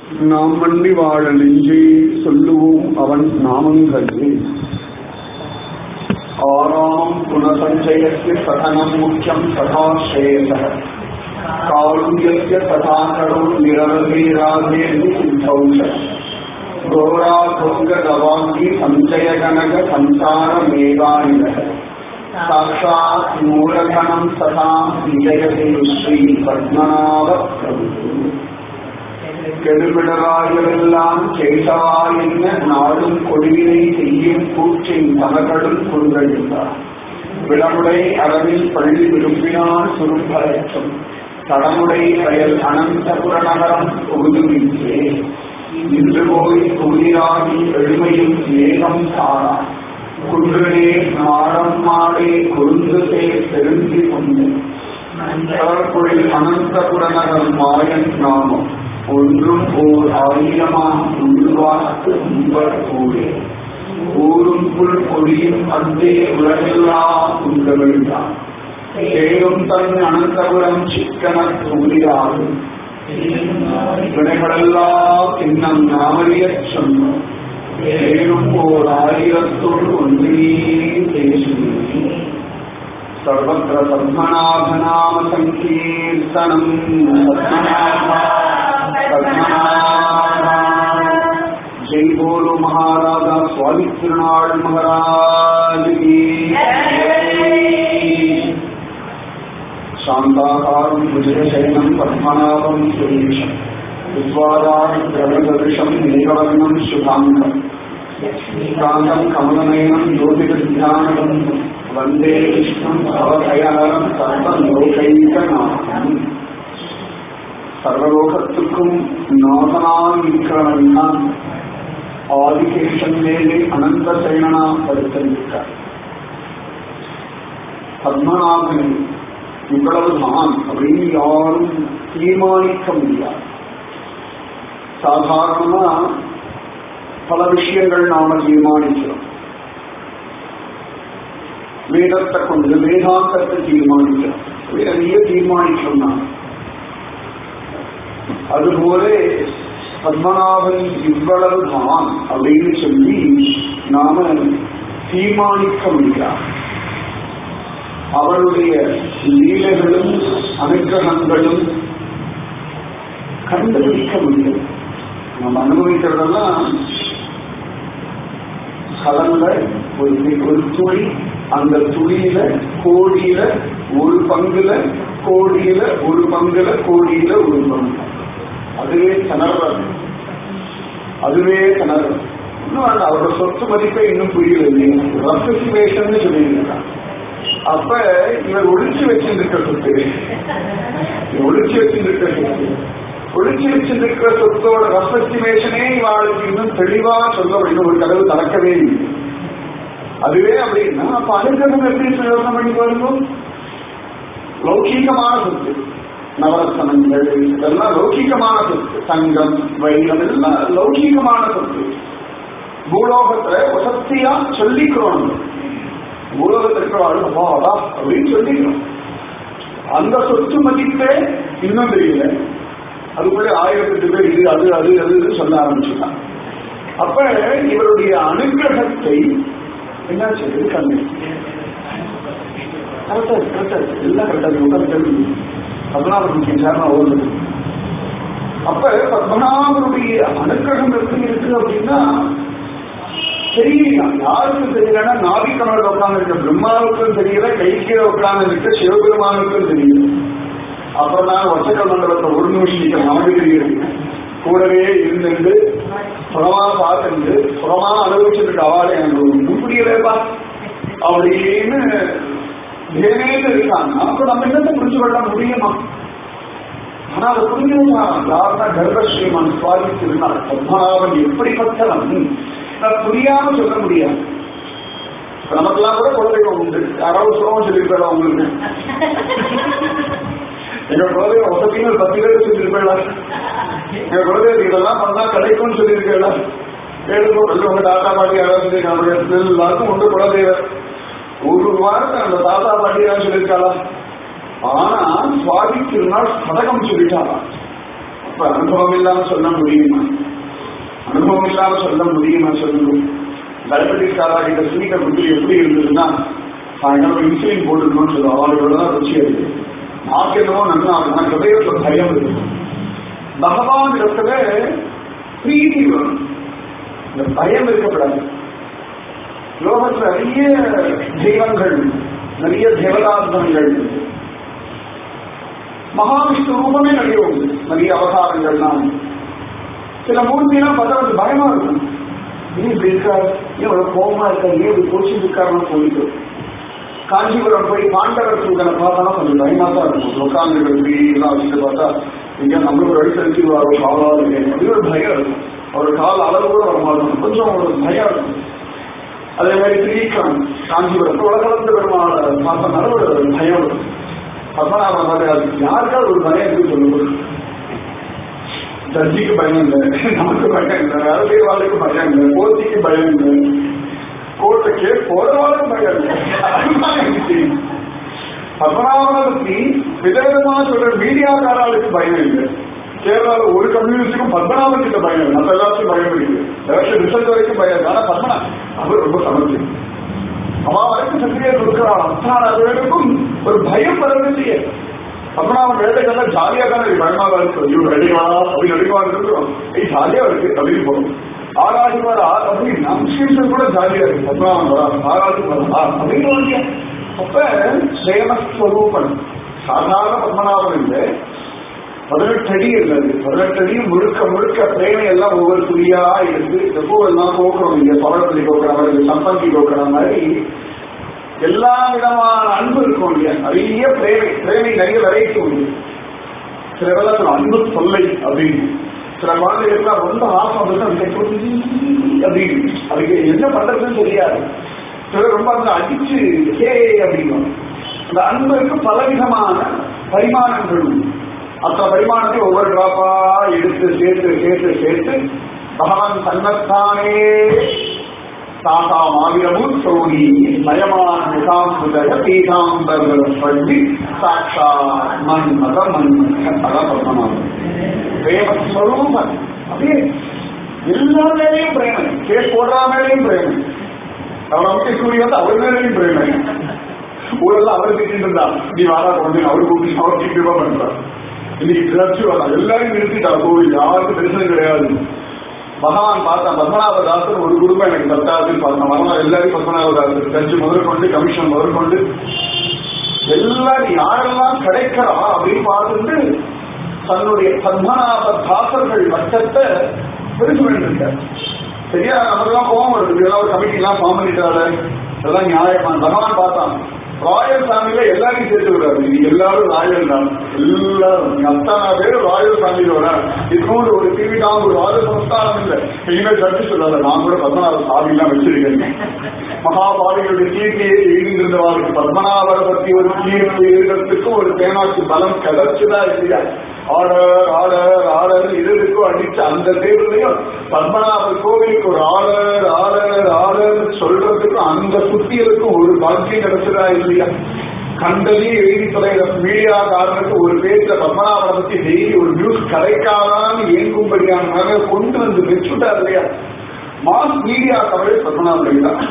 நாம் மண்டி வாழ நெஞ்சே சொல்லுவோம் அவன் நாமங்களே ஆறாம் குணசஞ்சயस्य சதனம் முக்கியம் சதா ஸ்ரேயசः காருண்யस्य तथा करो निरवधीराधे सिद्धौष घोराभोगगवाङ्गी सञ्चयगणक संसारमेवानिलः साक्षात् मूलधनं तथा विजयते श्री पद्मनाभ கெடுபிடராயவெல்லாம் கேசவா என்ன நாடும் கொடியினை செய்யும் கூற்றின் தமகளும் குறுகழிந்தார் விளமுடை அளவில் பள்ளி விரும்பினான் சுரும்பரற்றும் தடமுடை வயல் அனந்தபுர நகரம் உருதுமின்றே இன்று போய் குளிராகி எளிமையும் ஏகம் சாரா குன்றுனே மாடம் மாடே குருந்து பேர் தெரிந்து கொண்டு கடற்குழில் அனந்தபுர நகர் மாயன் நாமம் ஒன்றும் ஓர் ஆயிரமாம் உருவாக்கு உங்கள் ஊரே ஊரும் புல் கொடியும் அந்தே உலகெல்லாம் உங்கள்தான் சேரும் தன் அனந்தபுரம் சிக்கன தூரியாகும் வினைகளெல்லாம் இன்னும் நாமறியச் சொன்னோம் சேரும் ஓர் ஆயிரத்தோடு ஒன்றே பேசுகிறேன் सर्वत्र पद्मनाभनाम सङ्कीर्तनम् पद्मनाभा पद्मनाभा जय बोलो महाराजा स्वामी திருநாள் महाराज की शान्ताकारं भुजशयनं पद्मनाभं सुरेशं विद्वादाद्रवसदृशं नीलवर्णं शुभाङ्गम् कान्तं कमलनयनं ज्योतिर्ध्यानबन्धम् वन्दे विष्णुं भवभयहरं सर्वं லோகைக்கநாதம் சர்வலோகத்துக்கும் நாதனாய் இருக்கிறவன் தான் ஆதிகேஷன் மேலே அனந்த சேனனா படுத்திருக்கிறார் பத்மநாபன் இவ்வளவு நான் அப்படின்னு யாரும் தீர்மானிக்க முடியாது சாதாரணமா பல விஷயங்கள் நாம தீர்மானிக்கிறோம் வேதத்தை கொண்டு வேதாந்தத்தை தீர்மானிக்கிறோம் நிறைய தீர்மானிக்கிறோம் நாம் அதுபோல பத்மநாபன் இவ்வளவு தான் அப்படின்னு சொல்லி நாம தீர்மானிக்க முடியாது அவருடைய லீலைகளும் அனுகிரகங்களும் கண்டுபிடிக்க முடியும் நம்ம அனுபவிக்கிறதெல்லாம் கலந்த ஒரு ஒரு துளி அந்த துளியில கோடியில ஒரு பங்குல கோடியில ஒரு பங்குல கோடியில ஒரு பங்கு அதுவே திணறது அதுவே திணறு இன்னும் அந்த அவரோட சொத்து மதிப்பை இன்னும் புரியவில்லை ரஃபிவேஷன் சொல்லியிருக்காங்க அப்ப இவர் ஒழிச்சு வச்சிருக்க சொத்து ஒழிச்சு வச்சிருக்க சொத்து ஒழிச்சு வச்சிருக்கிற சொத்தோட ரஃப் எஸ்டிமேஷனே இவாளுக்கு இன்னும் தெளிவா சொல்ல இன்னும் ஒரு கதவு திறக்கவே இல்லை அதுவே அப்படின்னா அப்ப அனுகிரகம் எப்படி பிரயோகம் பண்ணி வருவோம் லௌகீகமான சொத்து நவரத்தனங்கள் இதெல்லாம் லௌகீகமான சொத்து தங்கம் வைரம் எல்லாம் லௌகீகமான சொத்து பூலோகத்துல வசத்தியா சொல்லிக்கிறோம் பூலோகத்தில் இருக்கிறவாள் அப்பாடா அப்படின்னு சொல்லிக்கிறோம் அந்த சொத்து மதிப்பே இன்னும் தெரியல அதுக்குள்ளே ஆயிரத்தெட்டு பேர் இது அது அது அது சொல்ல ஆரம்பிச்சுட்டான் அப்ப இவருடைய அனுகிரகத்தை என்ன செய்யுது கண்ணு கரெக்டா கரெக்டா எல்லாம் கரெக்டா உட்காந்து பத்மநாபன் சேர்ந்த ஓடுது அப்ப பத்மநாபனுடைய அனுகிரகம் எப்படி இருக்கு அப்படின்னா தெரியல யாருக்கும் தெரியலன்னா நாபிக்கமல உட்கார்ந்து இருக்க பிரம்மாவுக்கும் தெரியல கைக்கீழ உட்கார்ந்து இருக்க சிவபெருமானுக்கும் தெரியல அப்புறம் நான் வச்சக மண்டலத்தை ஒரு நிமிஷம் நமக்கு தெரியுது கூடவே இருந்துட்டு சுகமா பார்த்துட்டு சுகமா அனுபவிச்சுட்டு அவளை எனக்கு ஒன்றும் புரியலப்பா அப்படின்னு தேவேன்னு இருக்காங்க அப்ப நம்ம என்னத்தை புரிஞ்சு கொள்ள முடியுமா ஆனா அதை புரிஞ்சுமா தாரண கர்ப்பஸ்ரீமான் சுவாதித்திருந்தார் பத்மநாபன் எப்படிப்பட்டவன் நான் புரியாம சொல்ல முடியாது நமக்கெல்லாம் கூட குலதெய்வம் உண்டு யாராவது சுலபம் சொல்லியிருப்பா உங்களுக்கு எங்க குலதெய்வம் ஒசத்தின்னு ஒரு பத்து பேர் சொல்லியிருப்பா எங்க குலதெய்வம் இதெல்லாம் பண்ணா கிடைக்கும்னு சொல்லியிருக்கா ஏழுக்கோ உங்க தாத்தா பாட்டி யாராவது நம்முடைய எல்லாருக்கும் உண்டு குலதெய்வம் ஒரு வாரத்தை அந்த தாத்தா பாட்டி யாரும் சொல்லியிருக்காளா ஆனா சுவாதி திருநாள் சதகம் சொல்லிட்டாளா இப்ப அனுபவம் இல்லாம சொல்ல முடியுமா அனுபவம் இல்லாம சொல்ல முடியுமா சொல்லுங்க டயபெட்டிஸ் காராகிட்ட ஸ்வீட்டை குட்டி எப்படி இருந்ததுன்னா சாயங்காலம் இன்சுலின் போட்டுக்கணும்னு சொல்லுவோம் அவளோட தான் ருச்சி இருக்கு நாக்கு என்னவோ நல்லா ஆகுனா ஹிருதயத்துல பயம் இருக்கு பகவான் இடத்துல பிரீதி வரும் இந்த பயம் இருக்கப்படாது லோகத்துல நிறைய தெய்வங்கள் நிறைய தேவதாந்தங்கள் மகாவிஷ்ணு ரூபமே நிறைய உண்டு நிறைய அவதாரங்கள்லாம் சில மூர்த்திலாம் பார்த்தா அது பயமா இருக்கும் ஏன் இப்படி இருக்காரு ஏன் இவ்வளவு கோபமா இருக்காரு ஏன் இப்படி கோச்சிட்டு இருக்காருன்னு சொல்லிட்டு காஞ்சிபுரம் போய் பாண்டவர் சூதனை பார்த்தா கொஞ்சம் பயமா தான் இருக்கும் உட்காந்து இப்படி எல்லாம் வச்சுட்டு பார்த்தா இங்க நம்மளுக்கு ஒரு அடி செலுத்திடுவாரோ காலா இருக்கேன் அப்படி ஒரு பயம் இருக்கும் அவர் கால் அளவு கூட வர மாட்டோம் கொஞ்சம் ஒரு பயம் இருக்கும் அதே மாதிரி திரீக்கம் காஞ்சிபுரம் உலகளந்த பெருமாள் பார்த்தனால ஒரு பயம் இருக்கும் பத்மநாபன் மாதிரி அது யாருக்காவது ஒரு பயம் இருக்கு சொல்லுங்க ஜட்ஜிக்கு பயம் இல்லை நமக்கு பயம் இல்லை அரசியல்வாளுக்கு பயம் இல்லை கோர்ட்டிக்கு பயம் இல்லை கோர்ட்டு கேஸ் போறவாளுக்கு பயம் இல்லை பத்மநாபனை பத்தி விதவிதமான சொல்ற மீடியாக்காராளுக்கு பயம் இல்லை கேரளால ஒரு கம்யூனிஸ்டுக்கும் பத்மநாபன் கிட்ட பயம் இல்லை மற்ற எல்லாத்துக்கும் பயம் இருக்கு எலெக்ஷன் ரிசல்ட் வரைக்கும் பயம் இல்லை ஆனா பத்மநாபன் அவர் ரொம்ப சமர்த்தி அவன் வரைக்கும் சத்திரியை கொடுக்கிறான் அத்தனை பேருக்கும் ஒரு பயம் வரவில்லையே பத்மநாபன் வேலைக்கெல்லாம் ஜாலியா தான் இருக்கு பயமாக இருக்கு ஐயோ ரெடிவா அப்படி ரெடிவா இருக்கிறோம் ஏய் ஜாலியா இருக்கு அப்படின்னு போகணும் ஆராய்ச்சி வரா அப்படின்னா முஸ்லீம்ஸ் கூட ஜாலியா இருக்கு பத்மநாபன் வரா ஆராய்ச்சி வரா அப்படின்னு வந்து அப்ப சேமஸ்வரூபன் சாதாரண பத்மநாபன் இல்லை பதினெட்டு அடி இருந்தது பதினெட்டு அடி முழுக்க முழுக்க பிரேமை எல்லாம் ஒவ்வொரு துளியா எடுத்து இந்த பூவெல்லாம் கோக்குறோம் இங்க பவளப்பள்ளி கோக்குற மாதிரி சம்பங்கி கோக்குற மாதிரி எல்லா விதமான அன்பு இருக்கும் இல்லையா நிறைய பிரேமை பிரேமை நிறைய வெரைட்டி உண்டு சில பேர்லாம் அன்பு தொல்லை அப்படின்னு சில குழந்தைகளுக்குலாம் ரொம்ப ஆசை வந்து அப்படின்னு அதுக்கு என்ன பண்றதுன்னு தெரியாது சிலர் ரொம்ப அந்த அடிச்சு ஹே அப்படிங்கும் அந்த அன்புக்கு பலவிதமான பரிமாணங்கள் உண்டு அத்தனை பரிமாணத்தை ஒவ்வொரு டிராப்பா எடுத்து சேர்த்து சேர்த்து சேர்த்து பகவான் தன்னைத்தானே தாத்தா மாவிரமும் சோழி மயமான நிகாம்புதய பீதாம்பர்கள் பள்ளி சாட்சா மன்மத மன்மத அதான் பத்மநாபன் பிரேமஸ்வரூபன் அப்படியே எல்லா மேலேயும் பிரேமை கேஸ் போடுறா மேலேயும் பிரேமை அவன் அமைக்க சூரிய வந்து அவர் மேலேயும் பிரேமை ஊரெல்லாம் அவர் திட்டிட்டு இருந்தா நீ வாரா கொண்டு அவர் கூப்பிட்டு அவர் கிருபா பண்றார் இன்னைக்கு சர்ச்சு வரலாம் எல்லாரும் நிறுத்திட்டா கோவில் யாருக்கும் தரிசனம் கிடையாது பகவான் பார்த்தா பத்மநாபதாசன் ஒரு குடும்பம் எனக்கு பத்தாதுன்னு பார்த்தேன் வரலாம் எல்லாரும் பத்மநாபதாசன் சர்ச்சு முதற்கொண்டு கமிஷன் முதற்கொண்டு எல்லாரும் யாரெல்லாம் கிடைக்கிறா அப்படின்னு பார்த்துட்டு தன்னுடைய பத்மநாப தாசர்கள் வட்டத்தை பெருசு பண்ணிருக்கார் சரியா நமக்கெல்லாம் கோபம் வருது இதெல்லாம் ஒரு கமிட்டி எல்லாம் ஃபார்ம் பண்ணிட்டாரு இதெல்லாம் நியாயமான பகவான் பார்த்தான் ராயல் ஃபேமிலியில எல்லாரையும் சேர்த்து விடாது நீங்க எல்லாரும் ராயல் தான் எல்லாரும் நீங்க அத்தனை பேர் ராயல் ஃபேமிலியில வர இதுக்கு ஒரு டிவி தான் ஒரு ராஜ சம்ஸ்தானம் இல்லை இனிமேல் சர்ச்சு சொல்லாத நான் கூட பத்மநாப சாமி எல்லாம் வச்சிருக்கேன் மகாபாலிகளுடைய கீர்த்தியை எழுந்திருந்தவர்களுக்கு பத்மநாபரை பத்தி ஒரு கீர்த்தி எழுதுறதுக்கு ஒரு தேனாக்கு பலம் கிடைச்சுதா இல்லையா ஆர்டர் ஆர்டர் ஆர்டர் இதற்கும் அடிச்சு அந்த தேர்வுலையும் பத்மநாபர் கோவிலுக்கு ஒரு ஆர்டர் ஆர்டர் ஆர்டர் சொல்றதுக்கும் அந்த சுத்தியலுக்கும் ஒரு பாக்கியம் கிடைச்சதா இல்லையா கண்டலி எழுதி தொலைகிற மீடியா காரணத்துக்கு ஒரு பேச்ச பத்மநாபரை பத்தி டெய்லி ஒரு நியூஸ் கிடைக்காதான்னு இயங்கும்படியான நகை கொண்டு வந்து வச்சுட்டா இல்லையா மாஸ் மீடியா கவரேஜ் பத்மநாபன் தான்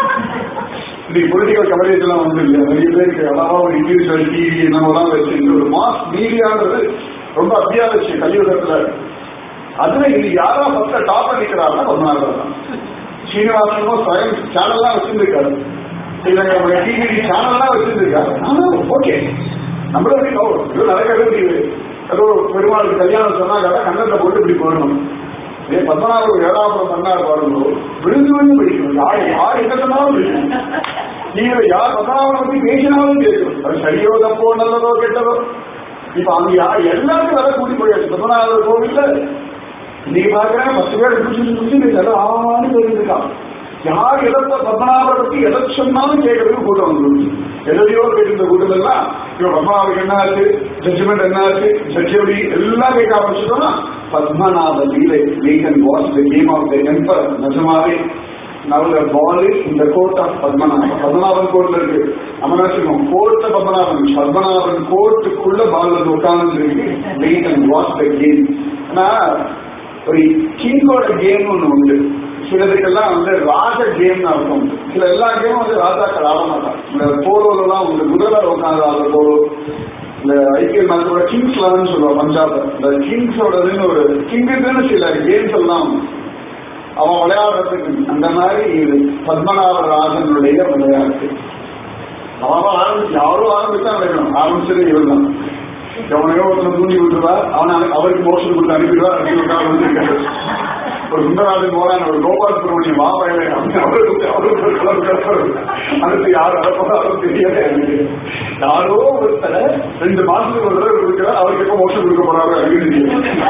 இன்னைக்கு பொலிட்டிக்கல் கவரேஜ் எல்லாம் வந்து இல்லையா நிறைய பேருக்கு அழகா ஒரு இண்டிவிஜுவல் டிவி என்னமெல்லாம் வச்சு ஒரு மாஸ் மீடியான்றது ரொம்ப அத்தியாவசியம் கலியுகத்துல அதுல இது யாரா ஃபர்ஸ்ட் டாப் நிக்கிறாருன்னா பத்மநாபன் தான் சீனிவாசனும் ஸ்வயம் சேனல்லாம் வச்சிருக்காரு இல்ல டிவி சேனல்லாம் வச்சிருக்காரு ஓகே நம்மளும் இது நடக்கவே முடியுது ஏதோ பெருமாளுக்கு கல்யாணம் சொன்னா கேட்டா கண்ணத்தை போட்டு இப்படி போடணும் இதே பத்மநாபர் ஏழாபுரம் பண்ணார் பாருங்க விழுந்து விழுந்து படிக்கணும் யார் யார் என்ன சொன்னாலும் படிக்கணும் நீங்க யார் பத்மநாபனை பத்தி பேசினாலும் கேட்கணும் அது சரியோ தப்போ நல்லதோ கெட்டதோ இப்ப அங்க யார் எல்லாருக்கும் வேலை கூட்டி போயாச்சு பத்மநாபர் கோவில்ல இன்னைக்கு பாக்குறேன் பத்து பேர் பிடிச்சி பிடிச்சி எல்லாம் ஆமான்னு தெரிஞ்சுக்கான் யார் எதை பத்மநாபரை பத்தி எதை சொன்னாலும் கேட்கறதுக்கு கூட்டம் வந்துருச்சு எதையோ கேட்டிருந்த கூட்டம் எல்லாம் இப்ப பத்மநாபருக்கு என்ன ஆச்சு ஜட்ஜ்மெண்ட் என்ன ஆச்சு ஜட்ஜபடி எல்லாம் கேட்க ஆரம்பிச்சிட்டோம்னா பத்மநாப லீலை legend was the game of the ember நிஜமாவே Now the ball is in the court of Padmanabhan. Padmanabhan கோர்ட்ல இருக்கு நம்ம நினைச்சுக்கோம் கோர்ட் பத்மநாபன் பத்மநாபன் கோர்ட்டுக்குள்ள பால் வந்து உட்கார்ந்து இருக்கு wait and watch the game ஆனா ஒரு கிங்கோட கேம் ஒண்ணு உண்டு சிலதுக்கெல்லாம் வந்து ராஜ கேம்னு அர்த்தம் உண்டு சில எல்லா கேமும் வந்து ராஜாக்கள் ஆட மாட்டாங்க இந்த போரோலாம் உண்டு முதல்வர் உட்காந்து ஆடுற போரோ இந்த ஐபிஎல் மேட்சோட கிங்ஸ் லெவன் சொல்லுவாங்க பஞ்சாப் இந்த கிங்ஸோடதுன்னு ஒரு கிங்குன்னு சில கேம்ஸ் எல்லாம் உண்டு. அவன் விளையாடுறதுக்கு அந்த மாதிரி இது பத்மநாபராஜனுடைய விளையாட்டு அவன் ஆரம்பிச்சு யாரும் ஆரம்பிச்சா விளையாடணும் ஆரம்பிச்சது இவன் தான் எவனையோ ஒருத்தன் தூண்டி விட்டுருவா அவன் அனு- அவருக்கு மோஷன் கொடுத்து அனுப்பிடுவா அனுப்பி விட்டா வந்து ஒரு சுந்தரராஜன் போறான் ஒரு கோபால் சுப்பிரமணியம் வா பயலே அப்படின்னு அவருக்கு அவருக்கு ஒரு கலர் கலர் அடுத்து யார் அனுப்பதாலும் தெரியல எனக்கு யாரோ ஒருத்தர ரெண்டு மாசத்துக்கு ஒரு தடவை கொடுக்குறா அவருக்கு எப்போ மோஷன் கொடுக்க போறாரு அப்படின்னு தெரியல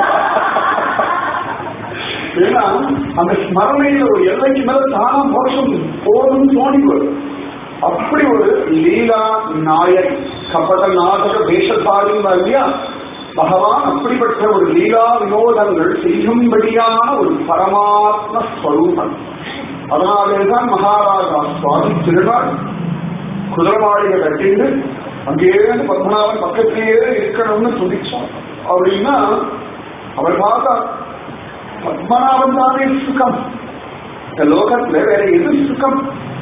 ஏன்னா அந்த ஸ்மரணையில ஒரு எல்லைக்கு மேல தானா மோட்சம் போதும் தோணி வரும் அப்படி ஒரு லீலா நாயக் கபட நாடக வேஷத்தாரின் இல்லையா பகவான் அப்படிப்பட்ட ஒரு லீலா வினோதங்கள் செய்யும்படியான ஒரு பரமாத்ம ஸ்வரூபம் அதனாலேதான் மகாராஜா சுவாமி திருநாள் குதிரமாளிகை கட்டிட்டு அங்கேயே பத்மநாபன் பக்கத்திலேயே இருக்கணும்னு துடிச்சான் அப்படின்னா அவர் பார்த்தா பத்மநாபன் தானே சுகம் இந்த லோகத்துல வேற எது சுகம்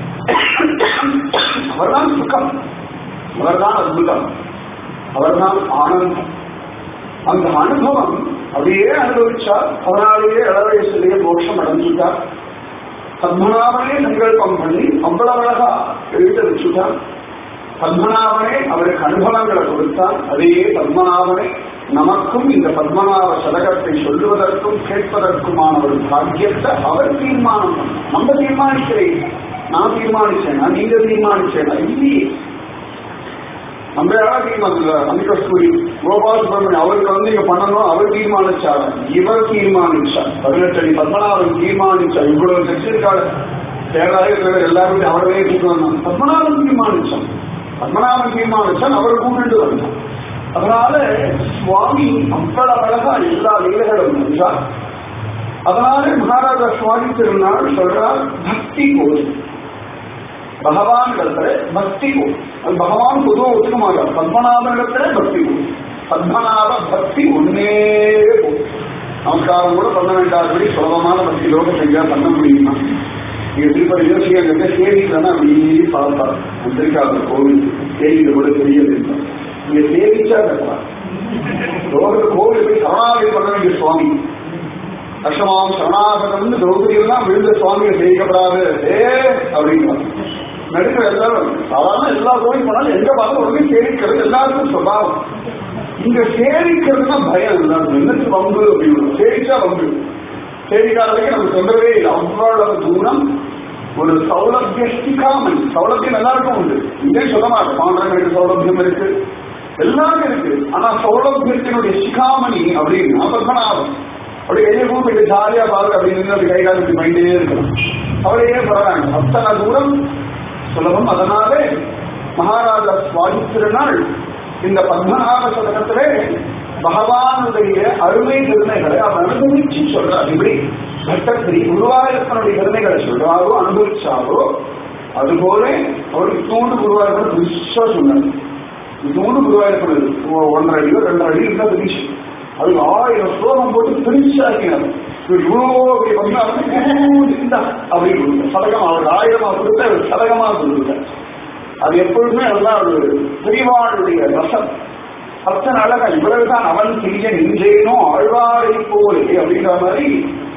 அவர்தான் சுகம் அவர்தான் அற்புதம் அவர்தான் ஆனந்தம் அந்த அனுபவம் அப்படியே அனுபவிச்சார் அவனாலேயே இளவயசிலேயே மோட்சம் அடைஞ்சுட்டார் பத்மநாபனே சங்கல்பம் பண்ணி அவ்வளவு அழகா எழுத வச்சுட்டார் பத்மநாபனே அவருக்கு அனுபவங்களை கொடுத்தார் அதே பத்மநாபனே நமக்கும் இந்த பத்மநாப சதகத்தை சொல்லுவதற்கும் கேட்பதற்குமான ஒரு பாக்கியத்தை அவர் தீர்மானம் பண்ணார். நம்ம தீர்மானிக்கிறேன் நான் தீர்மானிச்சேனா நீங்க தீர்மானிச்சேனா இல்லையே நம்ம யாரா தீர்மானிக்கல அமிகஸ்தூரி கோபால் சுப்பிரமணியம் அவருக்கு வந்து இங்க பண்ணணும் அவர் தீர்மானிச்சார் இவர் தீர்மானிச்சார் பதினெட்டு அடி பத்மநாபன் தீர்மானிச்சார் இவ்வளவு செஞ்சிருக்காரு தேவாலயத்தில் எல்லாரும் அவரவே கூட்டு வந்தாங்க பத்மநாபன் தீர்மானிச்சான் பத்மநாபன் தீர்மானிச்சான் அவர் கூப்பிட்டு வந்தான் அதனால சுவாமி அவ்வளவு அழகா எல்லா லீலைகளும் இருந்தார் அதனால மகாராஜா சுவாமி திருநாள் சொல்றார் பக்தி கோயில் பகவான் இடத்துல பக்தி கோயில் அது பகவான் பொதுவாக ஒத்துக்க மாட்டார் பத்மநாபன் இடத்துல பக்தி கோயில் பத்மநாப பக்தி ஒன்னே போதும் நமஸ்காரம் கூட பண்ண வேண்டாதபடி சுலபமான பக்தி லோக செஞ்சா பண்ண முடியுமா நீங்க திருப்பதி யோசிக்க சேவிக்கலன்னா அப்படியே பார்ப்பார் வந்திருக்காங்க கோவில் சேவிக்க கூட தெரியல நீங்க சேவிச்சா கட்டலாம் லோகத்து கோவில் போய் சரணாகதி பண்ண வேண்டிய சுவாமி அஷ்டமாம் சரணாகதம்னு திரௌபதியெல்லாம் விழுந்த சுவாமியை சேவிக்கப்படாது ஏ அப்படிங்கிறாங்க நடுக்கிற எல்லாரும் சாதாரண எல்லா கோவில் போனாலும் எங்க பார்த்து உடனே சேவிக்கிறது எல்லாருக்கும் சுபாவம் இங்க சேவிக்கிறதுனா பயம் எல்லாருக்கும் என்னது வம்பு அப்படின்னு சேவிச்சா வம்பு சேவிக்காதவங்க நமக்கு தொந்தரவே இல்லை அவ்வளவு தூரம் ஒரு சௌலபியஸ்டிகாமை சௌலபியம் எல்லாருக்கும் உண்டு இதே சொல்ல மாட்டேன் பாண்டவங்களுக்கு சௌலபியம் இருக்கு எல்லாருக்கும் இருக்கு ஆனா சௌலபியத்தினுடைய சிகாமணி அப்படின்னு பத்மநாபம் அப்படியே கையை கூப்பிட்டு ஜாலியா பாருங்க அப்படின்னு அப்படி கை காலத்து மைண்டே இருக்கணும் அவரையே பரவாங்க அத்தனை தூரம் சுலபம் அதனாலே மகாராஜா சுவாமி திருநாள் இந்த பத்மநாப சதகத்திலே பகவானுடைய அருமை பெருமைகளை அவர் அனுபவிச்சு சொல்றார் இப்படி பட்டத்திரி குருவாயூரப்பனுடைய பெருமைகளை சொல்றாரோ அனுபவிச்சாரோ அதுபோல அவருக்கு தூண்டு குருவாயூரப்பன் பெருசா சொன்னார் தூண்டு குருவாயூரப்பன் ஒன்றரை அடியோ ரெண்டரை அடி இருந்தா பெருசு அது ஆயிரம் ஸ்லோகம் போட்டு பிரிச்சாக்கினார் இவ்வளோ அப்படி வந்தா அப்படி கொடுத்தார் சதகம் அவர் ஆயிரமா கொடுத்த அவர் சதகமா கொடுத்தார் அது எப்பொழுதுமே அதெல்லாம் ஒரு பெரியவாளுடைய ரசம் அத்தனை அழகா இவ்வளவுதான் அவன் செய்ய நின்றேனோ ஆழ்வாரை போலே அப்படிங்கிற மாதிரி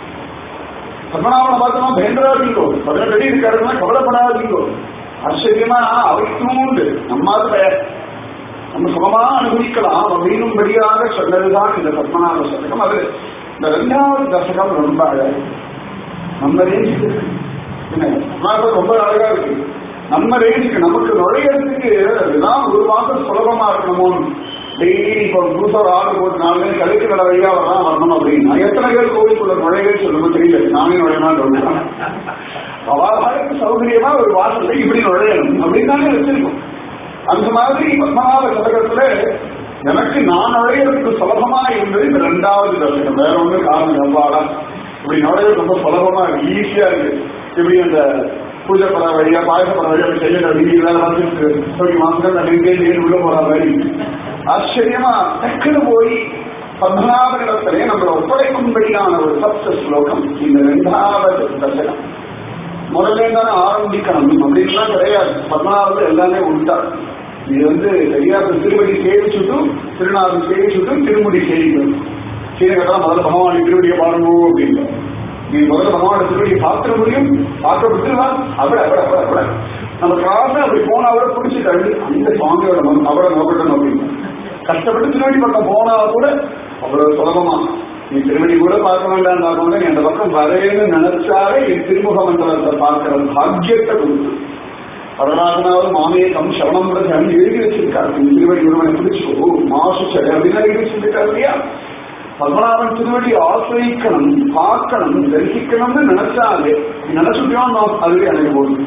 பத்மநாபனை பார்த்தோம்னா பயங்கராதீங்கோ பதினெட்டு அடி இருக்காருன்னா கவலைப்படாதீங்கோ ஆச்சரியமா அவருக்கும் நம்ம நம்ம சுகமா அனுபவிக்கலாம் அப்படின்னும்படியாக சொன்னதுதான் இந்த பத்மநாப சதகம் அது இந்த ரெண்டாவது தசகம் ரொம்ப அழகு நம்ம ரேஞ்சுக்கு என்ன பத்மநாபம் ரொம்ப அழகா இருக்கு நம்ம ரேஞ்சுக்கு நமக்கு நுழையறதுக்கு அதுதான் ஒரு மாதம் சுலபமா இருக்கணுமோ டெய்லி இப்போ புதுசாக ஒரு ஆர்டர் போட்டு நாலு பேர் கழுத்து கடை வழியா வரலாம் வரணும் அப்படின்னா எத்தனை பேர் கோவிலுக்குள்ள நுழைவே சொல்லணும் தெரியல நானே நுழையலாம் சொல்லுவேன் அவாளுக்கு சௌகரியமா ஒரு வாசல்ல இப்படி நுழையணும் அப்படின்னு தானே வச்சிருக்கோம் அந்த மாதிரி பத்மநாப சதகத்துல எனக்கு நான் நுழையிறதுக்கு சுலபமா இருந்தது இந்த ரெண்டாவது தசகம் வேற ஒண்ணு காரணம் எவ்வாடா இப்படி நுழைய ரொம்ப சுலபமா இருக்கு ஈஸியா இருக்கு இப்படி அந்த பூஜை பட வழியா பாயச பட வழியா அப்படி செய்ய வீதியில வந்துட்டு சொல்லி மாசம் ரெண்டே நேர் உள்ள போற மாதிரி ஆச்சரியமா டக்குன்னு போய் பத்மநாபனிடத்திலே நம்மளை ஒப்படைக்கும்படியான ஒரு சப்த ஸ்லோகம் இந்த இரண்டாவது தசகம் முதல்ல தானே ஆரம்பிக்கணும் அப்படின்லாம் கிடையாது பத்மநாபது எல்லாமே உண்டா இது வந்து சரியா திருவடி சேவிச்சுட்டும் திருநாள் சேவிச்சுட்டும் திருமுடி சேவிக்கணும் சீனகட்டா முதல்ல பகவான் திருவடியை பாடணும் அப்படின்னு நீ முதல்ல பகவான திருவடியை பார்த்துட முடியும் பார்க்க விட்டுருவா அவட அவட அவட அவட நம்ம கிளாஸ் அப்படி போனா அவரை பிடிச்சி தள்ளி அந்த சுவாமியோட மனம் அவரை நோக்கட்டும் அப்படின்னு கஷ்டப்பட்டு திருவடி பக்கம் போனா கூட அவ்வளவு சுலபமா நீ திருவடி கூட பார்க்க வேண்டாம் கூட நீ அந்த பக்கம் வரேன்னு நினைச்சாலே என் திருமுக மண்டலத்தை பார்க்கிற பாக்கியத்தை கொடுத்து வரலாறுனாலும் மாமேகம் சவணம் அங்க எழுதி வச்சிருக்காரு இந்த திருவடி ஒருவனை பிடிச்சோ மாசு சடை அப்படின்னு எழுதி வச்சிருக்காரு இல்லையா பத்மநாபன் திருவடி ஆசிரியிக்கணும் பார்க்கணும் தரிசிக்கணும்னு நினைச்சாலே நினைச்சுட்டோம் அதுவே எனக்கு போதும்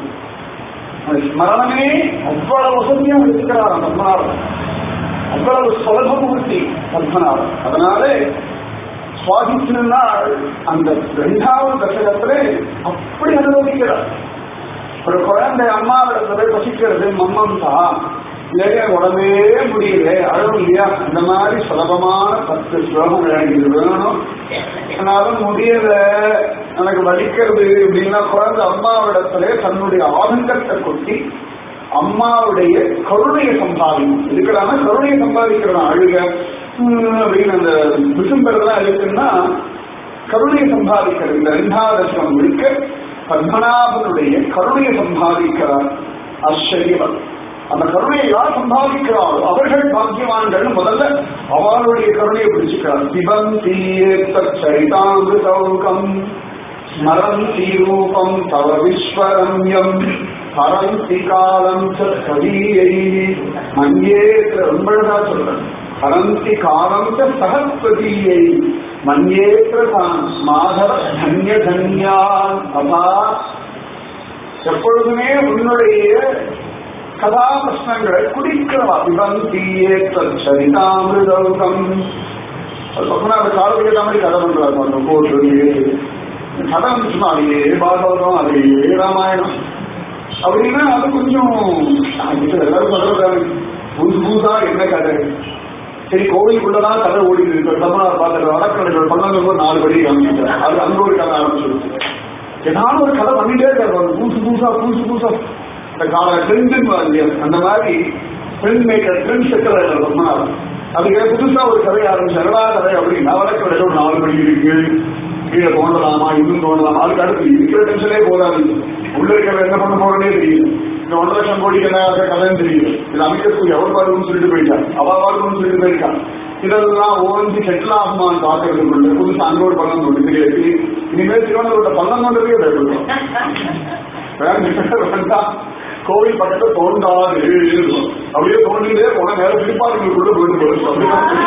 ஸ்மரணமே அவ்வளவு வசதியா எடுத்துக்கிறார் பத்மநாபன் அவ்வளவு சுலபமூர்த்தி பத்மநாபன் அதனாலே சுவாதிச்சிருந்தால் அந்த ரெண்டாவது தசகத்திலே அப்படி அனுபவிக்கிறார் ஒரு குழந்தை அம்மாவிடத்துல பசிக்கிறது மம்மம் தான் இல்லையா உடனே முடியல அழகு இல்லையா இந்த மாதிரி சுலபமான பத்து ஸ்லோகம் எனக்கு வேணும் ஆனாலும் முடியல எனக்கு வலிக்கிறது அப்படின்னா குழந்தை அம்மாவிடத்துல தன்னுடைய ஆதங்கத்தை கொட்டி அம்மாவுடைய கருணையை சம்பாதிக்கும் இருக்கிறாங்க கருணையை சம்பாதிக்கிறதா அழுக அப்படின்னு அந்த விசும்பெல்லாம் இருக்குன்னா கருணையை சம்பாதிக்கிறது இந்த ரெண்டாவது தசகம் முழுக்க பத்மநாபனுடைய கருணையை சம்பாதிக்கிறார் ஆச்சரியவர் அந்த கருணையை யார் சம்பாதிக்கிறாரோ அவர்கள் பாக்கியவான்கள் முதல்ல அவளுடைய கருணையை பிடிச்சுக்கிறார் சிவன் தீர்த்த சௌகம் ஸ்மரந்தி ரூபம் தவ விஸ்வரம்யம் ஹரந்தி காலம் சதீயை மஞ்சே ரொம்பழகா சொல்றேன் ஹரந்தி காலம் சகஸ்வதியை மஞ்சேத்தான் மாதவ தன்ய தன்யான் அபா எப்பொழுதுமே உன்னுடைய கதாபிரஷ்னங்களை குடிக்கிறவா விபந்தியே சரிதாமிருதௌகம் அது சொன்னா அந்த காலத்துக்கு ஏற்ற மாதிரி கதை பண்றாரு அந்த போட்டு கதை வந்துச்சுன்னா அதையே பாகவதம் அதையே ராமாயணம் அப்படின்னா அது கொஞ்சம் எல்லாரும் சொல்றாரு புதுசு புதுசா என்ன கதை சரி கோவிலுக்குள்ளதான் கதை ஓடிட்டு இருக்கு தமிழ்நாடு பார்த்துட்டு வடக்கடைகள் பன்னெண்டு நாலு படி காமிச்சிட்டார் அது அங்க ஒரு கதை ஆரம்பிச்சிருச்சு ஏதாவது ஒரு கதை பண்ணிட்டே இருக்காரு புதுசு புதுசா புதுசு புதுசா இந்த கால ட்ரெண்ட் அந்த மாதிரி trend maker trend setter Padmanabhan அதுக்கு புதுசா ஒரு கதை ஆரம்பிச்சு எல்லா கதை அப்படின்னா வடக்கடையில் ஒரு நாலு படி இருக்கு கீழே தோண்டலாமா இன்னும் தோண்டலாமா அதுக்கு அடுத்து இருக்கிற டென்ஷனே போதாது உள்ள இருக்கிற என்ன பண்ண போறதே தெரியல இந்த ஒன்றரை லட்சம் கோடி என்ன கதைன்னு தெரியல இது அமைக்கிறதுக்கு எவ்வளவு பாருன்னு சொல்லிட்டு போயிட்டான் அவ பாருன்னு சொல்லிட்டு போயிருக்கான் இதெல்லாம் ஓஞ்சி செட்டில் ஆகுமான்னு பார்க்கறதுக்குள்ள புதுசு அங்க ஒரு பள்ளம் ஒன்று தெரியாது இனிமேல் திருவனந்தபுரத்தை பள்ளம் கொண்டதே பயப்படுவோம் வேண்டாம் கோவில் பக்கத்துல தோண்டாது இருக்கும் அப்படியே தோண்டிட்டே போன நேரம் திருப்பாதிகளுக்குள்ள போயிட்டு போயிடும்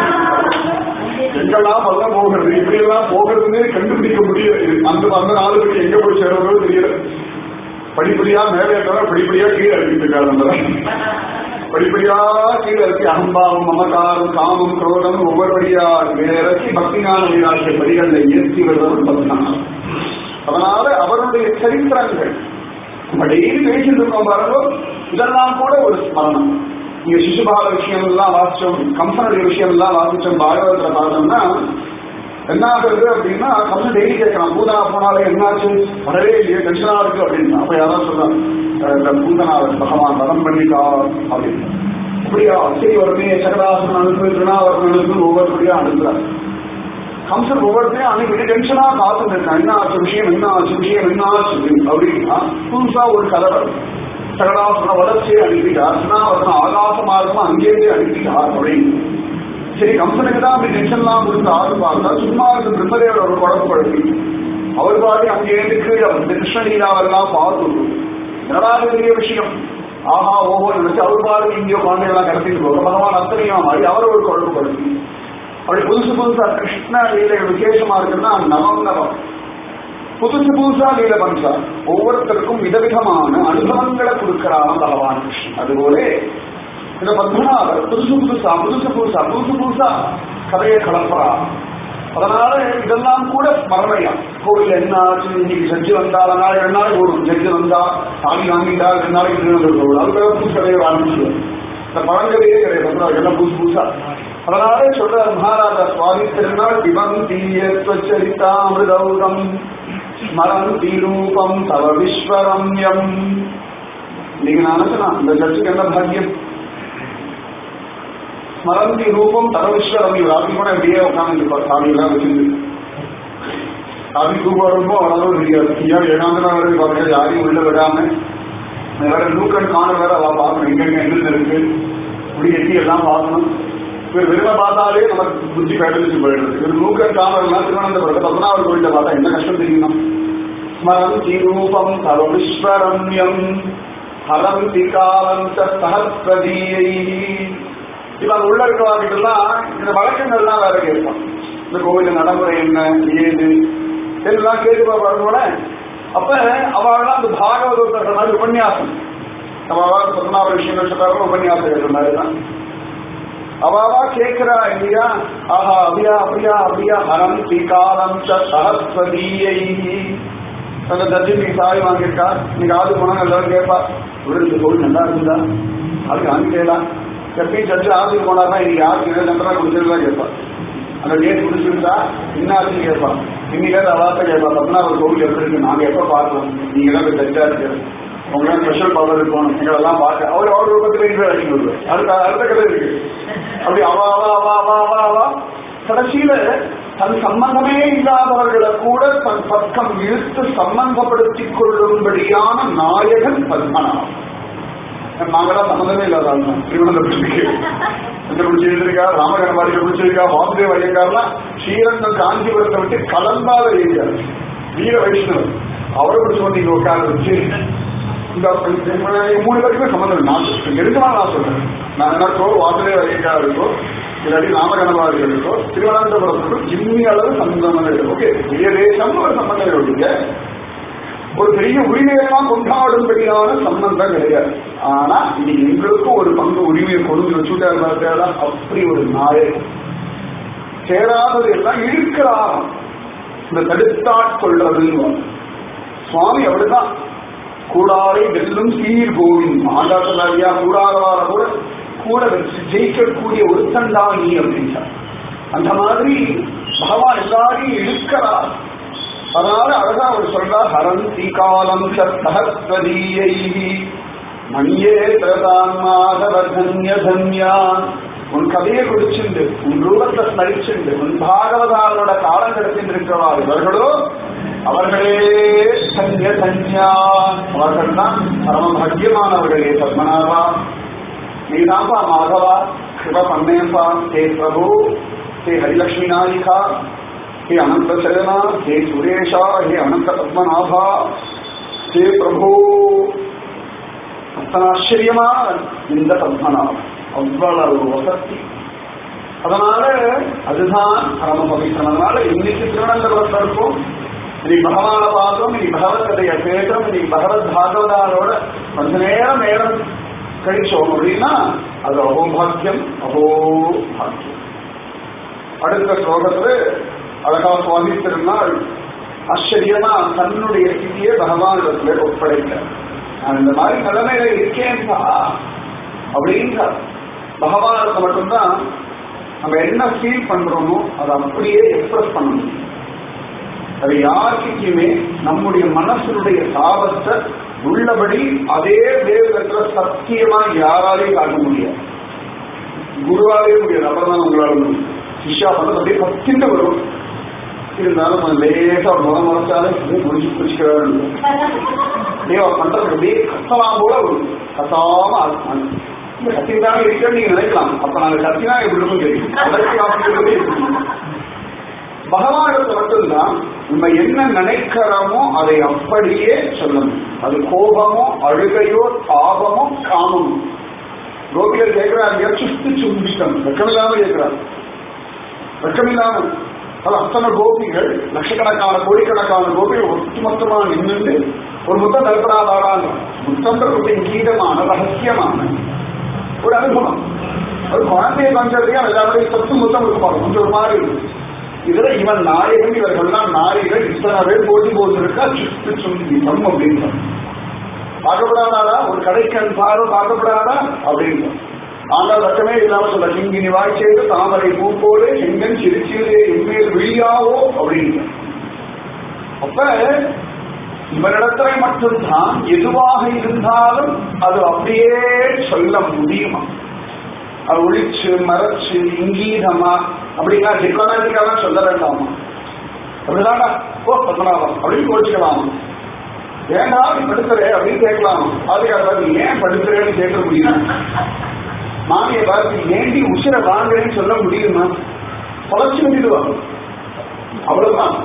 எங்கெல்லாம் பள்ளம் போகிறது இப்படி எல்லாம் போகிறதுன்னே கண்டுபிடிக்க முடியல அந்த அந்த நாலு பேர் எங்க போய் சேர்றதோ தெரியல படிப்படியா மேலே தவிர படிப்படியா கீழே இறக்கிட்டு இருக்காரு அந்த படிப்படியா கீழே இறக்கி அகம்பாவம் மமகாரம் காமம் குரோதம் ஒவ்வொரு படியா இறக்கி பக்திஞான வீராட்சிய படிகள்ல ஏற்றி வருவதும் பக்தினான் அதனால அவருடைய சரித்திரங்கள் நம்ம டெய்லி பேசிட்டு இருக்கோம் பாருங்க இதெல்லாம் கூட ஒரு ஸ்மரணம் இங்க சிசுபால விஷயம் எல்லாம் வாசிச்சோம் கம்பனுடைய விஷயம் எல்லாம் வாசிச்சோம் பாகவதத்துல பார்த்தோம்னா என்ன ஆகுது அப்படின்னா கம்பன் டெய்லி கேட்கலாம் பூதனா போனாலே என்னாச்சு வரவே இல்லையே டென்ஷனா இருக்கு அப்படின்னு அப்ப யாராவது சொல்றாங்க பூதனாவர் பகவான் வரம் பண்ணிட்டா அப்படின்னு அப்படியா சரி வருமே சகடாசனம் அனுப்பு திருநாவரன் அனுப்பு ஒவ்வொருபடியா அனுப்புறாரு கம்சன் ஒவ்வொருத்தையும் அன்னைக்கு டென்ஷனா காத்துட்டு இருக்கான் என்ன ஆச்சு விஷயம் என்ன ஆச்சு விஷயம் என்ன ஆச்சு அப்படின்னா புதுசா ஒரு கதை வரும் சகடாசன வளர்ச்சியை அனுப்பிட்டார் திருநாவரன் ஆகாச மார்க்கமா அங்கேயே அனுப்பிட்டார் அப்படின்னு சரி கம்பெனிக்கு தான் அப்படி டென்ஷன்லாம் கொடுத்து ஆறு பார்த்தா சும்மா இருந்து பிரம்மதேவர் ஒரு குழப்பப்படுத்தி அவர் பாடி அங்கே இருக்கு அவர் கிருஷ்ணலீலாவெல்லாம் பார்த்து என்னடா பெரிய விஷயம் ஆஹா ஓஹோ நினைச்சு அவர் பாடு இங்கேயோ குழந்தைகள்லாம் கடத்திட்டு போக பகவான் அத்தனையும் மாதிரி அவர் ஒரு குழப்பப்படுத்தி அப்படி புதுசு புதுசா கிருஷ்ண லீலை விசேஷமா இருக்குன்னா நவம் நவம் புதுசு புதுசா லீலை பண்றா ஒவ்வொருத்தருக்கும் விதவிதமான அனுபவங்களை கொடுக்கிறான் பகவான் கிருஷ்ணன் அதுபோல இந்த பத்மநாபர் புதுசு புதுசா புதுசு புதுசா புதுசு புதுசா கதையை கலப்பறா அதனால இதெல்லாம் கூட ஸ்மரணையா கோவில் என்ன ஆச்சு இன்னைக்கு செஞ்சு வந்தால் நாள் ரெண்டு நாளைக்கு ஓடும் செஞ்சு வந்தா சாமி வாங்கிட்டா ரெண்டு நாளைக்கு திருநெல்வேலி அதுக்காக புதுசு கதையை ஆரம்பிச்சிடுவோம் இந்த பழங்கதையே கிடையாது அப்புறம் எல்லாம் புதுசு புதுசா அதனாலே சொல்ற மகாராஜா சுவாமி திருநாள் திவம் தீயத்வச்சரித்தாமிருதௌதம் ஸ்மரம் தீரூபம் தவ விஸ்வரம்யம் நீங்க நினைச்சனா இந்த சர்ச்சுக்கு என்ன பாக்கியம் ஸ்மரந்தி ரூபம் தவ விஸ்வரம்யம் ராத்திரி கூட அப்படியே உட்காந்து சாமி எல்லாம் வச்சிருந்து சாமி தூக்கம் வரும்போது அவ்வளவு தெரியாது ஏன் ஏகாந்தனா வருது பாருங்க யாரையும் உள்ள விடாம வேற நூக்கன் காண வேற அவ பார்க்கணும் எங்கெங்க எங்க இருக்கு இப்படி எட்டி எல்லாம் பார்க்கணும் இவர் வெறுமை பார்த்தாலே நமக்கு புத்தி பேட்டலிச்சு போயிடுது இவர் நூக்கன் காணலாம் திருவனந்தபுரத்தை பத்மநாபர் கோயில பார்த்தா என்ன கஷ்டம் தெரியுமா ஸ்மரந்தி ரூபம் தவ விஸ்வரம்யம் ஹரந்தி காலம் சஹஸ்ரதீயை இவன் உள்ள இருக்கிறவர்கிட்டலாம் இந்த வழக்கங்கள்லாம் வேற கேட்பான் இந்த கோவில் நடைமுறை என்ன ஏது எல்லாம் கேட்டு பார்க்கக்கூட அப்ப அவள்லாம் அந்த பாகவதத்தை மாதிரி உபன்யாசம் அவள் பதினாறு விஷயங்கள் சொல்றாங்க உபன்யாசம் கேட்கிற மாதிரி தான் அவாவா கேட்கிறா இல்லையா ஆஹா அப்படியா அப்படியா அப்படியா ஹரம் திகாலம் சஹஸ்வதீயை அந்த தர்ஜி சாய் வாங்கியிருக்கா நீங்க ஆது போனா எல்லாரும் கேட்பா இவரு இந்த கோவில் நல்லா இருக்குதா அது வாங்கிக்கலாம் எப்பயும் சர்ச்சு ஆத்துக்கு போனாருன்னா இன்னைக்கு யாருக்கு ஏழு நம்பரா கொடுத்துருந்தா கேட்பா அந்த டேட் முடிச்சிருந்தா என்ன ஆச்சுன்னு கேட்பா இன்னைக்கு அவாத்த கேட்பா பத்மநாபர் கோவில் எப்படி இருக்கு நாங்க எப்ப பார்க்கலாம் நீங்க எல்லாம் போய் சர்ச்சா இருக்கு உங்களாம் ஸ்பெஷல் பவர் போகணும் எங்களெல்லாம் பார்க்க அவர் அவர் ரூபத்துல இருந்து அழைச்சி வருவார் அடுத்த அடுத்த கதை இருக்கு அப்படி அவா அவா அவா அவா அவா அவா கடைசியில தன் சம்பந்தமே இல்லாதவர்களை கூட தன் பக்கம் இழுத்து சம்பந்தப்படுத்திக் கொள்ளும்படியான நாயகன் பத்மநாபன் நாங்களாம் சம்மந்தமே இல்லாத ஆள் தான் திருவனந்தபுரத்துக்கு எந்த பிடிச்சிருக்கா ராமகணபாடியை பிடிச்சிருக்கா வாசுதேவ ஐயங்கார்லாம் ஸ்ரீரங்கம் காஞ்சிபுரத்தை விட்டு கலந்தாத ஏரியா வீர வைஷ்ணவர் அவரை பிடிச்சி வந்து இங்க உட்கார வச்சு இந்த மூணு பேருக்குமே சம்மந்தம் நான் நெருக்கமா நான் சொல்றேன் நான் எனக்கோ வாசுதேவ ஐயங்கார் இருக்கோ இல்லாட்டி ராமகணபாடிகள் இருக்கோ திருவனந்தபுரத்துக்கும் ஜிம்மி அளவு சம்பந்தம் இருக்கு ஓகே பெரிய தேசம் ஒரு சம்பந்தம் இருக்கு ஒரு பெரிய உரிமையெல்லாம் கொண்டாடும்படியான சம்பந்தம் கிடையாது ஆனா இது எங்களுக்கும் ஒரு பங்கு உரிமையை கொண்டு வச்சுட்டாரு பார்த்தா அப்படி ஒரு நாயகம் சேராதது எல்லாம் இழுக்கிறார் இந்த தடுத்தாட்கொள்றதுன்னு சுவாமி அப்படிதான் கூடாரை வெல்லும் சீர் கோவிந்த் ஆண்டாட்கள் ஐயா கூடாதவார கூட கூட வச்சு ஜெயிக்கக்கூடிய ஒருத்தன் தான் நீ அப்படின்ட்டார் அந்த மாதிரி பகவான் எல்லாரையும் இழுக்கிறார் அதனால அழகா அவர் சொல்றார் ஹரம் தீகாலம் சஹஸ்வதீயை மணியே பிரதான் மாதவ தன்ய தன்யான் உன் கதையை குடிச்சுண்டு உன் ரூபத்தை ஸ்மரிச்சுண்டு உன் பாகவதாரோட காலம் கிடைச்சிட்டு இருக்கிறவார் இவர்களோ அவர்களே தன்ய தன்யான் அவர்கள் தான் பரம பாக்கியமானவர்களே பத்மநாபா நீதான்பா மாதவா கிருப பண்ணேன்பா ஹே பிரபு ஹே ஹரிலக்ஷ்மி நாயிகா हे अनंत शरणा हे सुरेशा हे अनंत पद्मनाभा हे प्रभु ஆச்சரியமான இந்த பத்மநாபம் அவ்வளவு வசதி அதனால அதுதான் பரம பவித்திரம் அதனால இன்னைக்கு திருவனந்தபுரத்தில் இருக்கும் இன்னைக்கு பகவான பார்த்தோம் இன்னைக்கு பகவத் கதையை கேட்டோம் இன்னைக்கு பகவத் பாகவதாரோட கொஞ்ச நேரம் நேரம் கழிச்சோம் அப்படின்னா அது அகோபாக்கியம் அகோபாக்கியம் அடுத்த ஸ்லோகத்துல அழகா சுவாமி திருநாள் ஆச்சரியமா தன்னுடைய ஸ்திதியை பகவானிடத்துல ஒப்படைத்தார் நான் இந்த மாதிரி நிலைமையில இருக்கேன்பா அப்படின்றார் பகவானுக்கு மட்டும்தான் நம்ம என்ன ஃபீல் பண்றோமோ அதை அப்படியே எக்ஸ்பிரஸ் பண்ண முடியும் அது யாருக்குமே நம்முடைய மனசனுடைய சாபத்தை உள்ளபடி அதே வேகத்துல சத்தியமா யாராலையும் காட்ட முடியாது குருவாலே முடியாது அப்புறம் தான் உங்களால முடியும் சிஷ்யா பண்ணது அப்படியே பத்திட்டு வரும் இருந்தாலும் கொஞ்சம் லேசா முறை முறைச்சாலே அப்படியே முடிச்சு பிடிச்சிக்கிறாரு தேவா பண்றது அப்படியே கத்தலாம் போல வரும் கத்தாம அது- இந்த கத்திதான் இருக்கன்னு நீங்க நினைக்கலாம் அப்ப நாங்க கத்தினா எப்படி இருக்கும் தெரியும் அதற்கு அப்படிங்கிறதே இருக்கு. பகவானுக்கு மட்டும்தான் நம்ம என்ன நினைக்கிறோமோ அதை அப்படியே சொல்லணும் அது கோபமோ அழுகையோ தாபமோ காமமோ கோபிகள் கேட்கிறாங்க சுத்து சும்பிட்டம் வெக்கமில்லாம கேட்கிறாங்க வெக்கமில்லாம அது அத்தனை கோபிகள் லட்சக்கணக்கான கோடிக்கணக்கான கோபிகள் ஒட்டுமொத்தமா நின்று ஒரு முத்தம் தடுப்படாதாடாங்க முத்தம்ன்றது கீதமான ரகசியமான ஒரு அனுபவம் ஒரு குழந்தைய பண்றதுக்கு எல்லாருடைய சத்து முத்தம் கொடுப்பாங்க கொஞ்சம் ஒரு மாதிரி இருக்கும். இதுல இவன் நாயகன் இவர்கள்லாம் நாயகன் இத்தனை பேர் போட்டி போட்டிருக்கா சுத்து சுந்தீபம் அப்படின்னு பார்க்கப்படாதா ஒரு கடைக்கண் பார்வை பார்க்கப்படாதா அப்படின்னு ஆனால் ரத்தமே இல்லாம சொல்ல கிங்கினி வாய்ச்சேது தாமரை பூப்போடு எங்கன் சிறுச்சியிலே எம்மேல் விழியாவோ அப்படின்னு அப்ப இவரிடத்துல மட்டும்தான் எதுவாக இருந்தாலும் அது அப்படியே சொல்ல முடியுமா அது ஒழிச்சு மறைச்சு இங்கீதமா அப்படின்னா டிப்ளமேட்டிக்காக சொல்ல வேண்டாமா அப்படிதான்டா ஓ பத்மநாபம் அப்படின்னு கோச்சிக்கலாம் ஏண்டா நீ படுத்துறே அப்படின்னு கேட்கலாம் அதுக்காக நீ ஏன் படுத்துறேன்னு கேட்க முடியும் மாமியை பார்த்து ஏண்டி உசிர வாங்குறேன்னு சொல்ல முடியுமா தொலைச்சு விட்டுடுவாங்க அவ்வளவுதான்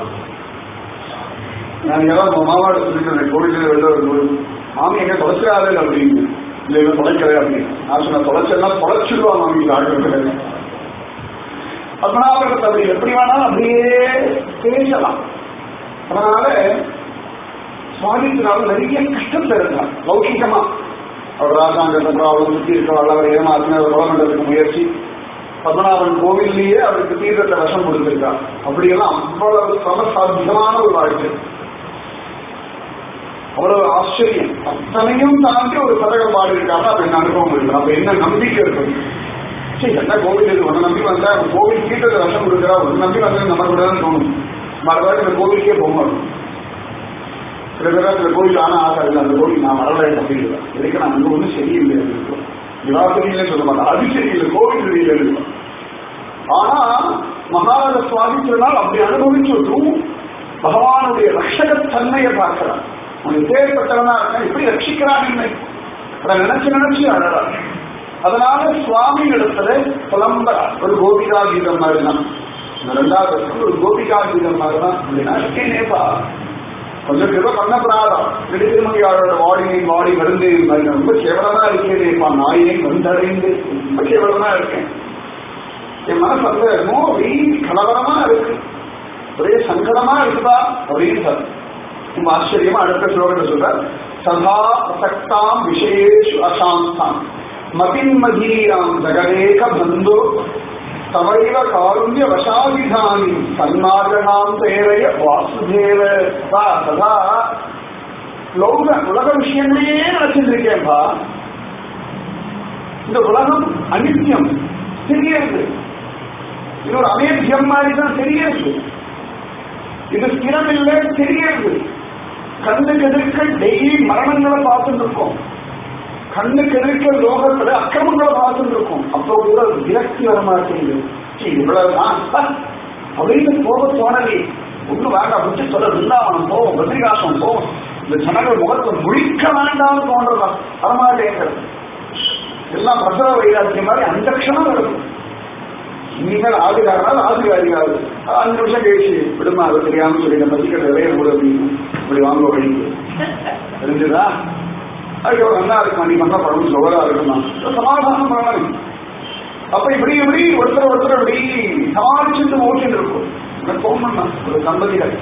நான் ஏதாவது மாவாடு சொல்லிட்டு கோவிலில் வெளில வரும்போது மாமி எங்க தொலைச்சிடாதே அப்படின்னு இல்லை இவன் தொலைக்கிறே அப்படின்னு நான் சொன்ன தொலைச்செல்லாம் தொலைச்சிடுவா மாமி ஆட்டு பத்மநாபகத்தை அப்படி எப்படி வேணாலும் அப்படியே பேசலாம் அதனால சுவாமித்தினால நிறைய கஷ்டத்துல இருந்தார் லௌகிகமா அவர் ராஜாங்க அவரை சுற்றி இருக்கிற அவர் ஏமாத்தின கொலை பண்றதுக்கு முயற்சி பத்மநாபன் கோவில்லையே அவருக்கு தீர்த்தத்தை விஷம் கொடுத்திருக்கார் அப்படியெல்லாம் அவ்வளவு சமசாத்தியமான ஒரு வாழ்க்கை அவ்வளவு ஆச்சரியம் அத்தனையும் தாண்டி ஒரு பதகம் பாடி இருக்காங்க அப்ப என்ன அனுபவம் இருக்கு அப்ப என்ன நம்பிக்கை இருக்கு சரி என்ன கோவில் இருக்கு உன்னை நம்பி வந்தா கோவில் தீர்த்தத்தை விஷம் கொடுக்குறா உன்னை நம்பி வந்தது நம்ம கூட தான் தோணும் மறுபடியும் இந்த கோவிலுக்கே போக மாட்டோம் சில பேர் சில கோவில் ஆனா ஆசை இல்லை அந்த கோவில் நான் வரலை அப்படின்னு இதுக்கு நான் அங்க ஒன்றும் சரியில்லை இருக்கும் விவாசனிலே சொல்ல மாட்டேன் அது சரியில்லை கோவில் சரியில்லை இருக்கும் ஆனா மகாராஜ சுவாமித்தினால் அப்படி அனுபவிச்சுட்டும் பகவானுடைய ரஷகத்தன்மையை பார்க்கிறான் அவனுக்கு தேவைப்பட்டவனா இருக்கான் எப்படி ரட்சிக்கிறான் என்னை அதை நினைச்சு நினைச்சு அழறான் அதனால சுவாமி இடத்துல புலம்பரா ஒரு கோபிகா கீதம் மாதிரி தான் இந்த ரெண்டாவது வருஷம் ஒரு கோபிகா கீதம் மாதிரி தான் அப்படின்னா இருக்கேனேப்பா கொஞ்சம் ஏதோ பண்ணப்படாதான் திருமதியாளோட வாடினை வாடி மருந்து ரொம்ப கேவலமா இருக்கேனேப்பா நாயேன் வந்தடைந்து ரொம்ப கேவலமா இருக்கேன் என் மனசு வந்து என்னமோ ஒரே கலவரமா இருக்கு ஒரே சங்கடமா இருக்குதா அப்படின்னு சார் ரொம்ப ஆச்சரியமா அடுத்த ஸ்லோகத்தை சொல்றார் சதா பிரசக்தாம் விஷயேஷு அசாந்தாம் மதின்மதீராம் ஜகதேக பந்தோ தவைவ காருண்ய வசாதிதானி சன்மார்கணாம் பேரைய வாசுதேவ பா சதா லோக உலக விஷயங்களே நினைச்சிட்டு இருக்கேன்பா இந்த உலகம் அனித்தியம் தெரியாது இது ஒரு அமேத்தியம் மாதிரி தான் தெரியாது இது ஸ்திரம் இல்லை தெரியாது கண்ணுக்கு எதிர்க்க டெய்லி மரணங்களை பார்த்துட்டு இருக்கோம் கண்ணுக்கு எதிர்க்க லோகத்துல அக்கிரமங்களை பார்த்துட்டு இருக்கோம் அப்போ கூட விரக்தி வர மாட்டேங்குது இவ்வளவுதான் அப்படின்னு போக தோணலி ஒண்ணு வேண்டாம் விட்டு சொல்ல பிருந்தாவனம் போவோம் பத்ரிகாசம் போவோம் இந்த ஜனங்கள் முகத்தை முழிக்க வேண்டாம் தோன்றதா வரமாட்டேங்கிறது எல்லாம் பிரசவ வைராக்கியம் மாதிரி அந்த க்ஷணம் நடக்கும் நீங்கள் ஆதிகாரனால் ஆதிகாரிகாரு அஞ்சு நிமிஷம் கழிச்சு விடுமா அது தெரியாம சொல்லி நம்ம சீக்கிரம் நிறைய கூட அப்படின்னு இப்படி வாங்க வழிக்கு தெரிஞ்சுதா அதுக்கு ஒரு நல்லா இருக்குமா நீ பண்ண படம் சுவரா இருக்குமா சமாதானம் பண்ணணும் அப்ப இப்படி இப்படி ஒருத்தர் ஒருத்தர் இப்படி சமாளிச்சுட்டு ஓட்டிட்டு இருக்கும் எனக்கு ஃபோன் பண்ணா ஒரு தம்பதிகள்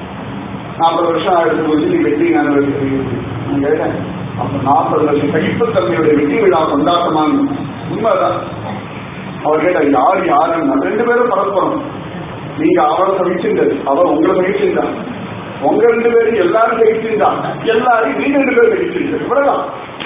நாற்பது வருஷம் ஆயிரத்து வச்சு நீ வெற்றி ஆனிவர்சரி நான் கேட்டேன் அப்ப நாற்பது வருஷம் சகிப்புத்தன்மையுடைய வெற்றி விழா கொண்டாட்டமான உண்மைதான் அவர் கேட்டார் யார் யாருன்னா ரெண்டு பேரும் பரஸ்பரம் நீங்க அவரை சகிச்சிருந்தது அவர் உங்களை சகிச்சிருந்தார் உங்க ரெண்டு பேரும் எல்லாரும் சகிச்சிருந்தாங்க எல்லாரையும் நீங்க ரெண்டு பேரும் சகிச்சிருந்தது இவ்வளவுதான்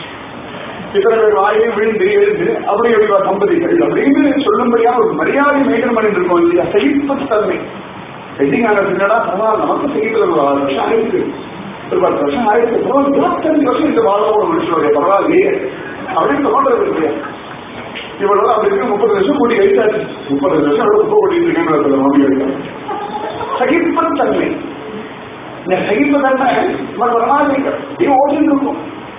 இத்தனை பேர் வாயை விழுந்து எழுந்து அப்படி எப்படி தம்பதிகள் அப்படின்னு சொல்லும்படியாக ஒரு மரியாதை மெயின்டைன் பண்ணிட்டு இருக்கோம் இல்லையா சகிப்புத்தன்மை வெட்டிங் ஆனதுன்னா பரவாயில்ல நமக்கு செய்யறது ஒரு ஆறு வருஷம் ஆயிருக்கு ஒரு பத்து வருஷம் ஆயிருக்கு பரவாயில்ல இருபத்தஞ்சு வருஷம் இந்த வாழ ஒரு மனுஷனுடைய பரவாயில்லையே அப்படின்னு தோன்றது இல்லையா இவ்வளவு அப்படி இருக்கு முப்பது வருஷம் கூட்டி கழிச்சாச்சு முப்பது வருஷம் எவ்வளவு குப்பை கூட்டிட்டு இருக்கேன் மாமியார் சகிப்புத்தன்மை இந்த சகிப்புத்தன்மை இவன் வரமாட்டீங்க நீ ஓட்டிட்டு இருக்கும்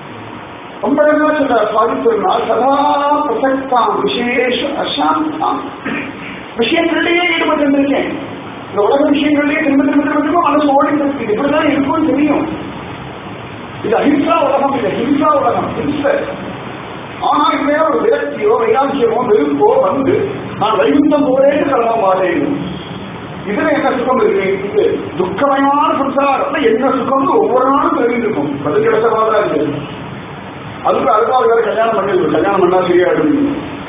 ரொம்ப அழகா சொல்ற சுவாதித்திருந்தால் சதா பிரசக்தாம் விசேஷ அசாந்தாம் விஷயங்களிலேயே ஈடுபட்டு இருந்திருக்கேன் இந்த உலக விஷயங்களிலேயே திரும்ப திரும்ப திரும்ப திரும்ப மனசு ஓடிட்டு இருக்கு இது இப்படிதான் இருக்கும்னு தெரியும் இது அஹிம்சா உலகம் இது ஹிம்சா உலகம் ஹிம்சை ஆனா இதுவே ஒரு விரக்தியோ வைராக்கியமோ வெறுப்போ வந்து நான் வைகுந்தம் போறேன்னு கிளம்ப மாட்டேன் இதுல என்ன சுகம் இருக்கு இது துக்கமயமான சம்சாரத்துல என்ன சுகம்னு ஒவ்வொரு நாளும் தெரிஞ்சிருக்கும் அது கிடைச்ச மாதிரி இருக்கு அதுக்கு அடுத்தாவது வேற கல்யாணம் பண்ணிடுவோம் கல்யாணம் பண்ணா சரியா இருக்கு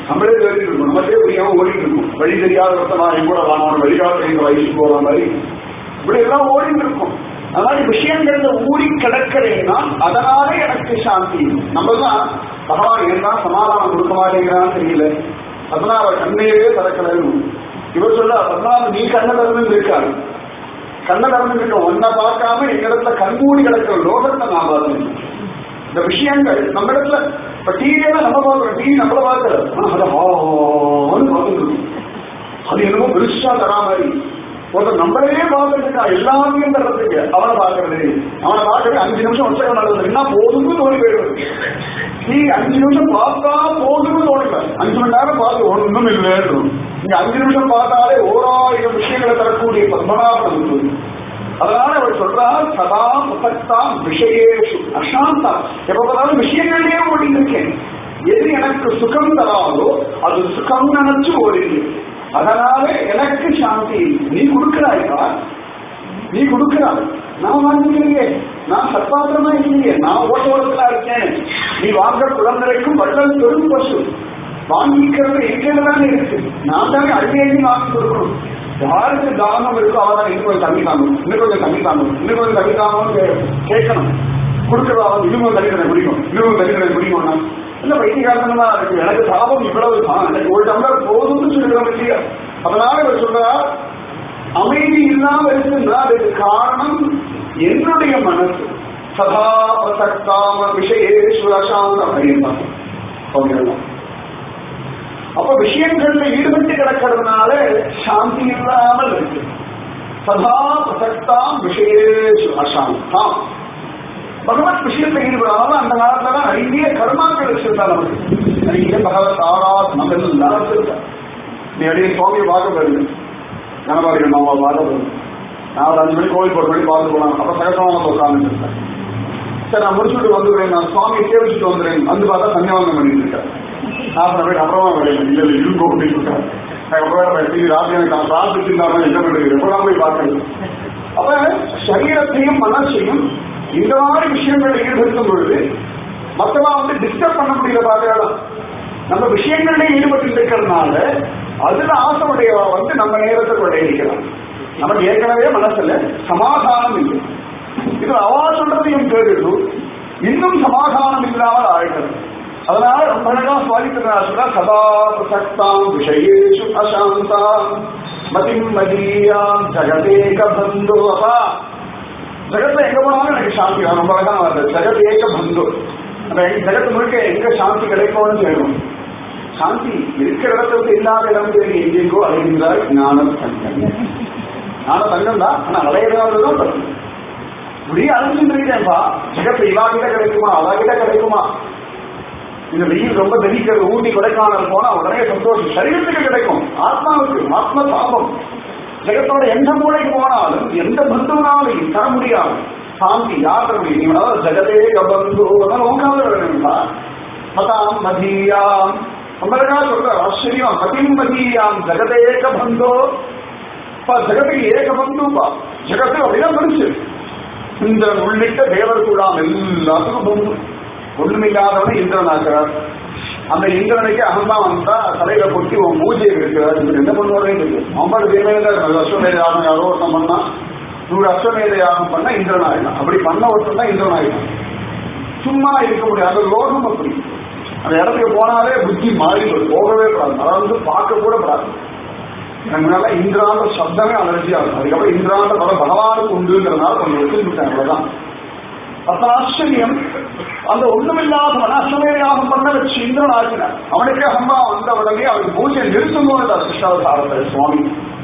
நம்மளே தெரிஞ்சுட்டு இருக்கோம் நமக்கே புரியாம ஓடிட்டு இருக்கும் வழி தெரியாத ஒருத்தனா என் கூட வாங்க வழிகாட்டு எங்க வயசுக்கு போற மாதிரி இப்படி எல்லாம் ஓடிட்டு இருக்கும் அதனால விஷயங்கள்ல ஊறி கிடக்கிறேன்னா அதனால எனக்கு சாந்தி நம்ம தான் பகவான் ஏன் தான் சமாதானம் கொடுக்க மாட்டேங்கிறான்னு தெரியல அதனால அவர் கண்ணையவே திறக்கலன்னு இவர் சொல்ல அதனால நீ கண்ணை திறந்து இருக்காரு கண்ணை திறந்து இருக்க ஒன்ன பார்க்காம எங்கிடத்துல கண்மூடி கிடக்கிற லோகத்தை நான் பார்த்தேன் இந்த விஷயங்கள் நம்ம இடத்துல இப்ப டிவியில நம்ம பார்க்கிறோம் டிவி நம்மள பார்க்கல ஆனா அதை ஆன்னு பார்த்துட்டு இருக்கும். அது என்னமோ பெருசா தரா மாதிரி ஒருத்தர் நம்மளையே பார்த்துட்டு எல்லாத்தையும் தர்றதுக்கு அவனை பார்க்கறது அவனை பார்க்கறது அஞ்சு நிமிஷம் வச்சகம் நடந்தது என்ன போதும்னு தோணி போயிடுது நீ அஞ்சு நிமிஷம் பார்த்தா போதும்னு தோணல அஞ்சு மணி நேரம் பார்த்து ஒண்ணும் இல்லைன்னு நீங்க அஞ்சு நிமிஷம் பார்த்தாலே ஓராயிரம் விஷயங்களை தரக்கூடிய பத்மநாபன் இருக்குது அதனால அவர் சொல்றார் சதா பிரசக்தாம் விஷயேஷு அசாந்தா எப்ப பார்த்தாலும் விஷயங்களிலே ஓடிட்டு இருக்கேன் எது எனக்கு சுகம் தராதோ அது சுகம் நினைச்சு ஓடிடு அதனால எனக்கு சாந்தி நீ கொடுக்கிறாய்ப்பா நீ கொடுக்கிறாய் நான் வாங்கிக்கலையே நான் சத்பாத்திரமா இல்லையே நான் ஓட்ட ஓட்டத்துல இருக்கேன் நீ வாங்க குழந்தைக்கும் வள்ளல் பெரும் பசு வாங்கிக்கிறது எங்கிட்ட தானே இருக்கு நான் தானே அடிக்கடி வாங்கி கொடுக்கணும் யாருக்கு தானம் இருக்கோ அவதான் இன்னும் கொஞ்சம் தண்ணி தாங்கணும் இன்னும் கொஞ்சம் தண்ணி தாங்கணும் இன்னும் கொஞ்சம் தண்ணி தாங்கணும்னு கேட்கணும் கொடுக்கிறதா இன்னும் கொஞ்சம் தண்ணி தண்ணி குடிக்கும் இன்னும் கொஞ்சம் தண்ணி தண்ணி குடிக்கும்னா இல்ல வைத்தியகாரமா இருக்கு எனக்கு தாபம் இவ்வளவு தான் எனக்கு ஒரு டம்ளர் போதும்னு சொல்லிடுறோம் இல்லையா அதனால இவர் சொல்றா அமைதி இல்லாம இருக்குன்னா அதுக்கு காரணம் என்னுடைய மனசு சதா பிரசக்தாம விஷயேஸ்வர அசாந்த அப்படின்னா அப்ப விஷயங்கள்ல ஈடுபட்டு கிடக்கிறதுனால சாந்தி இல்லாமல் இருக்கு சதா பிரசக்தாம் விஷயேஷு அசாந்தாம் பகவத் விஷயத்துல ஈடுபடாம அந்த காலத்துல தான் நிறைய கர்மாக்கள் வச்சிருந்தா நமக்கு நிறைய பகவத் ஆராதனம் எல்லாம் வச்சிருக்கா நீ அடியே சுவாமியை பார்க்க போயிருங்க கணபாரிகள் மாமா பார்க்க போயிருங்க நான் ஒரு அஞ்சு மணி கோவில் ஒரு மணி பார்த்து போலாம் அப்ப சகசமாக உட்கார்ந்து இருக்கேன் சரி நான் முடிச்சுட்டு வந்துடுறேன் நான் சுவாமியை சேவிச்சுட்டு வந்துடுறேன் வந்து பார்த்தா சன்னியாவனம் பண்ணிட்டு இருக்கேன் அப்புறம் போய் அப்புறமா வரேன் இல்ல இல்ல இருக்கும் அப்படின்னு இருக்காரு அதுக்கப்புறம் டிவி ராத்திரி எனக்கு பிரார்த்திச்சிருந்தாம என்ன பண்றது எப்ப போய் பார்க்கறது அப்ப சரீரத்தையும் மனசையும் இந்த மாதிரி விஷயங்களை ஈடுபடுத்தும் பொழுது மத்தவா வந்து டிஸ்டர்ப் பண்ண முடியல பார்க்கலாம் நம்ம விஷயங்கள்ல ஈடுபட்டு இருக்கிறதுனால அதுல ஆசையுடையவா வந்து நம்ம நேரத்தை கொள்ளையடிக்கலாம் நமக்கு ஏற்கனவே மனசுல சமாதானம் இல்லை இது அவா சொல்றதையும் கேட்டு இன்னும் சமாதானம் இல்லாமல் ஆயிடுறது அதனால ரொம்ப அழகா சுவாமிக்கிறார் சதா பிரசக்தாம் விஷயேஷு அசாந்தாம் மதிம் மதீயாம் ஜகதேக பந்து அப்பா ஜெகத்துல எங்க போனாலும் எனக்கு சாந்தி வரும். ரொம்ப அழகா வருது ஜெகத் ஏக பந்து அந்த ஜெகத்து முழுக்க எங்க சாந்தி கிடைக்கும்னு சொல்லணும் சாந்தி இருக்கிற இடத்துல விட்டு இல்லாத இடம் தேடி எங்கெங்கோ அலைகின்றாய் ஞானம் தங்கம் ஞான தங்கம் தான் ஆனா அலையிறாவது தான் தங்கம் இப்படியே அழைச்சிட்டு இருக்கேன்ப்பா ஜெகத்துல இவா கிட்ட கிடைக்குமா அவா கிட்ட கிடைக்குமா இந்த வெயில் ரொம்ப தரிக்கிறது ஊட்டி கொடைக்கானல் போனா உடனே சந்தோஷம் சரீரத்துக்கு கிடைக்கும் ஆத்மாவுக்கு ஆத்ம சாபம் ஜெகத்தோட எந்த மூளைக்கு போனாலும் எந்த பந்துனாலையும் தர முடியாது சாந்தி யார் தர முடியும் நீங்க அதாவது ஜெகதே கபந்து ஓங்காவது வேணுங்களா மதாம் மதியாம் அமரகா சொல்ற ஆச்சரியம் மதிம் மதியாம் ஜெகதேக பந்தோ பா ஜெகத்துக்கு ஏக பந்துப்பா ஜெகத்து அப்படிதான் பெருசு இந்த உள்ளிட்ட தேவர் கூடாம் எல்லாத்துக்கும் பந்து ஒண்ணுமில்லாதவனை இந்திரன் ஆக்கிறார் அந்த இந்திரனுக்கு அகம்பா வந்தா தலையில கொட்டி உன் பூஜை இருக்கிறார் இவர் என்ன பண்ணுவாரே இருக்கு ஐம்பது தேவையில அஸ்வமேத யாகம் யாரோ ஒருத்தன் பண்ணா நூறு அஸ்வமேத யாகம் பண்ணா இந்திரன் ஆயிடும் அப்படி பண்ண ஒருத்தன் தான் இந்திரன் ஆயிடும் சும்மா இருக்க முடியாது அந்த லோகம் அப்படி அந்த இடத்துக்கு போனாலே புத்தி மாறி போய் போகவே கூடாது அதை வந்து பார்க்க கூட கூடாது எனக்கு முன்னால இந்திராந்த சப்தமே அலர்ஜி ஆகும் அதுக்கப்புறம் இந்திராந்த படம் பகவானுக்கு உண்டுங்கிறதுனால கொஞ்சம் வச்சுருக்கேன் அவ்வளவுதான் அப்ப ஆச்சரியம் அந்த ஒண்ணுமில்லாதவன் அஸ்வமேயாகம் பண்ண வச்சு இந்திரன் ஆக்கினார் அவனுக்கே அம்மா வந்த உடனே அவனுக்கு பூஜை நிறுத்தும் போது கிருஷ்ணாவதாரத்தை சுவாமி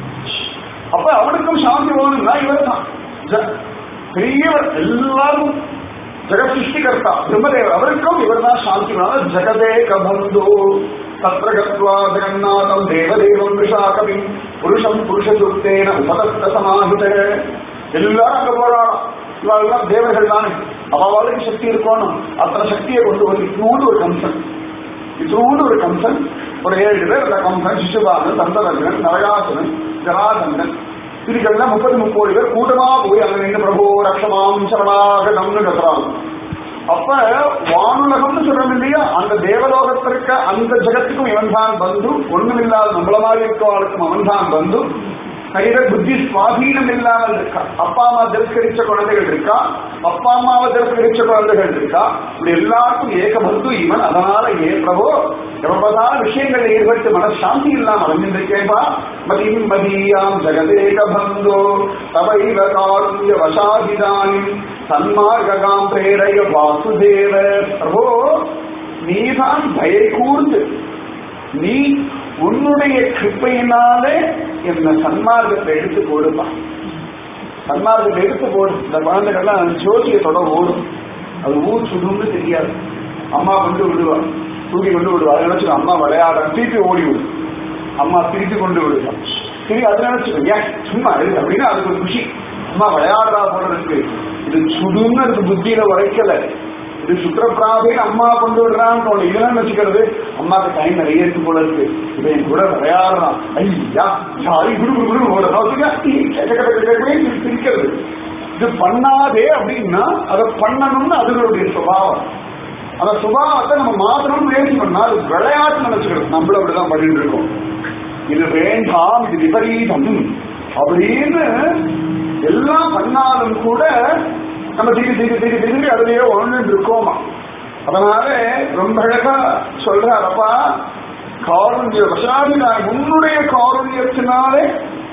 அப்ப அவனுக்கும் சாந்தி வேணும்னா இவர் தான் ஜ- பெரியவர் எல்லாரும் ஜெகத் சிருஷ்டிகர்த்தா பிரம்மதேவர் அவருக்கும் இவர் தான் சாந்தி வேணும் ஜெகதே கபந்து தத்ர கத்வா ஜெகநாதம் தேவதேவம் விஷாகவி புருஷம் புருஷசுத்தேன உபதஸ்த சமாஹித எல்லாரும் அங்க போறான் இவெல்லாம் தேவர்கள் தானே அவளுக்கு சக்தி இருக்கணும் அத்தனை சக்தியை கொண்டு வந்து இத்தூண்டு ஒரு கம்சன் இத்தூண்டு ஒரு கம்சன் ஒரு ஏழு பேர் அந்த கம்சன் சிசுபாலன் தந்தரகன் நரகாசுரன் ஜராதந்தன் இதுக்கெல்லாம் முப்பது முப்பது பேர் கூட்டமா போய் அங்க நின்று பிரபு ரக்ஷமாம் சரணாக நம்னு கத்துறாங்க அப்ப வானுலகம்னு சொல்றோம் இல்லையா அந்த தேவலோகத்திற்கு அந்த ஜெகத்துக்கும் இவன் தான் வந்து ஒண்ணுமில்லாத நம்மள மாதிரி இருக்கவாளுக்கும் அவன் தான் வந்து கையில புத்தி சுவாதீனம் இல்லாமல் இருக்கா அப்பா அம்மா திரஸ்கரிச்ச குழந்தைகள் இருக்கா அப்பா அம்மாவை திரஸ்கரிச்ச குழந்தைகள் இருக்கா இப்படி எல்லாருக்கும் ஏக பந்து இவன் அதனால ஏ பிரபோ எவ்வளவுதான் விஷயங்கள் ஏற்பட்டு மனசாந்தி இல்லாம அலைஞ்சிருக்கேன்பா மதியும் மதியாம் ஜெகதேக பந்தோ தவைவ காருண்ய வசாதிதானி சன்மார்காம் பிரேரய வாசுதேவ பிரபோ நீதான் தயை கூர்ந்து நீ உன்னுடைய கிருப்பையினாலே என்ன சன்மார்க்கத்தை எடுத்து போடுப்பா சன்மார்க்கத்தை எடுத்து போடு இந்த குழந்தைகள்லாம் ஜோதியத்தோட ஓடும் அது ஊர் சுடுன்னு தெரியாது அம்மா கொண்டு விடுவா தூக்கி கொண்டு விடுவா அதை நினைச்சு அம்மா விளையாட திருப்பி ஓடி விடும் அம்மா திருப்பி கொண்டு விடுவா திருப்பி அதை நினைச்சுக்கோ ஏன் சும்மா இரு அப்படின்னு அதுக்கு ஒரு குஷி அம்மா விளையாடுறா போல இருக்கு இது சுடுன்னு அதுக்கு புத்தியில உரைக்கல இது சுற்றப்பிராபின்னு அம்மா கொண்டு விடுறான்னு தோணும் இதெல்லாம் வச்சுக்கிறது அம்மாக்கு டைம் நிறைய இருக்கு போல இருக்கு இவன் என் கூட விளையாடுறான் ஐயா ஜாலி குடு குடு குடு ஓடுறான் சிரிக்கிறது இது பண்ணாதே அப்படின்னா அதை பண்ணணும்னு அதுகளுடைய சுபாவம் அந்த சுபாவத்தை நம்ம மாத்தணும் முயற்சி பண்ணா அது விளையாட்டு நினைச்சுக்கிறது நம்மள அப்படிதான் பண்ணிட்டு இருக்கோம் இது வேண்டாம் இது விபரீதம் அப்படின்னு எல்லாம் பண்ணாலும் கூட நம்ம திருப்பி திருப்பி திருப்பி திருப்பி அதுலயே ஒன்று இருக்கோமா அதனால ரொம்ப அழகா சொல்றாரப்பா காருண்ய வசாதி நான் உன்னுடைய காருண்யத்தினாலே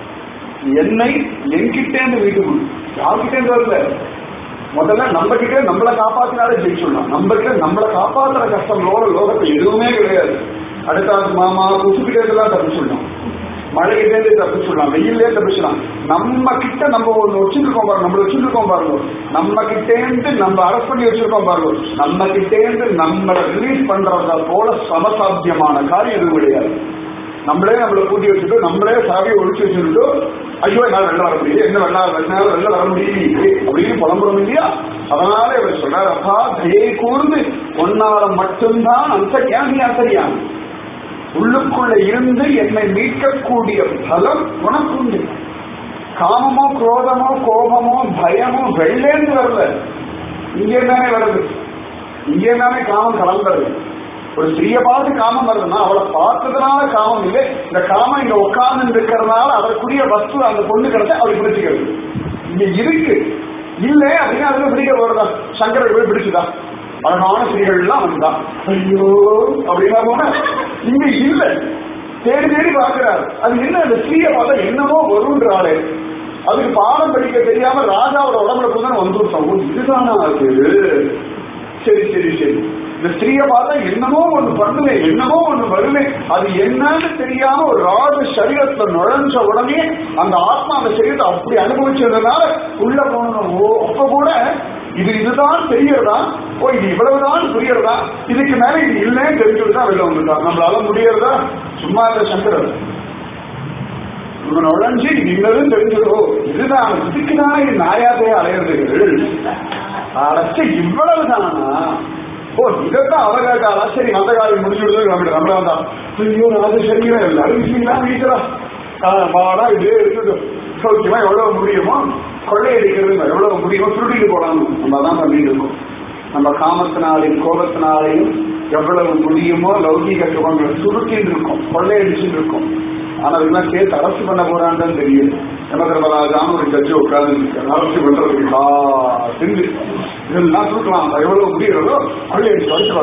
என்னை என்கிட்டேந்து வீட்டு யார்கிட்டேந்து வரல முதல்ல நம்ம கிட்ட நம்மளை காப்பாத்தினாலே ஜெயிச்சுடலாம் நம்ம கிட்ட நம்மளை காப்பாத்துற கஷ்டங்களோட லோகத்துல எதுவுமே கிடையாது அடுத்த மாமா குசுக்கிட்டே எல்லாம் தப்பிச்சுடலாம் மழையிலேருந்து தப்பிச்சுடலாம் வெயிலே தப்பிச்சுடலாம் நம்ம கிட்ட நம்ம ஒண்ணு வச்சிருக்கோம் பாருங்க நம்மள வச்சிருக்கோம் பாருங்க நம்ம கிட்டேந்து நம்ம அரெஸ்ட் பண்ணி வச்சிருக்கோம் பாருங்க நம்ம கிட்டேந்து நம்மளை ரிலீஸ் பண்றத போல சமசாத்தியமான காரியம் எதுவும் கிடையாது நம்மளே நம்மளை கூட்டி வச்சுட்டு நம்மளே சாவியை ஒழிச்சு வச்சுட்டு ஐயோ என்னால் வெளில வர முடியல என்ன வெள்ளா என்னால் வெளில வர முடியலையே அப்படின்னு புலம்புறோம் இல்லையா அதனால இவர் சொல்றாரு அப்பா தயை கூர்ந்து ஒன்னால மட்டும்தான் அந்தரியான் நீ அந்தரியான் உள்ளுக்குள்ள இருந்து என்னை மீட்கக்கூடிய பலம் உனக்கு உண்டு காமமோ குரோதமோ கோபமோ பயமோ வெள்ளேந்து வரல இங்கே தானே வருது இங்கே தானே காமம் கலந்துருது ஒரு ஸ்திரியை பார்த்து காமம் வருதுன்னா அவளை பார்த்ததுனால காமம் இல்லை இந்த காமம் இங்க உட்கார்ந்து இருக்கிறதுனால அதற்குரிய வஸ்து அந்த பொண்ணு கிடைச்சா அவளுக்கு பிடிச்சிக்கிறது இங்க இருக்கு இல்லை அப்படின்னா அதுல பிடிக்க வருதா சங்கரை போய் பிடிச்சுதா அழகான ஸ்திரீகள்லாம் வந்தான் ஐயோ அப்படின்னா போன இங்க இல்ல தேடி தேடி பார்க்கிறார் அது என்ன அந்த ஸ்திரீயை பார்த்தா என்னமோ வருன்றாளே அதுக்கு பாடம் படிக்க தெரியாம ராஜாவோட உடம்புல போதான் வந்துருச்சோம் இதுதானா அது சரி சரி சரி இந்த ஸ்திரீயை பார்த்தா என்னமோ ஒண்ணு பண்ணுவேன் என்னமோ ஒண்ணு வருவேன் அது என்னன்னு தெரியாம ஒரு ராஜ சரீரத்துல நுழைஞ்ச உடனே அந்த ஆத்மா அந்த சரீரத்தை அப்படி அனுபவிச்சதுனால உள்ள போனோம் ஓ அப்ப கூட இது இதுதான் தெரியறதா ஓ இது இவ்வளவுதான் புரியறதா இதுக்கு மேல இது இல்லைன்னு தெரிஞ்சுட்டு வெளில வந்துட்டான் நம்மளால முடியறதா சும்மா இல்ல சங்கரர் இவன் நுழைஞ்சு இது இன்னதும் தெரிஞ்சதோ இதுதான் இதுக்குதானே இது நாயாத்தையே அலையிறதுகள் அடைச்ச இவ்வளவுதானா ஓ இதைத்தான் அவ கேட்டாளா சரி அந்த காலம் முடிச்சுடுறது நம்ம நம்மளா தான் ஐயோ அது சரியா எல்லாரும் விஷயங்களா வீட்டுறா வாடா இதே இருக்குது சௌக்கியமா எவ்வளவு முடியுமோ கொள்ளையடிக்கிறது எவ்வளவு முடியுமோ சுருட்டிட்டு போடாம நம்ம தான் பண்ணிட்டு இருக்கோம் நம்ம காமத்தினாலையும் கோபத்தினாலையும் எவ்வளவு முடியுமோ லௌகீக சுகங்களை சுருட்டின்னு இருக்கோம் கொள்ளையடிச்சுட்டு இருக்கோம் ஆனா இதெல்லாம் கேட்டு அரசு பண்ண போறான்னு தெரியும் எமதர்மராஜான்னு ஒரு ஜட்ஜி உட்கார்ந்து அரசு பண்றதுக்கு செஞ்சு இதெல்லாம் சுருக்கலாம் எவ்வளவு முடிகிறதோ கொள்ளையடிச்சு அடிச்சு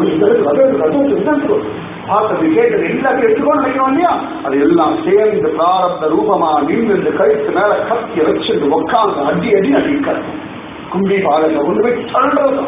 அடிச்சு பார்த்தது கேட்டது எல்லாத்தையும் எடுத்துக்கோ நினைக்கிறோம் இல்லையா அது எல்லாம் சேர்ந்து பிராரப்த ரூபமா நின்று இந்த கழுத்து மேல கத்திய வச்சுட்டு உட்காந்து அடி அடி அடிக்க கும்பி பாலத்தை கொண்டு போய் தள்ளுறது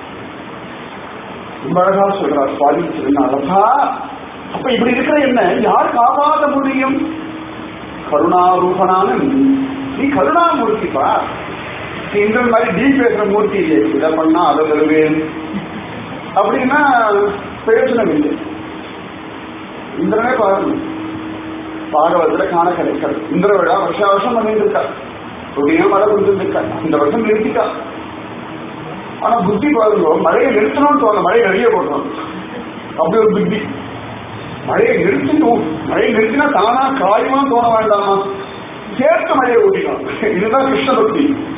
ரொம்ப அழகா சொல்றார் சுவாமி திருநாளப்பா அப்ப இப்படி இருக்கிற என்ன யார் காப்பாற்ற முடியும் கருணாரூபனான நீ நீ கருணாமூர்த்திப்பா நீ இந்த மாதிரி டீ பேசுற மூர்த்தி இல்லையே இதை பண்ணா அதை தருவேன் அப்படின்னா பிரயோஜனம் இல்லை இந்திரனே பாருங்க பாகவத்துல காண கிடைக்கிறது இந்திர விழா வருஷ வருஷம் பண்ணிட்டு இருக்கா அப்படியே மழை கொடுத்துருக்கா இந்த வருஷம் நிறுத்திட்டா ஆனா புத்தி பாருங்க மழையை நிறுத்தணும்னு தோணல மழையை நிறைய போடுறோம் அப்படி ஒரு புத்தி மழையை நிறுத்தணும் மழையை நிறுத்தினா தானா காரியமா தோண வேண்டாமா சேர்த்து மழையை ஊட்டிக்கலாம் இதுதான் கிருஷ்ண பக்தி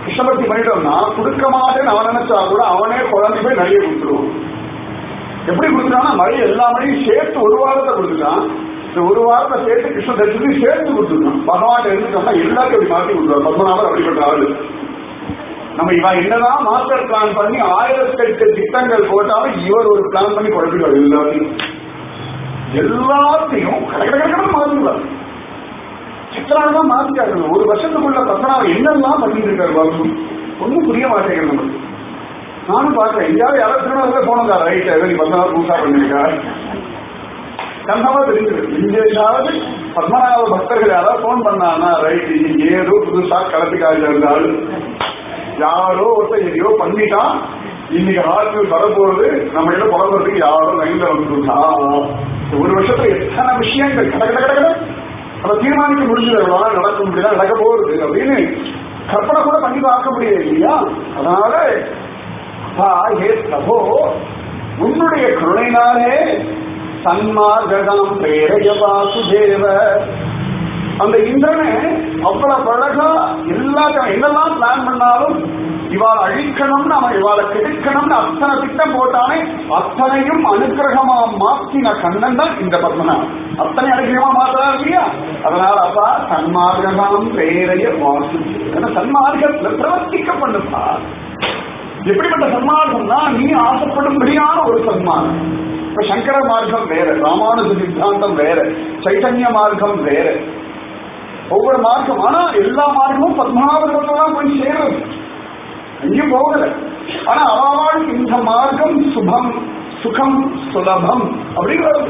கிருஷ்ணபக்தி பண்ணிட்டோம்னா கொடுக்க மாட்டேன்னு அவன் நினைச்சா கூட அவனே குழந்தை போய் நிறைய கொடுத்துருவான் எப்படி கொடுத்தானா மழை எல்லா மழையும் சேர்த்து ஒரு வாரத்தை கொடுத்துட்டான் இந்த ஒரு வாரத்தை சேர்த்து கிருஷ்ண தரிசனத்தையும் சேர்த்து கொடுத்துருக்கான் பகவான் இருந்துட்டோம்னா எல்லாத்தையும் அப்படி மாற்றி கொடுத்துருவார் பத்மநாபர் அப்படிப்பட்ட ஆளு நம்ம இவன் என்னதான் மாஸ்டர் பிளான் பண்ணி ஆயிரத்தெட்டு திட்டங்கள் போட்டாலும் இவர் ஒரு பிளான் பண்ணி குழப்பிடுவார் எல்லாத்தையும் எல்லாத்தையும் கடற்கடை மாறுவார் சித்திராதான் மாத்திட்டாரு ஒரு வருஷத்துக்குள்ள பத்மநாபம் என்னெல்லாம் பண்ணிட்டு இருக்காரு பாபு ஒன்றும் புரிய மாட்டேங்குது நமக்கு நானும் பார்க்கிறேன் எங்கேயாவது யாராவது திருநாள் போனதா ரைட் ஏதோ நீ பத்மநாபம் புதுசா பண்ணிருக்கா கண்ணாவா தெரிஞ்சது எங்கேயாவது பத்மநாப பக்தர்கள் யாராவது போன் பண்ணானா ரைட் ஏதோ புதுசா களத்துக்காக இருந்தால் யாரோ ஒருத்தர் எதையோ பண்ணிட்டான் இன்னைக்கு ஹாஸ்பிட்டல் வரப்போறது நம்ம கிட்ட புறப்படுறதுக்கு யாரோ லைன்ல வந்துட்டா ஒரு வருஷத்துல எத்தனை விஷயங்கள் கட கட கட கட அதை தீர்மானிக்க முடிஞ்சது எவ்வளவு நடக்க முடியல நடக்க போகுது அப்படின்னு கற்பனை கூட பண்ணி பார்க்க முடியாது இல்லையா அதனால அப்பா ஹே பிரபோ உன்னுடைய கருணைனாலே சன்மார்கதாம் பிரேரய வாசுதேவ அந்த இந்திரனை அவ்வளவு அழகா எல்லாத்தையும் என்னெல்லாம் பிளான் பண்ணாலும் இவாள் அழிக்கணும்னு அவன் இவாளை கெடுக்கணும்னு அத்தனை திட்டம் போட்டானே அத்தனையும் அனுகிரகமா மாத்தின கண்ணன் தான் இந்த பத்மநாபன் அத்தனை அனுகிரகமா மாத்தலாம் இல்லையா அதனால அப்பா சன்மார்க்கம் பேரைய வாசு சன்மார்க்கத்துல பிரவர்த்திக்க பண்ணுப்பா எப்படிப்பட்ட சன்மார்க்கம்னா நீ ஆசைப்படும்படியான ஒரு சன்மார்க்கம் இப்ப சங்கர மார்க்கம் வேற ராமானுஜ சித்தாந்தம் வேற சைத்தன்ய மார்க்கம் வேற ஒவ்வொரு மார்க்கம் ஆனா எல்லா மார்க்கமும் பத்மநாபதான் போய் சேரும் எங்கேயும் போகல ஆனா அவள் இந்த மார்க்கம் சுபம் சுகம் சுலபம் அப்படின்னு வருது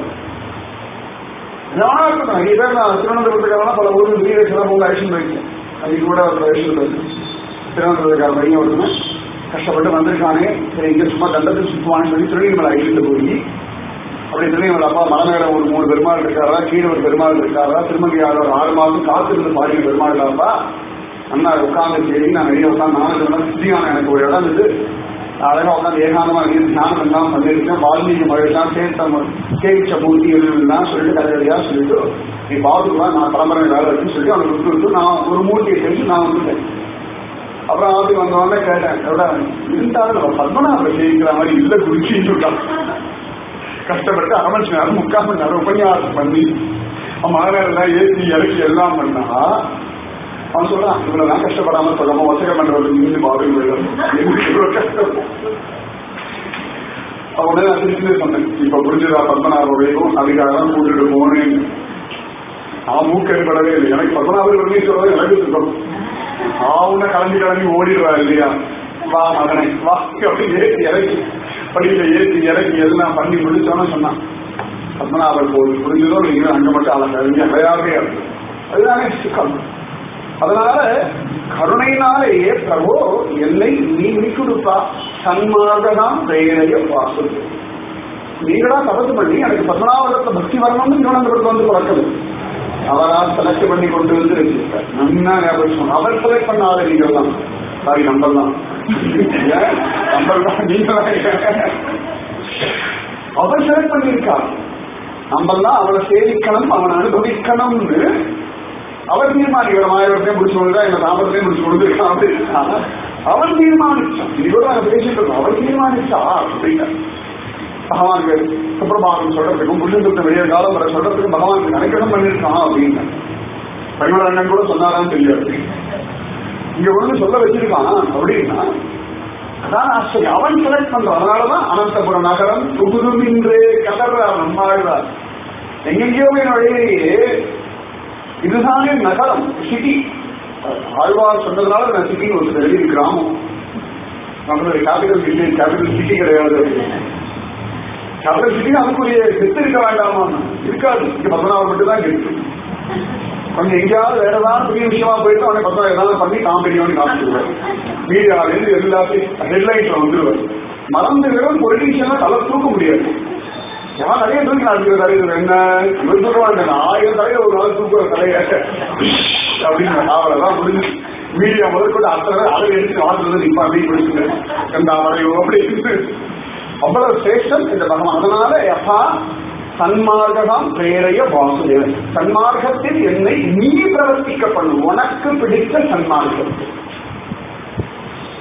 நானா இருக்கட்டும் நிறைய பேர் நான் திருவனந்தபுரத்துக்காரலாம் பல ஊருக்கு வீர சிறப்பு ஆக்ஷன் போயிருக்கேன் அன்னைக்கு கூட ஒரு ஆக்ஷன் போயிருக்கேன் திருவனந்தபுரத்துக்கார பையன் ஒருத்தன கஷ்டப்பட்டு வந்திருக்கானே சரி இங்க சும்மா தண்டத்துக்கு சுற்றுவான்னு சொல்லி திருநெல்வேலி அழைச்சிட்டு போய் அப்படி திருநெல்வேலி அப்பா மலமேல ஒரு மூணு பெருமாள் இருக்காரா கீழே ஒரு பெருமாள் இருக்காரா திருமங்கையார் ஒரு ஆறு மாதம் காத்திருந்து பாருங்க பெருமாள் இல்லப்பா அண்ணா உட்காந்து சரி நான் வெளியே உட்காந்து நானும் சொன்னேன் சித்தியான எனக்கு ஒரு இடம் இது அழகா உட்காந்து ஏகாந்தமா இருந்து தியானம் எல்லாம் பண்ணிருக்கேன் வால்மீகி மழையெல்லாம் சேர்த்த சேவிச்ச மூர்த்தி எல்லாம் சொல்லிட்டு கதையா சொல்லிட்டு நீ பாத்துக்கலாம் நான் பரம்பரை வேலை இருக்குன்னு சொல்லி அவனுக்கு விட்டு விட்டு நான் ஒரு மூர்த்தியை செஞ்சு நான் வந்துட்டேன் அப்புறம் ஆபி வந்தவொடனே கேட்டேன் எவ்வளோ இருந்தாலும் நம்ம பத்மநாப சேவிக்கிற மாதிரி இல்லை குருச்சின்னு சொல்லிட்டான் கஷ்டப்பட்டு அரை மணி நேரம் முக்கால் மணி நேரம் உபன்யாசம் பண்ணி மகனெல்லாம் ஏற்றி இறக்கி எல்லாம் பண்ணா அவன் சொல்றான் இவ்வளவுதான் கஷ்டப்படாம சொல்லாம வசகம் பண்றது நீங்க பாருங்க இவ்வளவு கஷ்டம் அவனே நான் திருச்சி சொன்னேன் இப்ப புரிஞ்சுதா பத்மநாப வேகம் அதுக்காக தான் கூட்டிட்டு போனேன் நான் மூக்கறிப்படவே இல்லை எனக்கு பத்மநாபர் சொல்லி சொல்றது எனக்கு சுத்தம் அவனை கலந்து கிளம்பி ஓடிடுவா இல்லையா வா மகனை வா அப்படி ஏற்றி இறக்கி படியில ஏற்றி இறக்கி எல்லாம் பண்ணி முடிச்சோன்னு சொன்னான் பத்மநாபர் கோவில் புரிஞ்சதோ நீங்க அங்க மட்டும் அழகா இங்க அழகாவே இருக்கு அதுதானே சுக்கம் அதனால கருணையினாலேயே பிரபோ என்னை நீ கொடுப்பா சன்மார்கதான் பிரேரைய வாசு நீங்களா தபசு பண்ணி எனக்கு பத்மநாபகத்துல பக்தி வரணும்னு திருவனந்தபுரத்து வந்து பழக்கம் அவரா செலக்ட் பண்ணி கொண்டு வந்து வச்சிருக்கார் நன்னா ஞாபகம் சொன்ன அவர் செலக்ட் பண்ணாத நீங்க தான் சாரி நம்பர் தான் நம்பர் தான் நீங்க அவர் செலக்ட் பண்ணியிருக்கார் நம்மெல்லாம் அவனை சேவிக்கணும் அவனை அனுபவிக்கணும்னு அவர் தீர்மானிக்கிற மாயவரத்தையும் முடிச்சு கொடுத்தா எங்க தாமரத்தையும் முடிச்சு கொடுத்துருக்கான் அப்படின்னா அவர் தீர்மானிச்சான் இது கூட நாங்க பேசிட்டு இருக்கோம் அவர் தீர்மானிச்சா அப்படின்னா பகவானுக்கு சுப்பிரபாதம் சொல்றதுக்கும் புண்ணியத்தை வெளியே காலம் வர சொல்றதுக்கும் பகவானுக்கு நினைக்கணும் பண்ணிருக்கான் அப்படின்னு பரிமள அண்ணன் கூட சொன்னாரான்னு தெரியாது இங்க ஒண்ணு சொல்ல வச்சிருக்கான் அப்படின்னா அதான் ஆச்சரியம் அவன் செலக்ட் பண்றான் அதனாலதான் அனந்தபுரம் நகரம் புகுதுமின்றே கதறார் நம்மாழ்வார் எங்கெங்கேயோ போய் நுழையிலேயே இதுதானே நகரம் சிட்டி ஆழ்வார் சொன்னதுனால நான் சிட்டின்னு ஒரு எழுதி கிராமம் நம்மளுடைய கேபிட்டல் சிட்டி கேபிட்டல் சிட்டி கிடையாது கேபிட்டல் சிட்டி அதுக்குரிய செத்து இருக்க வேண்டாமா இருக்காது இங்க பத்மநாபம் மட்டும் தான் இருக்கு கொஞ்சம் எங்கேயாவது வேற ஏதாவது பெரிய விஷயமா போயிட்டு அவனை பத்தா ஏதாவது பண்ணி காம்பெனியோன்னு காமிச்சிருவார் மீடியால இருந்து எல்லாத்தையும் ஹெட்லைட்ல வந்துருவார் மறந்து வெறும் பொலிட்டீஷியனா தலை தூக்க முடியாது யார் நிறைய தூக்கி நான் தலைவர் என்ன இவர் சொல்லுவாங்க ஆயிரம் தலையை ஒரு நாள் தூக்குற தலைய அப்படின்னு அவ்வளவுதான் முடிஞ்சு மீடியா முதற்கொண்டு அத்தனை அதை எடுத்து ஆடுறது நிப்பா அப்படி பிடிச்சுங்க கண்டா மறையோ அப்படி அவ்வளவு சிரேஷ்டம் இந்த பகவான் அதனால அப்பா சன்மார்க்கம் பிரேரைய வாசுதேவன் சன்மார்க்கத்தில் என்னை நீ பிரவர்த்திக்க பண்ணும் உனக்கு பிடித்த சன்மார்க்கம்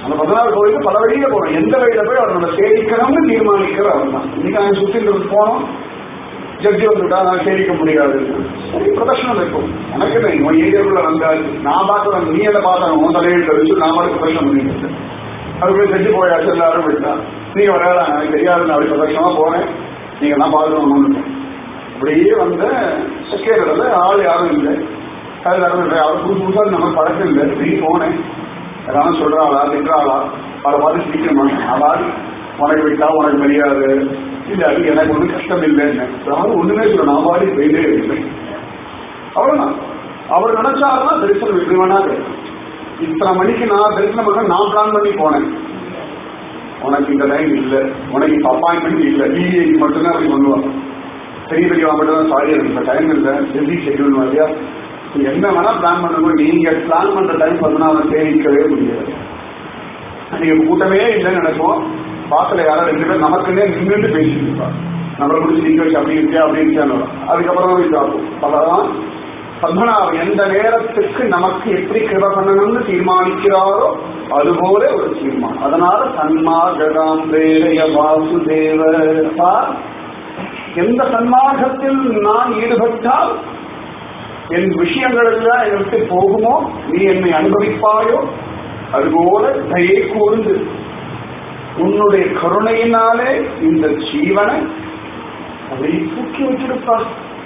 அந்த பதினாறு கோயிலுக்கு பல வழியில போறோம் எந்த வழியில போய் அவர் நம்ம சேவிக்கணும்னு தீர்மானிக்கிற அவர் தான் இன்னைக்கு நாங்கள் சுத்திட்டு போனோம் ஜட்ஜி வந்துட்டா நான் சேவிக்க முடியாது சரி ப்ரொஃபஷனல் இருக்கும் எனக்கு இல்லை உன் ஏரியாவுக்குள்ள வந்தாச்சு நான் பார்க்கறேன் நீ என்ன பார்த்தேன் உன் தலையில் கழிச்சு நான் மட்டும் ப்ரொஃபஷன் பண்ணிட்டு அதுக்குள்ள ஜட்ஜி போயாச்சு எல்லாரும் விட்டா நீங்க வராதா எனக்கு தெரியாது நான் அப்படி ப்ரொஃபஷனமா போனேன் நீங்க தான் பார்க்கணும்னு அப்படியே வந்த செக்ரட்டரியில் ஆள் யாரும் இல்லை அது யாரும் இல்லை அவர் புதுசு புதுசாக நம்ம பழக்கம் இல்லை நீ போனேன் ஏதாவது சொல்றாளா திட்டுறாளா அவளை பார்த்து சிரிக்கணுமா அவள் உனக்கு விட்டா உனக்கு மரியாதை இல்ல அது எனக்கு ஒன்றும் கஷ்டம் இல்லைன்னு யாரும் ஒண்ணுமே சொல்ல நான் பாடி போயிட்டே இருப்பேன் அவ்வளவுதான் அவர் நினைச்சாருன்னா தரிசனம் எப்படி வேணாது இத்தனை மணிக்கு நான் தரிசனம் பண்ண நான் பிளான் பண்ணி போனேன் உனக்கு இந்த டைம் இல்லை உனக்கு இப்ப அப்பாயின்மெண்ட் இல்லை டிஏக்கு மட்டும்தான் அப்படி பண்ணுவாங்க பெரிய பெரிய மட்டும் தான் சாரி எனக்கு இந்த டைம் இல்லை பிஸி ஷெட்யூல் மாதிரியா நீ என்ன வேணா பிளான் பண்ணுங்க நீங்க பிளான் பண்ற டைம் பார்த்தா அவன் சேமிக்கவே முடியாது நீங்க கூட்டமே இல்லைன்னு நினைப்போம் வாசல யாரோ ரெண்டு பேர் நமக்குன்னே நின்றுட்டு பேசிட்டு இருப்பாங்க நம்மளை முடிச்சு நீங்க வச்சு அப்படி இருக்கியா அப்படி இருக்கியான்னு அதுக்கப்புறம் போய் சாப்பிடும் அதான் பத்மநாபன் எந்த நேரத்துக்கு நமக்கு எப்படி கிருப பண்ணணும்னு தீர்மானிக்கிறாரோ அதுபோல ஒரு தீர்மானம் அதனால சன்மார்காம்பேய வாசுதேவா எந்த சன்மார்க்கத்தில் நான் ஈடுபட்டால் என் விஷயங்கள் எல்லாம் என்னை விட்டு போகுமோ நீ என்னை அனுபவிப்பாயோ அதுபோல தயை கூர்ந்து உன்னுடைய கருணையினாலே இந்த ஜீவனை அப்படி தூக்கி வச்சிருப்பா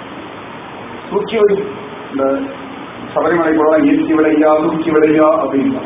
தூக்கி வை இந்த சபரிமலை கூட இயற்கை விடையா தூக்கி விடையா அப்படின்னா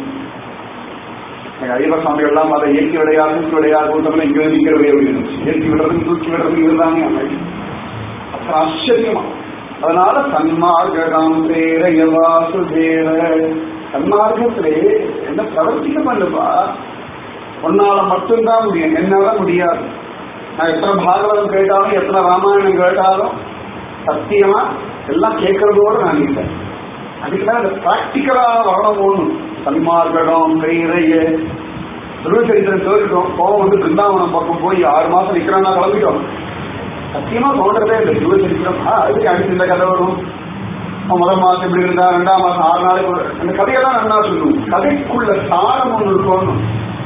எங்க ஐயப்ப சுவாமி எல்லாம் அதை இயற்கை விடையா தூக்கி விடையா கூட்டம்ல இங்க வந்து நிக்கிற விடையா இருந்துச்சு இயற்கை விடுறது தூக்கி விடுறது இதுதானே அமைதி அப்புறம் ஆச்சரியமா அதனால சன்மார்க்கம் பேரைய வாசுதேவ சன்மார்க்கத்திலே என்ன பிரவர்த்திக்க பண்ணுப்பா உன்னால மட்டும்தான் முடியும் என்னால முடியாது நான் எத்தனை பாகவதம் கேட்டாலும் எத்தனை ராமாயணம் கேட்டாலும் சத்தியமா எல்லாம் கேட்கறதோட நான் இல்லை அதுக்குதான் அந்த பிராக்டிக்கலா வரணும் ஒண்ணும் சன்மார்க்கம் கைறைய துருவச்சரித்திரம் கேட்டுட்டோம் கோவம் வந்து பிருந்தாவனம் பக்கம் போய் ஆறு மாசம் நிக்கிறானா கிளம்பிட்டோம் சத்தியமா தோன்றதே இல்லை துருவச்சரித்திரம் அதுக்கு அடுத்து இந்த கதை வரும் முதல் மாசம் இப்படி இருந்தா ரெண்டாம் மாசம் ஆறு நாளைக்கு அந்த கதையெல்லாம் நல்லா சொல்லுவோம் கதைக்குள்ள சாரம் ஒன்று இருக்கணும்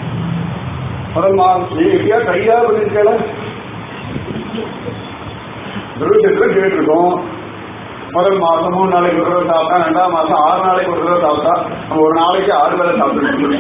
முதல் மாதம் எப்படியா கையா பண்ணிருக்கல துருவச்சரித்திரம் கேட்டிருக்கோம் முதல் மாசம் மூணு நாளைக்கு ஒரு தடவை சாப்பிட்டா ரெண்டாம் மாசம் ஆறு நாளைக்கு ஒரு தடவை சாப்பிட்டா நம்ம ஒரு நாளைக்கு ஆறு வேலை சாப்பிட்டு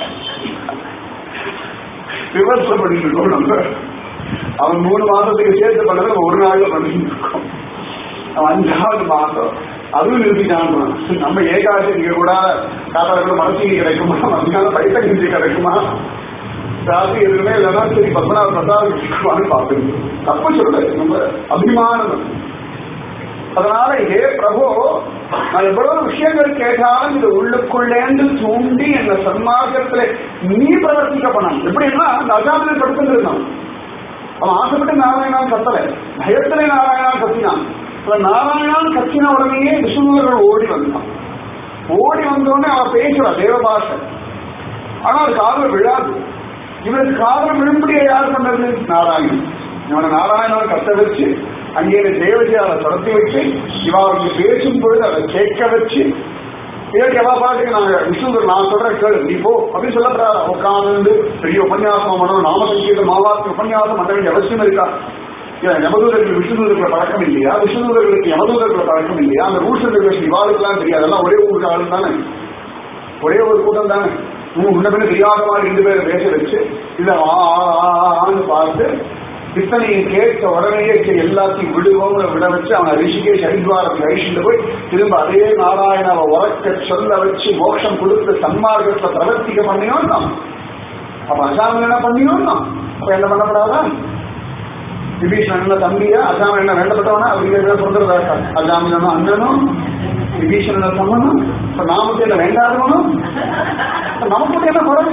விமர்சனம் பண்ணிட்டு இருக்கோம் நம்ம அவன் மூணு மாசத்துக்கு சேர்த்து பண்ணதை நம்ம ஒரு நாள்ல பண்ணிட்டு இருக்கோம் அவன் அஞ்சாவது மாசம் அதுவும் நிறுத்திட்டான் நம்ம ஏகாதசிக்கு கூட காத்தால மனசிக்கு கிடைக்குமா மத்தியானம் பைசா கிஞ்சி கிடைக்குமா ராசி எதுவுமே இல்லைன்னா சரி பத்மநாப பிரசாதம் கிடைக்குமான்னு பார்த்துருக்கோம் தப்பு சொல்ல நம்ம அபிமானம் அதனால ஏ பிரபு நான் எவ்வளவு விஷயங்கள் கேட்டாலும் இது உள்ளுக்குள்ளேந்து தூண்டி என்ன சன்மார்க்கத்துல நீ பிரவர்த்திக்க பண்ணணும் எப்படின்னா அந்த அஜாமில் படுத்துட்டு இருந்தான் அவன் ஆசைப்பட்டு நாராயணான் கத்தல பயத்திலே நாராயணான் கத்தினான் நாராயணான் கத்தின உடனேயே விஷ்ணுவர்கள் ஓடி வந்தான் ஓடி வந்தோடனே அவன் பேசுறான் தேவபாஷை ஆனா அது காதல விழாது இவனுக்கு காதல விழும்படியை யார் பண்ணது நாராயணன் இவனை நாராயணன் கத்த வச்சு அங்கே தேவதையால துரத்தி வச்சு இவா அவங்க பேசும் பொழுது அதை கேட்க வச்சு இதற்கு எவ்வளவு பாட்டுக்கு நாங்க விஷ்ணு நான் சொல்றேன் கேளு நீ போ அப்படின்னு சொல்லப்படாது உட்கார்ந்து பெரிய உபன்யாசம் பண்ணணும் நாம சங்கீத மாவாக்கு உபன்யாசம் பண்ண வேண்டிய அவசியம் இருக்கா யமதூதர்களுக்கு விஷ்ணுதூதர்களை பழக்கம் இல்லையா விஷ்ணுதூதர்களுக்கு யமதூதர்களை பழக்கம் இல்லையா அந்த ரூல்ஸ் ரெகுலேஷன் இவாளுக்குலாம் தெரியாது அதெல்லாம் ஒரே ஊருக்கு ஆளு தானே ஒரே ஒரு கூட்டம் தானே முன்ன பின்ன தெரியாத மாதிரி ரெண்டு பேரை பேச வச்சு இத ஆன்னு பார்த்து இத்தனையும் கேட்ட உடனேயே சரி எல்லாத்தையும் விடுவோம்னு விட வச்சு அவன் ரிஷிகேஷ் ஹரித்வாரத்தில் அழிச்சுட்டு போய் திரும்ப அதே நாராயணாவை உறக்க சொல்ல வச்சு மோட்சம் கொடுத்து சன்மார்க்கத்தை பிரவர்த்திக்க பண்ணியோம் தான் அப்ப அசாமன் என்ன பண்ணியோம் தான் அப்ப என்ன பண்ணப்படாதா விபீஷன் என்ன தம்பியா அசாமன் என்ன வேண்டப்பட்டவனா அப்படிங்கிறத சொல்றதா அசாமனும் அண்ணனும் விபீஷன் சம்மனும் இப்ப நாமக்கு என்ன வேண்டாதவனும் நமக்கு என்ன குறை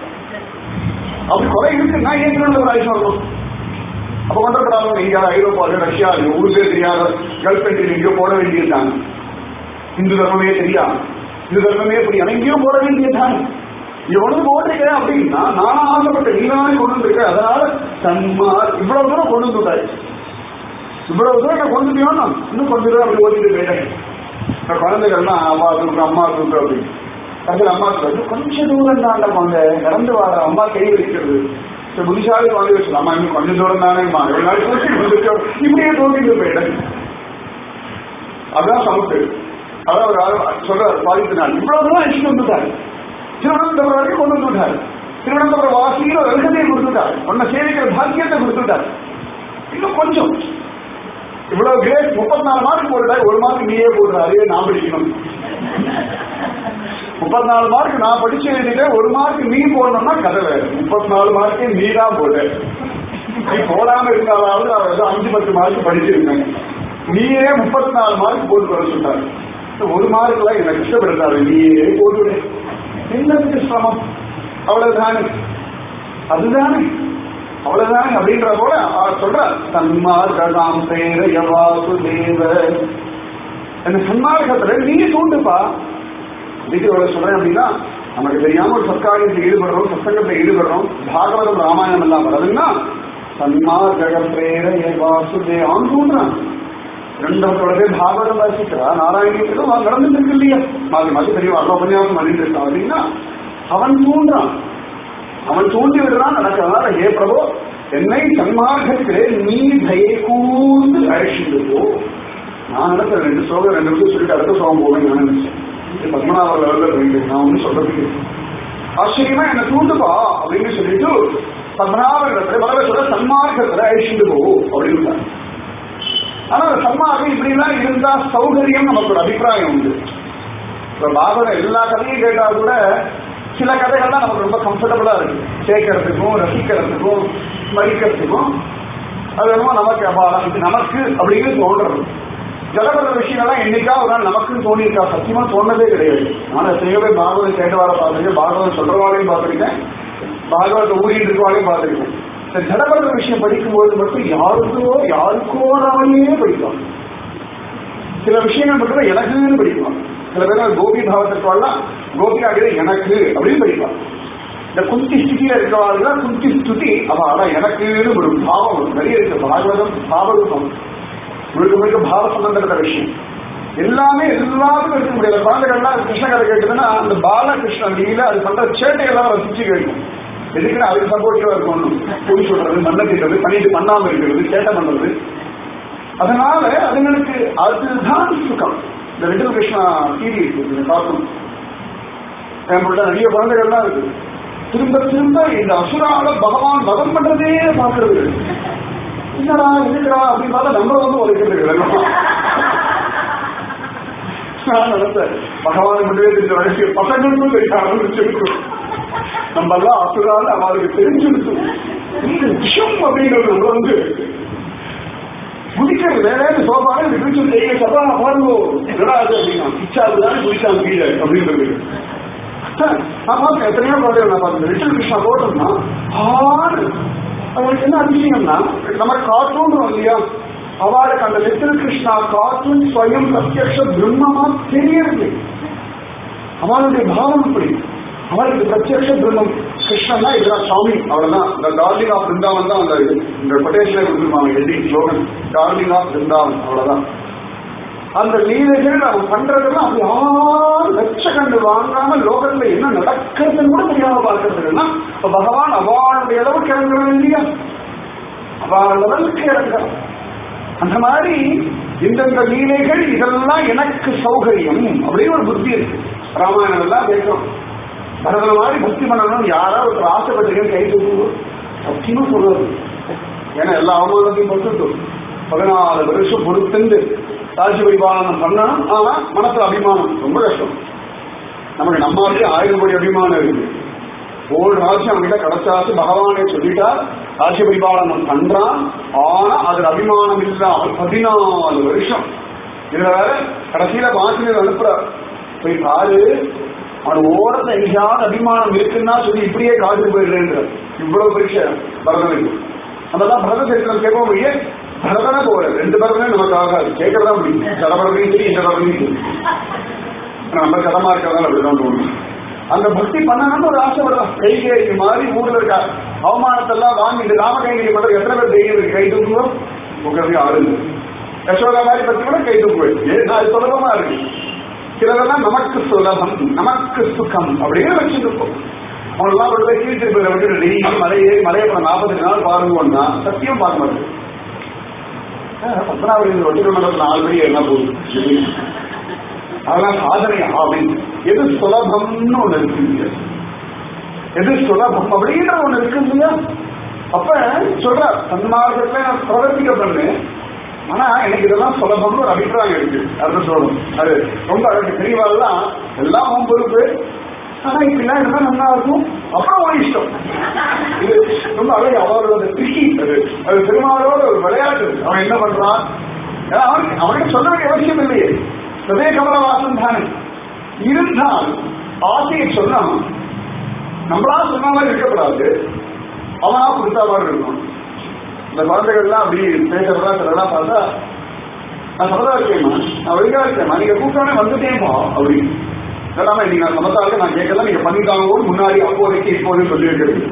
அப்படி குறை இருக்குன்னா ஏன் ஒரு ஆயுஷம் வரணும் அப்ப வந்துடுறாங்க இந்தியா ஐரோப்பால ரஷ்யா ஊருக்கே தெரியாத கல்ஃப் கண்ட்ரி எங்கேயோ போட வேண்டியதுதான் இந்து தர்மமே தெரியாது இந்து தர்மமே புரியாது எங்கேயோ போட வேண்டியதுதான் எவ்வளவு போட்டிருக்க அப்படின்னா நானும் ஆசைப்பட்டேன் நீதானே கொண்டு வந்திருக்க அதனால சன்மார் இவ்வளவு தூரம் கொண்டு வந்துட்டாரு இவ்வளவு தூரம் நான் கொண்டு வந்துட்டியோன்னா இன்னும் கொஞ்ச தூரம் அப்படி ஓட்டிட்டு போயிட்டேன் குழந்தைகள்லாம் அம்மா தூக்கு அம்மா தூக்கு அப்படின்னு அதில் அம்மா சொல்றது கொஞ்சம் தூரம் தாண்டம்மா அங்க நடந்து வர அம்மா கை வைக்கிறது சரி, புத்திசாலி வாங்கி வச்சு அம்மா இன்னும் கொஞ்சம் தூரம் தானேம்மா எவ்வளவு நாள் தூக்கி வந்துட்டோம் இப்படியே தோண்டிட்டு போயிட்டேன் அதான் சமத்து அதான் ஒரு ஆள் சொல்றாரு பாதித்த நாள் இவ்வளவு தூரம் அழிச்சுட்டு வந்துட்டாரு திருவனந்தபுரம் வரைக்கும் கொண்டு வந்துட்டாரு திருவனந்தபுரம் வாசியில வெல்கத்தையை கொடுத்துட்டாரு உன்னை சேவிக்கிற பாக்கியத்தை கொடுத்துட்டாரு இன்னும் கொஞ்சம் இவ்வளவு கிரேட் முப்பத்தி நாலு மார்க் போட்டுட்டாரு ஒரு மார்க் நீயே போடுறாரு நான் படிக்கணும் முப்பத்தி நாலு மார்க் நான் படிச்சு எழுதிட்டேன் ஒரு மார்க் நீ போடணும்னா கதை வேறு முப்பத்தி நாலு மார்க்கே நீ தான் போட்ட நீ போடாம இருந்தாலாவது நான் ஏதோ அஞ்சு பத்து மார்க் படிச்சிருந்தேன் நீயே முப்பத்தி நாலு மார்க் போட்டு வர சொன்னாரு இந்த ஒரு மார்க்ல எனக்கு இஷ்டப்படுத்தாரு நீயே போட்டு விடு. என்னதுக்கு சிரமம் அவ்வளவுதானே அதுதானே அவ்வளவுதானே அப்படின்ற போல அவர் சொல்றார் சன்மார்கதாம் பேர யவாசு தேவ அந்த சன்மார்க்கத்துல நீ தூண்டுப்பா இதுக்கு எவ்வளவு சொல்றேன் அப்படின்னா நமக்கு தெரியாம ஒரு சத்காரியத்தில் ஈடுபடுறோம் சத்சங்கத்தில் ஈடுபடுறோம் பாகவதம் ராமாயணம் எல்லாம் வருதுன்னா சன்மார்க பிரேர வாசுதேவான் தூண்டுறான் ரெண்டாவது பேர் பாகவதம் வாசிக்கிறா நாராயணீயத்திலும் நடந்துட்டு இருக்கு இல்லையா மாறி மாறி தெரியும் அவ்வளோ உபன்யாசம் பண்ணிட்டு இருக்கான் அப்படின்னா அவன் தூண்டுறான் அவன் தூண்டி விடுறான் நடக்கிறதுனால ஹே பிரபு என்னை சன்மார்க்கத்திலே நீ தயை கூர்ந்து அழைச்சிட்டு போ நான் நினைக்கிறேன் ரெண்டு சோகம் ரெண்டு விஷயம் சொல்லிட்டு அடுத்த சோகம் போவேன் நான் நினைச்சேன் இது பத்மநாபர் லெவலில் போயிட்டு நான் ஒன்றும் சொல்றதுக்கு ஆச்சரியமா என்ன தூண்டுப்பா அப்படின்னு சொல்லிட்டு பத்மநாபர் இடத்துல வளர சொல்ல சன்மார்க்கத்துல அழிச்சுட்டு போ அப்படின்னு ஆனா அந்த சன்மார்க்கம் இப்படிலாம் இருந்தா சௌகரியம் நமக்கு ஒரு அபிப்பிராயம் உண்டு இப்ப பாகவத எல்லா கதையும் கேட்டா கூட சில கதைகள் தான் நமக்கு ரொம்ப கம்ஃபர்டபுளா இருக்கு கேட்கறதுக்கும் ரசிக்கிறதுக்கும் மதிக்கிறதுக்கும் அது என்னமோ நமக்கு அபாரம் இது நமக்கு அப்படின்னு தோன்றது ஜடபத விஷயங்கள்லாம் என்னைக்கா ஒரு நாள் நமக்குன்னு தோணியிருக்கா சத்தியமா தோணதே கிடையாது நான் எத்தனையோ பேர் பாகவதம் கேட்டவார பார்த்துருக்கேன் பாகவதம் சொல்றவாளையும் பார்த்துருக்கேன் பாகவத ஊழிட்டு இருக்கவாளையும் பார்த்துருக்கேன் இந்த ஜடபத விஷயம் படிக்கும்போது மட்டும் யாருக்கோ யாருக்கோ நாமையே படிக்கலாம் சில விஷயங்கள் மட்டும் எனக்குன்னு படிக்கலாம் சில பேர் கோபி பாவத்திற்கெல்லாம் கோபி ஆகிய எனக்கு அப்படின்னு படிக்கலாம் இந்த குந்தி ஸ்திதியில இருக்கிறவாள் குந்தி ஸ்துதி அவ அதான் எனக்குன்னு ஒரு பாவம் ஒரு நிறைய இருக்கு பாகவதம் பாவரூபம் முழுக்க முழுக்க பாவ சம்பந்தப்பட்ட விஷயம் எல்லாமே எல்லாத்துக்கும் இருக்க முடியாது குழந்தைகள்லாம் கிருஷ்ண கதை கேட்டதுன்னா அந்த பாலகிருஷ்ணன் லீல அது பண்ற சேட்டையெல்லாம் ரசிச்சு கேட்கும் எதுக்குன்னு அதுக்கு சப்போர்ட்டிவா இருக்கணும் பொய் சொல்றது மண்ணை திட்டுறது பண்ணிட்டு பண்ணாம இருக்கிறது சேட்டை பண்றது அதனால அதுங்களுக்கு அதுதான் சுகம் இந்த லிட்டில் கிருஷ்ணா டிவி இருக்கு இந்த கார்ட்டூன் என்கிட்ட நிறைய குழந்தைகள்லாம் இருக்கு திரும்ப திரும்ப இந்த அசுரால பகவான் வதம் பண்றதே பார்க்கறது என்னடா இருக்கிறா அப்படின்னு பார்த்தா நம்மள வந்து உழைக்கிறது நான் நினைச்சேன் பகவான் மட்டுமே தெரிஞ்ச வயசு பசங்களுக்கும் தெரிய ஆரம்பிச்சிருக்கும் நம்ம எல்லாம் அசுரால அவளுக்கு தெரிஞ்சிருக்கும் இந்த விஷம் அப்படிங்கிறது உள்ள வந்து குதிக்கிறது வேற சோபான விரிச்சு செய்ய சபா பாருங்கோ என்னடா அது அப்படின்னா பிச்சாதுதான் குதிச்சான் கீழே அப்படின்றது நான் பார்த்தேன் எத்தனையோ குழந்தைகள் நான் பார்த்தேன் லிட்டில் கிருஷ்ணா போட்டோம்னா ஆறு அவங்களுக்கு என்ன அதிசயம்னா நம்ம கார்ட்டூன் இல்லையா அவளுக்கு அந்த லிட்டில் கிருஷ்ணா கார்ட்டூன் ஸ்வயம் பிரத்யக்ஷ பிரம்மமா தெரியறது அவளுடைய பாவம் இப்படி அவளுக்கு பிரத்யக்ஷ பிரம்மம் கிருஷ்ணன் தான் இதுதான் சாமி அவ்வளவுதான் இந்த டார்லிங் ஆஃப் பிருந்தாவன் தான் அந்த இது இந்த கொட்டேஷன் கொடுத்துருப்பாங்க heading slogan darling of Vrindavan அவ்வளவுதான் அந்த லீலைகள் அவன் பண்றதெல்லாம் அப்படி ஆறு லட்சக்கண்டு வாங்காம லோகத்துல என்ன நடக்கிறதுன்னு கூட தெரியாம பார்க்கறதுன்னா இப்ப பகவான் அவளுடைய அளவுக்கு இறங்குறது இல்லையா அவள் அளவுக்கு இறங்குறான் அந்த மாதிரி இந்தந்த லீலைகள் இதெல்லாம் எனக்கு சௌகரியம் அப்படின்னு ஒரு புத்தி இருக்கு ராமாயணம் எல்லாம் பேசுறோம் பரதன மாதிரி பக்தி பண்ணணும் யாராவது ஒருத்தர் ஆசைப்பட்டிருக்கேன் கை தூக்குவோம் சத்தியமா சொல்றது ஏன்னா எல்லா அவமானத்தையும் பொறுத்து பதினாலு வருஷம் பொறுத்துண்டு ராஜ்ய பரிபாலனம் பண்ணணும் ஆனா மனசுல அபிமானம் ரொம்ப கஷ்டம் நமக்கு நம்மளுக்கு ஆயிரம் கோடி அபிமானம் இருக்கு ஒரு ராஜ்யம் அவன்கிட்ட கிடைச்சாச்சு பகவானே சொல்லிட்டார் ராஜ்ய பரிபாலனம் பண்றான் ஆனா அதுல அபிமானம் இல்லாமல் பதினாலு வருஷம் இதுல வேற கடைசியில பாசினர் அனுப்புறார் போய் பாரு அவன் ஓரத்தை எங்கேயாவது அபிமானம் இருக்குன்னா சொல்லி இப்படியே காத்துட்டு போயிடுறேன்ற இவ்வளவு பரீட்சை பரதனுக்கு நம்ம தான் பரத சரித்திரம் கேட்போம் முடியே பரதனா போற ரெண்டு பரதனே நமக்கு ஆகாது கேட்கறதா முடியும் ஜடபரதையும் சரி இந்த பரதையும் சரி நம்ம கதமா இருக்கிறதால அப்படிதான் தோணும் அந்த பக்தி பண்ணணும்னு ஒரு ஆசைப்படலாம் கைகேரி மாதிரி ஊர்ல இருக்க அவமானத்தெல்லாம் வாங்கிட்டு ராம கைகேரி மட்டும் எத்தனை பேர் தைரியம் இருக்கு கை தூக்குவோம் உட்காந்து ஆளு யசோதா மாதிரி பத்தி கூட கை தூக்குவேன் ஏன் அது சுலபமா இருக்கு சிலதெல்லாம் நமக்கு சுலபம் நமக்கு சுகம் அப்படின்னு வச்சுருப்போம் அவனெல்லாம் ஒரு கீழ் திருப்பதியில் விட்டு டெய்லி மலை ஏறி மலையை போன நாற்பத்தி நாள் பாருங்கன்னா சத்தியம் பார்க்க மாட்டேன் பத்மநாபதி ஒட்டுக்கு மண்டபத்தில் நாலு மணி என்ன போகுது அதெல்லாம் சாதனை அப்படின்னு எது சுலபம்னு ஒண்ணு இருக்குங்க எது சுலபம் அப்படின்ற ஒண்ணு இருக்குங்க அப்ப சொல்ற சன்மார்க்கத்துல நான் பிரவர்த்திக்க பண்ணேன் ஆனா எனக்கு இதெல்லாம் சுலபம்னு ஒரு அபிப்பிராயம் இருக்கு அது சொல்லணும் அது ரொம்ப அழகு தெரியவாதான் எல்லாம் உன் பொறுப்பு ஆனா இப்படிலாம் இருந்தா நல்லா இருக்கும் அப்புறம் உன் இஷ்டம் இது ரொம்ப அழகு அவரோட திருக்கி அது அது பெருமாளோட ஒரு விளையாட்டு அவன் என்ன பண்றான் ஏன்னா அவனுக்கு அவனுக்கு சொல்ல வேண்டிய அவசியம் இல்லையே சதே கமலவாசன் தானே இருந்தால் ஆசையை சொன்னா நம்மளா சொன்ன மாதிரி இருக்கக்கூடாது அவனா கொடுத்தா மாதிரி இருக்கணும் இந்த குழந்தைகள்லாம் அப்படி பேசுறதா சிலலாம் பார்த்தா நான் சமதா இருக்கேம்மா நான் ஒழுங்கா இருக்கேம்மா நீங்க கூப்பிட்டோன்னே வந்துட்டேன்ப்பா அப்படி எல்லாமே நீங்க நான் சமத்தாக நான் கேட்கல நீங்க பண்ணிட்டாங்க முன்னாடி அப்போதைக்கு இப்போதைக்கு சொல்லி வைக்கிறது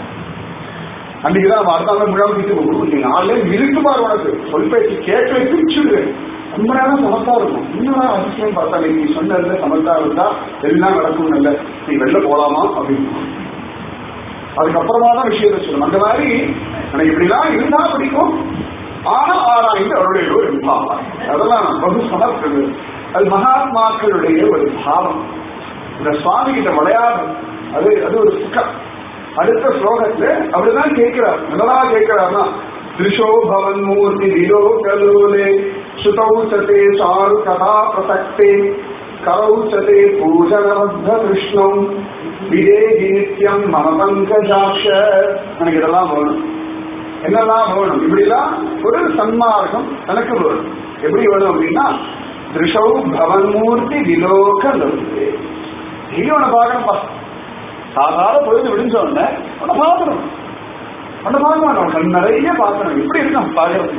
அன்னைக்கு தான் நம்ம அடுத்த நாள் முழாம் வீட்டு கொடுக்கும் நீங்க ஆளே இருக்கு பாரு உனக்கு சொல் பேச்சு கேட்கல பிரிச்சுடு ரொம்ப நேரம் சமத்தா இருக்கும் இன்னொரு அதிசயம் பார்த்தா நீ சொன்னதுல சமத்தா இருந்தா எல்லாம் நடக்கும் நல்ல நீ வெளில போலாமா அப்படின்னு அதுக்கப்புறமா தான் விஷயத்தை சொல்லணும் அந்த மாதிரி எனக்கு இப்படிலாம் இருந்தா பிடிக்கும் ஆனா ஆராய்ந்து அவருடைய ஒரு பாவம் அதெல்லாம் பகு சமர்ப்பது அது மகாத்மாக்களுடைய ஒரு பாவம் இந்த சுவாமி கிட்ட விளையாடும் அது அது ஒரு சுகம் அடுத்த ஸ்லோகத்துல அப்படிதான் கேட்கிறார் என்னடா கேட்கிறார்னா திருஷோ பவன் மூர்த்தி விலோ கலோலே சுதௌ சதே சாரு கதா பிரசக்தே கரௌ சதே பூஜனபத்த கிருஷ்ணம் விதேகி நித்யம் மம பங்கஜாட்ச எனக்கு இதெல்லாம் வேணும் என்னெல்லாம் வேணும் இப்படிலாம் ஒரு சன்மார்க்கம் எனக்கு வேணும் எப்படி வேணும் அப்படின்னா திருஷௌ பவன்மூர்த்தி விலோக லோகே டெய்லி உன்னை பார்க்கணும்ப்பா சாதாரண பொழுது விடிஞ்ச உடனே உன்னை பார்க்கணும் உன்னை பார்க்க மாட்டோம் கண் நிறைய பார்க்கணும் எப்படி இருக்கும் பார்க்கறது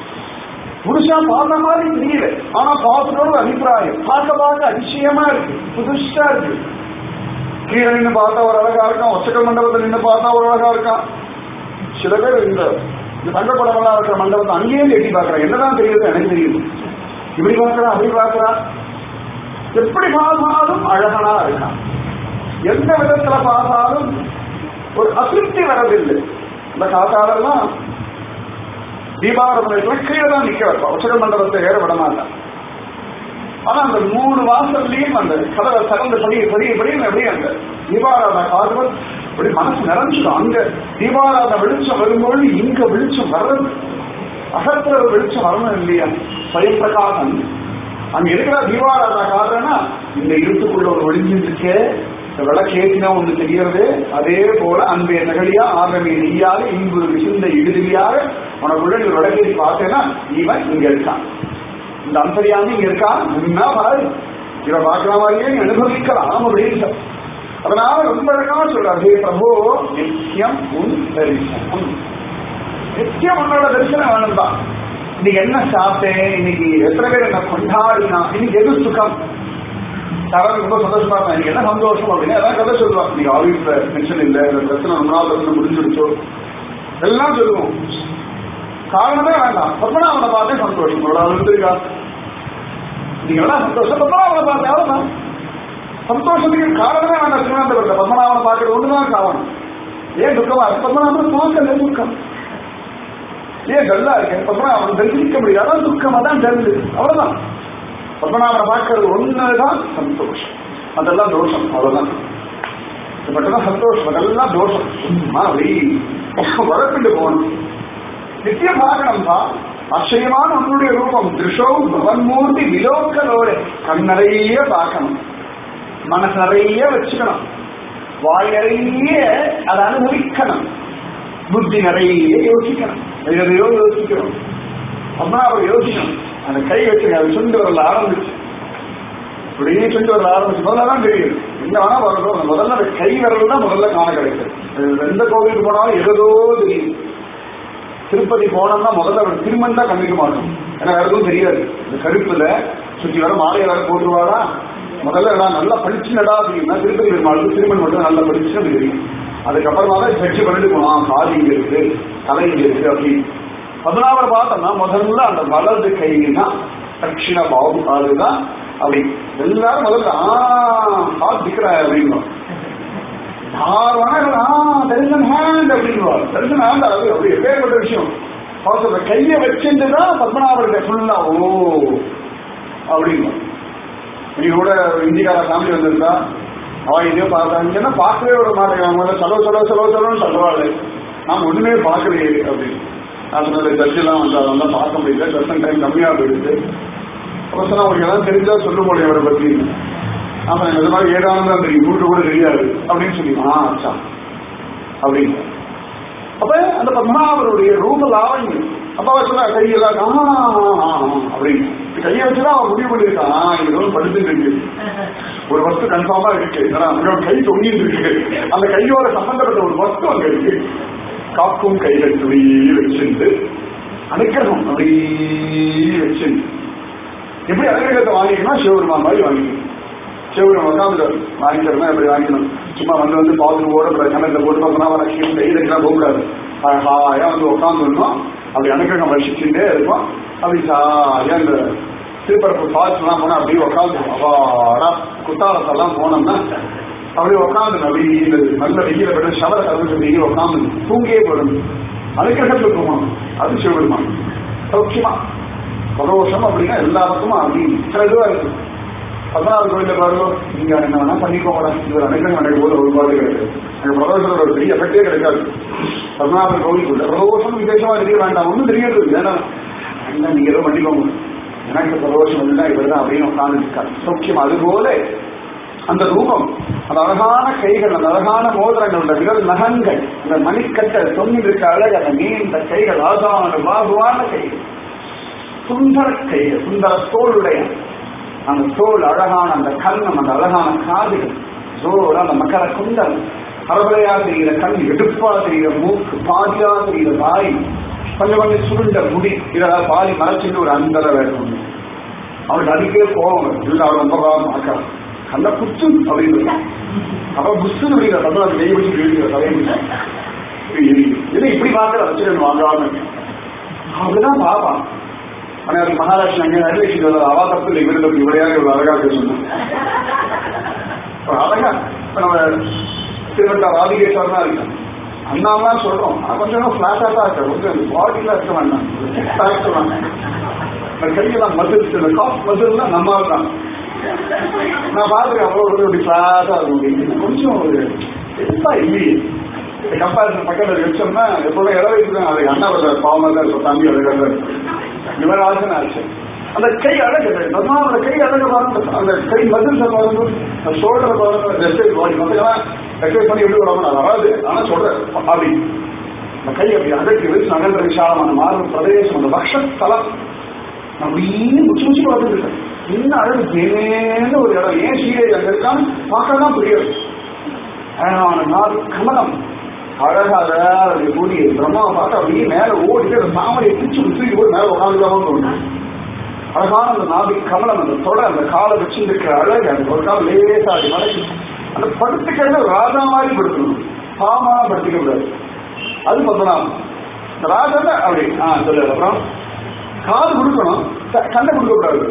புருஷா பார்த்த மாதிரி தெரியல ஆனா பார்த்துட்டோட ஒரு அபிப்பிராயம் பார்க்க பார்க்க அதிசயமா இருக்கு புதுசா இருக்கு கீழே நின்று பார்த்தா ஒரு அழகா இருக்கான் ஒச்சக்கல் மண்டபத்தில் நின்று பார்த்தா ஒரு அழகா இருக்கான் சில பேர் இந்த இந்த தங்கப்படமெல்லாம் இருக்கிற மண்டபத்தை அங்கேயும் எட்டி பார்க்கறான் என்னதான் தெரியுது எனக்கு தெரியுது இப்படி பார்க்கறான் அப்படி பார்க்கறான் எப்படி பார்த்தாலும் அழகனா இருக்கான் எந்த விதத்துல பார்த்தாலும் ஒரு அதிருப்தி வரதில்லை இந்த காத்தாலெல்லாம் தீபாவளி கீழே தான் நிக்க வைப்பான் உச்சக மண்டபத்தை ஏற விட மாட்டான் ஆனா அந்த மூணு வாசல்லையும் அந்த கதவை திறந்த படி படி படி அப்படியே அந்த தீபாராதனை பார்க்கும்போது அப்படி மனசு நிறைஞ்சிடும் அங்க தீபாராதனை வெளிச்சம் வரும்போது இங்க வெளிச்சம் வர்றது அகத்துல ஒரு வெளிச்சம் வரணும் இல்லையா ஸ்வயம் பிரகாசம் அங்க இருக்கிற தீபாராதனை காட்டுறேன்னா இந்த இருட்டுக்குள்ள ஒரு ஒளிஞ்சிருக்கே இந்த விளக்கேற்றினா ஒன்று தெரியறது அதே போல அன்பே நகலியா ஆர்வமே நெய்யாக இன்பு விசுந்த இடுதியாக உனக்குள்ள நீ விளக்கேற்றி பார்த்தேன்னா இவன் இங்க இருக்கான் இந்த அந்தரியாமி இங்க இருக்கான் என்ன பாரு இவன் பார்க்கிற மாதிரியே நீ அனுபவிக்கலாம் அப்படின்னு அதனால ரொம்ப அழகா சொல்றாரு ஹே பிரபு நித்தியம் உன் தரிசனம் நித்தியம் உன்னோட தரிசனம் வேணும் தான் இன்னைக்கு என்ன சாப்பிட்டேன் இன்னைக்கு எத்தனை பேர் என்ன கொண்டாடினா இன்னைக்கு எது சுகம் தரம் ரொம்ப சந்தோஷமா இருந்தா இன்னைக்கு என்ன சந்தோஷம் அப்படின்னு அதான் கதை சொல்லுவான் இன்னைக்கு ஆஃபீஸ்ல டென்ஷன் இல்லை இந்த பிரச்சனை ரொம்ப நாள் பிரச்சனை முடிஞ்சிருச்சோ எல்லாம் சொல்லுவோம் காரணமே வேண்டாம் பத்மநாபனை பார்த்தே சந்தோஷம் ஒரு ஆள் இருக்கா நீங்க எல்லாம் சந்தோஷம் பத்மநாபனை பார்த்தே அவ்வளவுதான் சந்தோஷத்துக்கு காரணமே வேண்டாம் சிவனாந்தபுரத்தை பத்மநாபனை பார்க்கறது ஒண்ணுதான் காரணம் ஏன் துக்கமா இருக்கு பத்மநாபனை பார்க்கல துக்கம் ஏன் டல்லா இருக்கேன் பத்மநாபன் தரிசிக்க முடியாது அதான் துக்கம் அதான் டல்லு அவ்வளவுதான் பத்மநாபனை பார்க்கறது ஒண்ணுதான் சந்தோஷம் அதெல்லாம் தோஷம் அவ்வளவுதான் இது மட்டும்தான் சந்தோஷம் அதெல்லாம் தோஷம் சும்மா அப்படி வளர்ப்பிட்டு போகணும் நித்தியம் பார்க்கணும்பா ஆச்சரியமான உன்னுடைய ரூபம் திருஷோ பவன்மூர்த்தி விலோக்கலோட கண் நிறைய பார்க்கணும் மனசு நிறைய வச்சுக்கணும் வாய் நிறைய அதை அனுபவிக்கணும் புத்தி நிறைய யோசிக்கணும் எதையோ யோசிக்கணும் அம்மா அவர் யோசிக்கணும் அந்த கை வச்சு அது சுண்டு வரல ஆரம்பிச்சு இப்படியே சுண்டு வரல ஆரம்பிச்சு முதல்ல தான் தெரியும் எங்க வேணா வரணும் அந்த முதல்ல அந்த கை விரல் தான் முதல்ல காண கிடைக்கும் அது எந்த கோவிலுக்கு போனாலும் எதோ தெரியும் திருப்பதி போனோம்னா முதல்ல அவர் திருமணம் தான் கண்டுக்க மாட்டோம் ஏன்னா வேற எதுவும் தெரியாது இந்த கருப்புல சுற்றி வர மாலையை வேற போட்டுருவாரா முதல்ல நான் நல்லா படிச்சு நடா அப்படின்னா திருப்பதி பெருமாளுக்கு திருமணம் மட்டும் நல்லா படிச்சு அது தெரியும் அதுக்கப்புறமா தான் சர்ச்சை பண்ணிட்டு போனோம் காது இங்க இருக்கு தலை இங்க இருக்கு அப்படின்னு பதினாறு பார்த்தோம்னா முதல்ல அந்த வலது கைனா தட்சிண பாபு அதுதான் அப்படி எல்லாரும் முதல்ல ஆ ஹாத் திக்கிறா அப்படின்னுவோம் யார் வேணா ஆ தெரிஞ்சன் ஹேண்ட் அப்படின்னுவார் தெரிஞ்சன் ஹேண்ட் அது அப்படி எப்பேற்பட்ட விஷயம் அவர் சொல்ற கையை வச்சுட்டு தான் பத்மநாபர்கிட்ட ஃபுல்லா ஓ அப்படின்னு நீ கூட இந்திக்கார ஃபேமிலி வந்திருந்தா அவன் இதே பார்த்தாங்கன்னா பார்க்கவே விட மாட்டேங்க அவங்க செலவு செலவு செலவு செலவுன்னு சொல்றாள் நான் ஒண்ணுமே பார்க்கலையே அப்படின்னு நான் சொன்னது ஜட்ஜெல்லாம் வந்து அதெல்லாம் பார்க்க முடியல தர்சன் டைம் கம்மியாக போயிடுது அப்போ சொன்னா உங்களுக்கு எல்லாம் தெரிஞ்சா சொல்ல முடியும் அவரை பத்தி ஆமா எனக்கு இது மாதிரி ஏதானதான் தெரியும் கூட்டு கூட தெரியாது அப்படின்னு சொல்லி ஆ அச்சா அப்படின்னு அப்ப அந்த பத்மநாபருடைய ரூப லாவண்யம் அப்ப அவர் சொன்னா கையெல்லாம் ஆ, ஆ, ஆ, அப்படின்னு கையை வச்சுதான் அவன் முடிவு பண்ணியிருக்கான் ஆ, இது ஏதோ படுத்துட்டு இருக்கு ஒரு வஸ்து கன்ஃபார்மா இருக்கு ஏன்னா அங்க ஒரு கை தொங்கிட்டு இருக்கு அந்த கையோட சம்பந்தப்பட்ட ஒரு வஸ்து அங்க இருக்கு காக்கும் கைகள் அப்படியே வச்சிருந்து அனுக்கிரகம் அப்படியே வச்சிருந்து எப்படி அனுகிரகத்தை வாங்கிக்கணும் சிவபெருமான் மாதிரி வாங்கிக்கணும் சிவபெருமான் உட்காந்து வாங்கிக்கிறதுனா எப்படி வாங்கிக்கணும் சும்மா வந்து வந்து பாத்ரூம் ஓட கணக்கில் போட்டு பார்த்தோம்னா வர கீழே கைதுக்கெல்லாம் போகக்கூடாது ஹாயா வந்து உட்காந்துடணும் அப்படி அனுகிரகம் வசிச்சுட்டே இருக்கும் அப்படி சாயா இந்த திருப்பரப்பு ஃபால்ஸ்லாம் போனால் அப்படியே உட்காந்து அவாடா குத்தாலத்தெல்லாம் போனோம்னா அப்படியே உட்காந்து அப்படி இந்த நல்ல வெயில விட சவர கலந்து வெயில் உட்காந்து தூங்கே போடும் அனுகிரகத்தில் போகணும் அது சிவபெருமான் சௌக்கியமா சந்தோஷம் அப்படின்னா எல்லா பக்கமும் அப்படி சில இதுவா இருக்கு பதினாறு கோயில பாருங்க நீங்க என்ன வேணா பண்ணிக்கோங்க இவர் அனைவரும் எனக்கு போது ஒரு பாடு கிடையாது எனக்கு பிரதோஷத்தோட ஒரு பெரிய எஃபெக்டே கிடைக்காது பதினாறு கோவிலுக்குள்ள பிரதோஷம் விசேஷமா தெரிய வேண்டாம் ஒன்றும் தெரியாது ஏன்னா என்ன நீங்க ஏதோ பண்ணிக்கோங்க எனக்கு பிரதோஷம் இல்லை இவர் தான் அப்படின்னு உட்கார்ந்து சௌக்கியம் அதுபோல அந்த ரூபம் அந்த அழகான கைகள் அந்த அழகான மோதிரங்கள் அந்த விரல் நகங்கள் அந்த மணிக்கட்டை தொங்கி இருக்க அழகு அந்த நீண்ட கைகள் ஆசான பாகுவான கைகள் சுந்தர கைகள் சுந்தர தோளுடைய அந்த தோல் அழகான அந்த கண்ணம் அந்த அழகான காதுகள் ஜோர அந்த மக்கர குண்டல் அரவலையா தெரிகிற கண் எடுப்பா தெரிகிற மூக்கு பாதியா தெரிகிற வாய் கொஞ்சம் கொஞ்சம் சுருண்ட முடி இதெல்லாம் பாதி மறைச்சிட்டு ஒரு அந்தர வேணும் அவனுக்கு அதுக்கே போவாங்க இல்லை அவன் ரொம்ப பாவம் பார்க்கலாம் கண்ண குத்து அப்படின்னு அப்ப புஷ்டு முடியல அப்ப அது கை வச்சு எழுதிய தலையை இல்லை இப்படி பார்க்கற வச்சுக்கணும் வாங்காம அப்படிதான் பாப்பான் ஆனா அது மகாராஷ்டிரா அங்கே அருளேஷன் அவா தப்பு இல்லை இவரு தப்பு இவரையாக இவ்வளவு அழகா பேசணும் இப்ப அழகா இப்ப நம்ம திருவட்டா ராதிகேஸ்வரனா இருக்கேன் அண்ணாலாம் சொல்றோம் ஆனா கொஞ்சம் பிளாட்டா தான் இருக்க கொஞ்சம் பாடியில இருக்க வேண்டாம் சிக்ஸ் பேக் சொல்லுவாங்க இந்த கையெல்லாம் மசில்ஸ் இந்த காஃப் மசில்லாம் நம்ம தான் நான் பார்த்துருக்கேன் அவ்வளோ ஒரு அப்படி ஃபிளாட்டா இருக்கும் கொஞ்சம் ஒரு பெருசா இல்லையே இந்த கம்பாரிசன் பக்கத்தில் வச்சோம்னா எப்பவுமே இட வயசு தான் அது அண்ணா பாவமா தான் இருக்கும் தம்பி அழகா தான் இருக்கும் இந்த மாதிரி ஆசனை ஆச்சு அந்த கை அழகு அந்த கை அழகு பாருங்க அந்த கை மசில்ஸை பாருங்க அந்த ஷோல்டரை பாருங்க ரெஸ்ட் பாடி மற்றெல்லாம் எக்ஸசைஸ் பண்ணி எப்படி வராம நான் வராது ஆனா சொல்றேன் அப்படி அந்த கை அப்படி அகற்றி வச்சு நகன்ற விசாலமான மாறும் பிரதேசம் அந்த பக்ஷஸ்தலம் நான் அப்படியே முச்சு முச்சு பார்த்துட்டு இருக்கேன் இன்னும் அழகு தேனேன்னு ஒரு இடம் ஏன் சீரை அங்க இருக்கான்னு பார்க்க தான் புரியாது அழகான நாள் கமலம் அழகாக அது கூடிய பிரம்மாவை பார்த்து அப்படியே மேல ஓடிட்டு அந்த தாமரையை பிடிச்சு தூக்கி போய் மேல உட்காந்துக்கலாம்னு தோணும் அழகான அந்த நாபி கமலம் அந்த தொடை அந்த காலை வச்சிருக்கிற அழகு அந்த ஒரு காலம் லேசா அப்படி மடக்கி அந்த படுத்துக்கிறது ராஜா மாதிரி படுத்தணும் பாமா படுத்திக்க கூடாது அது பத்மநாபம் இந்த ராஜா அப்படி ஆ சொல்லு அப்புறம் காது கொடுக்கணும் க- கண்ணை கொடுக்க கூடாது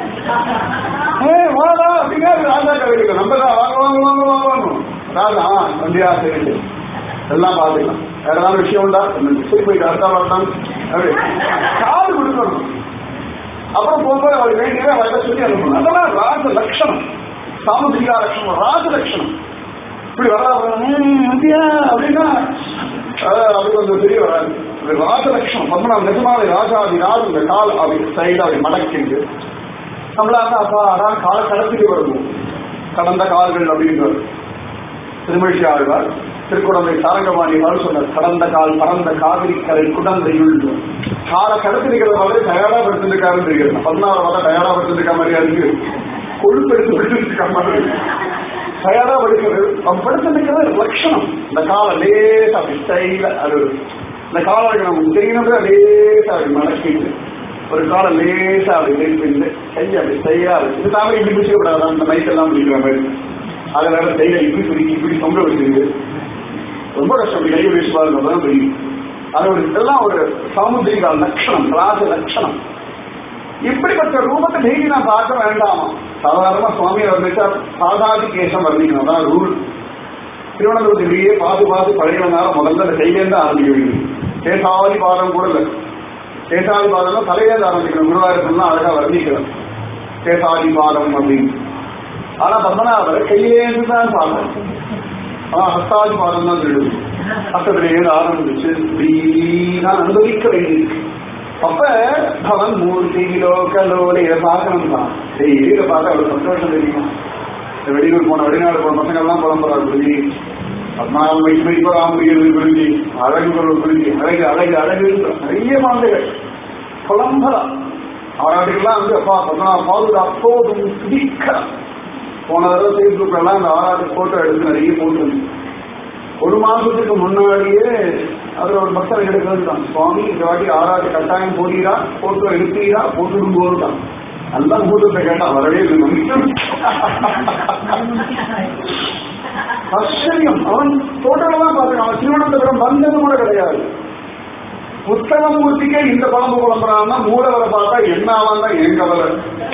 ஏ வாடா அப்படின்னா அது ராஜா கவிதை நம்ம தான் வாங்க வாங்க வாங்க வாங்க வாங்க ராஜா ஆ வந்தியா சரி எல்லாம் பார்த்துக்கலாம் வேற ஏதாவது விஷயம் உண்டா சரி போயிட்டு அடுத்த வரலாம் அப்படி காது கொடுக்கணும் அப்புறம் போகும்போது அவர் வேண்டியதை அவர்கிட்ட சொல்லி அனுப்பணும் அதெல்லாம் ராஜ லட்சணம் சாமுதிரிகா லட்சணம் ராஜ லட்சணம் இப்படி வரா அப்படியா அப்படின்னா அஹ், அது கொஞ்சம் தெரிய வராது இது ராஜ லட்சணம் பத்மநாப நிஜமாவே ராஜாதி ராஜ் இந்த கால் அப்படி சைடு அப்படி மடக்கிண்டு நம்மளால அப்பா அதான் காலை கடத்திட்டு வருவோம் கடந்த கால்கள் அப்படின்றது திருமழிசை ஆழ்வார் திருக்குடந்தை சாரங்கபாணிவார் சொன்னார் கடந்த கால் பறந்த காவிரி கரை குடந்தையுள் காலை கடத்திருக்கிற மாதிரி தயாரா படுத்திருக்காருன்னு தெரியாது பதினாறு வரை தயாரா படுத்திருக்க மாதிரி இருக்கு கொழுப்பெடுத்து படுத்திருக்க மாதிரி தயாரா படுக்கிறது அவன் படுத்திருக்கிறது லட்சணம் இந்த காலை லேசா அப்படி ஸ்டைல அது இந்த காலுக்கு நமக்கு தெரியணும்னா லேசா அப்படி மடக்கிட்டு ஒரு காலம் லேசா அப்படி திருப்பிண்டு கையை அப்படி ஸ்டைலா இருக்கு இது தாமே இப்படி பிடிச்ச கூடாது அந்த நைட் எல்லாம் பிடிக்கிற மாதிரி அதை வேற கையில இப்படி சுருக்கி இப்படி தொங்க வச்சிருக்கு ரொம்ப கஷ்டம் இப்படி கையை வீசி பாருங்க தான் தெரியும் அது ஒரு இதெல்லாம் ஒரு சாமுத்திரிகா லட்சணம் ராஜ லட்சணம் இப்படிப்பட்ட ரூபத்தை டெய்லி நான் பார்க்க வேண்டாமா சாதாரண சுவாமியை வர்ணிச்சா சாதாதி கேசம் வர்ணிக்கணும் அதான் ரூல் திருவனந்தபுரத்திலேயே பார்த்து பார்த்து பழையவனால முதல்ல அந்த கையிலேருந்து ஆரம்பிக்க வேண்டும் சேஷாதி பாதம் கூட இல்லை சேஷாதி பாதம் தலையிலேருந்து ஆரம்பிக்கணும் குருவாயூரப்பன் அழகா வர்ணிக்கலாம் சேஷாதி பாதம் அப்படின்னு ஆனா பத்மநாபர் கையிலேருந்து தான் பாதம் ஆனா ஹஸ்தாதி பாதம் தான் தெரியும் ஹஸ்தத்திலேருந்து ஆரம்பிச்சு இப்படிதான் அனுபவிக்க வேண்டியிருக்கு அப்ப பவன் மூர்த்தி லோகலோல இதை பார்க்கணும் தான் சரி இதை பார்த்தா அவ்வளவு சந்தோஷம் தெரியுமா இந்த வெளியூர் போன வெளிநாடு போன பசங்க எல்லாம் புலம்புறாரு புரிஞ்சு பத்மநாபம் வயசு மதிப்பா ராமகிரி புரிஞ்சு அழகு பொருள் புரிஞ்சு அழகு அழகு அழகு நிறைய குழந்தைகள் புலம்பலாம் ஆராட்டுக்கெல்லாம் வந்து அப்பா பத்மநாப பாதுகா அப்போதும் துடிக்கலாம் போன தடவை ஃபேஸ்புக்ல எல்லாம் அந்த ஆராட்டு போட்டோ எடுத்து நிறைய போட்டு ஒரு மாசத்துக்கு முன்னாடியே அதுல ஒரு பக்தர் எடுக்கிறது சுவாமி இந்த வாட்டி ஆறாவது கட்டாயம் போடுகிறா போட்டோ எடுத்தீரா போட்டுடும் போதுதான் நல்லா கூட்டத்தை கேட்டா வரவே இல்லை ஆச்சரியம் அவன் தோட்டமெல்லாம் பார்த்துக்கான் அவன் திருவனந்தபுரம் வந்தது கூட கிடையாது உத்தவமூர்த்திக்கே இந்த குழம்பு குழம்புறான்னா மூலவரை பார்த்தா என்ன ஆவான் தான் என் கவலை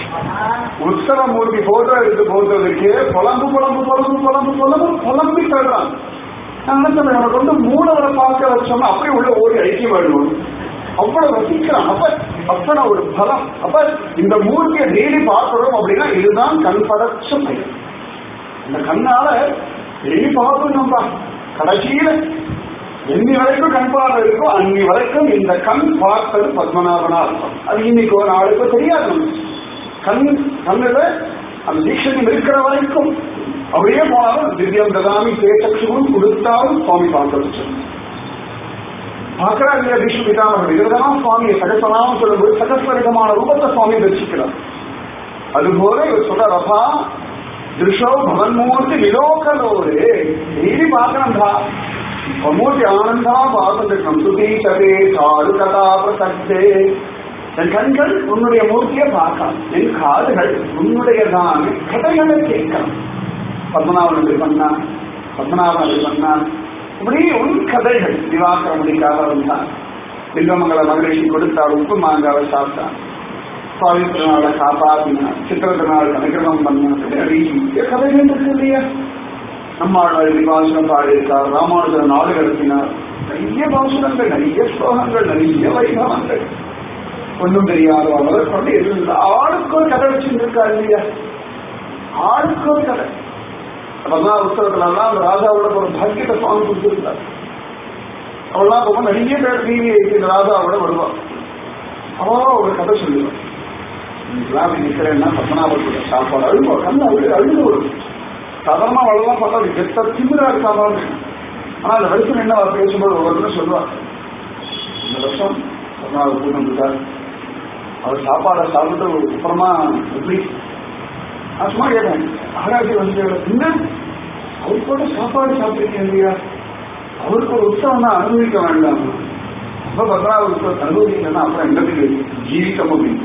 உற்சவமூர்த்தி போட்டோ எடுத்து போட்டதுக்கு புலம்பு புலம்பு புலம்பு புலம்பு புலம்பு புலம்பி தள்ளுறான் நான் நினைச்சேன் அவனை கொண்டு மூலவரை பார்க்க வச்சோம்னா அப்படியே உள்ள ஓடி ஐக்கியம் ஆயிடுவோம் அவ்வளவு ரசிக்கிறான் அப்ப அப்பன ஒரு பலம் அப்ப இந்த மூர்த்தியை டெய்லி பார்க்கிறோம் அப்படின்னா இதுதான் கண் படைச்ச பயம் இந்த கண்ணால டெய்லி பார்க்கணும்பா கடைசியில எண்ணி வரைக்கும் கண் பார்வை இருக்கோ அன்னி வரைக்கும் இந்த கண் பார்த்தது பத்மநாபனா இருக்கும் அது இன்னைக்கு ஒரு நாளுக்கு தெரியாது நமக்கு. கண் கண்ணுல அந்த தீட்சணம் இருக்கிற வரைக்கும் அப்படியே போனாலும் திவ்யம் ததாமி தேசக்ஷுவும் கொடுத்தாலும் சுவாமி பார்க்க வச்சிருக்கோம் பார்க்கிறா இல்லையா விஷ்ணு பிதாமகர் இதுதான் சுவாமியை சகசனாமம் சொல்லும்போது சகஸ்வரிதமான ரூபத்தை சுவாமி தரிசிக்கிறார் அதுபோல இவர் சொல்றாரப்பா திருஷோ பவன்மூர்த்தி விலோகலோரே டெய்லி பார்க்கணும்டா மூர்த்தி ஆனந்தமா பார்த்துருக்கணும் சுதீசரே சாரு கதா பிரசக்தே என் கண்கள் உன்னுடைய மூர்த்தியை பார்க்கலாம் என் காதுகள் உன்னுடையதான கதைகளை கேட்கலாம் பத்மநாபன் இப்படி பண்ணான் பத்மநாபன் அப்படி பண்ணான் இப்படி உன் கதைகள் திவாகரமணிக்காக வந்தான் பில்லமங்கல மகரிஷி கொடுத்தார் உப்பு மாங்காவை சாப்பிட்டான் சுவாமி திருநாளை காப்பாத்தினான் சித்திர திருநாள் அனுகிரகம் பண்ணான் நிறைய கதைகள் இருக்கு இல்லையா நம்மாழ்வார் விவாசனம் பாடியிருக்கார் ராமானுஜர் நாடு கடத்தினார் நிறைய பாசுரங்கள் நிறைய ஸ்லோகங்கள் நிறைய வைபவங்கள் ஒன்றும் தெரியாத அவர் கொண்டு இருந்த ஆளுக்கு ஒரு கதை வச்சிருக்கா இல்லையா ஆளுக்கு ஒரு கதை பதினாறு உத்தரத்துல எல்லாம் அந்த ராஜாவோட ஒரு பாக்கியத்தை சுவாமி கொடுத்திருந்தார் அவள்லாம் ரொம்ப நிறைய பேர் டிவி இந்த ராஜாவோட வருவான் அவன் ஒரு கதை சொல்லுவான் இதெல்லாம் நிக்கிறேன்னா பத்மநாபத்தோட சாப்பாடு அழுவோம் கண்ணு அழுது அழுது வரும் சாதாரணமா அவளெல்லாம் பார்த்தா அது கெட்ட திமிரா இருக்காம ஆனா அந்த வயசுல என்ன அவர் பேசும்போது ஒவ்வொருத்தரும் சொல்லுவார் இந்த வருஷம் பத்மநாப கூட்டம் இருக்கார் அவர் சாப்பாடை சாப்பிட்டு அப்புறமா எப்படி நான் சும்மா கேட்டேன் மகாராஜி வந்து என்ன அவர் கூட சாப்பாடு சாப்பிட்டுருக்கேன் இல்லையா அவருக்கு ஒரு உற்சவம் தான் அனுபவிக்க வேண்டாம் அப்ப பத்மநாப உற்சவத்தை அனுபவிக்கலன்னா அப்புறம் என்னத்துக்கு ஜீவிக்கம் அப்படின்னு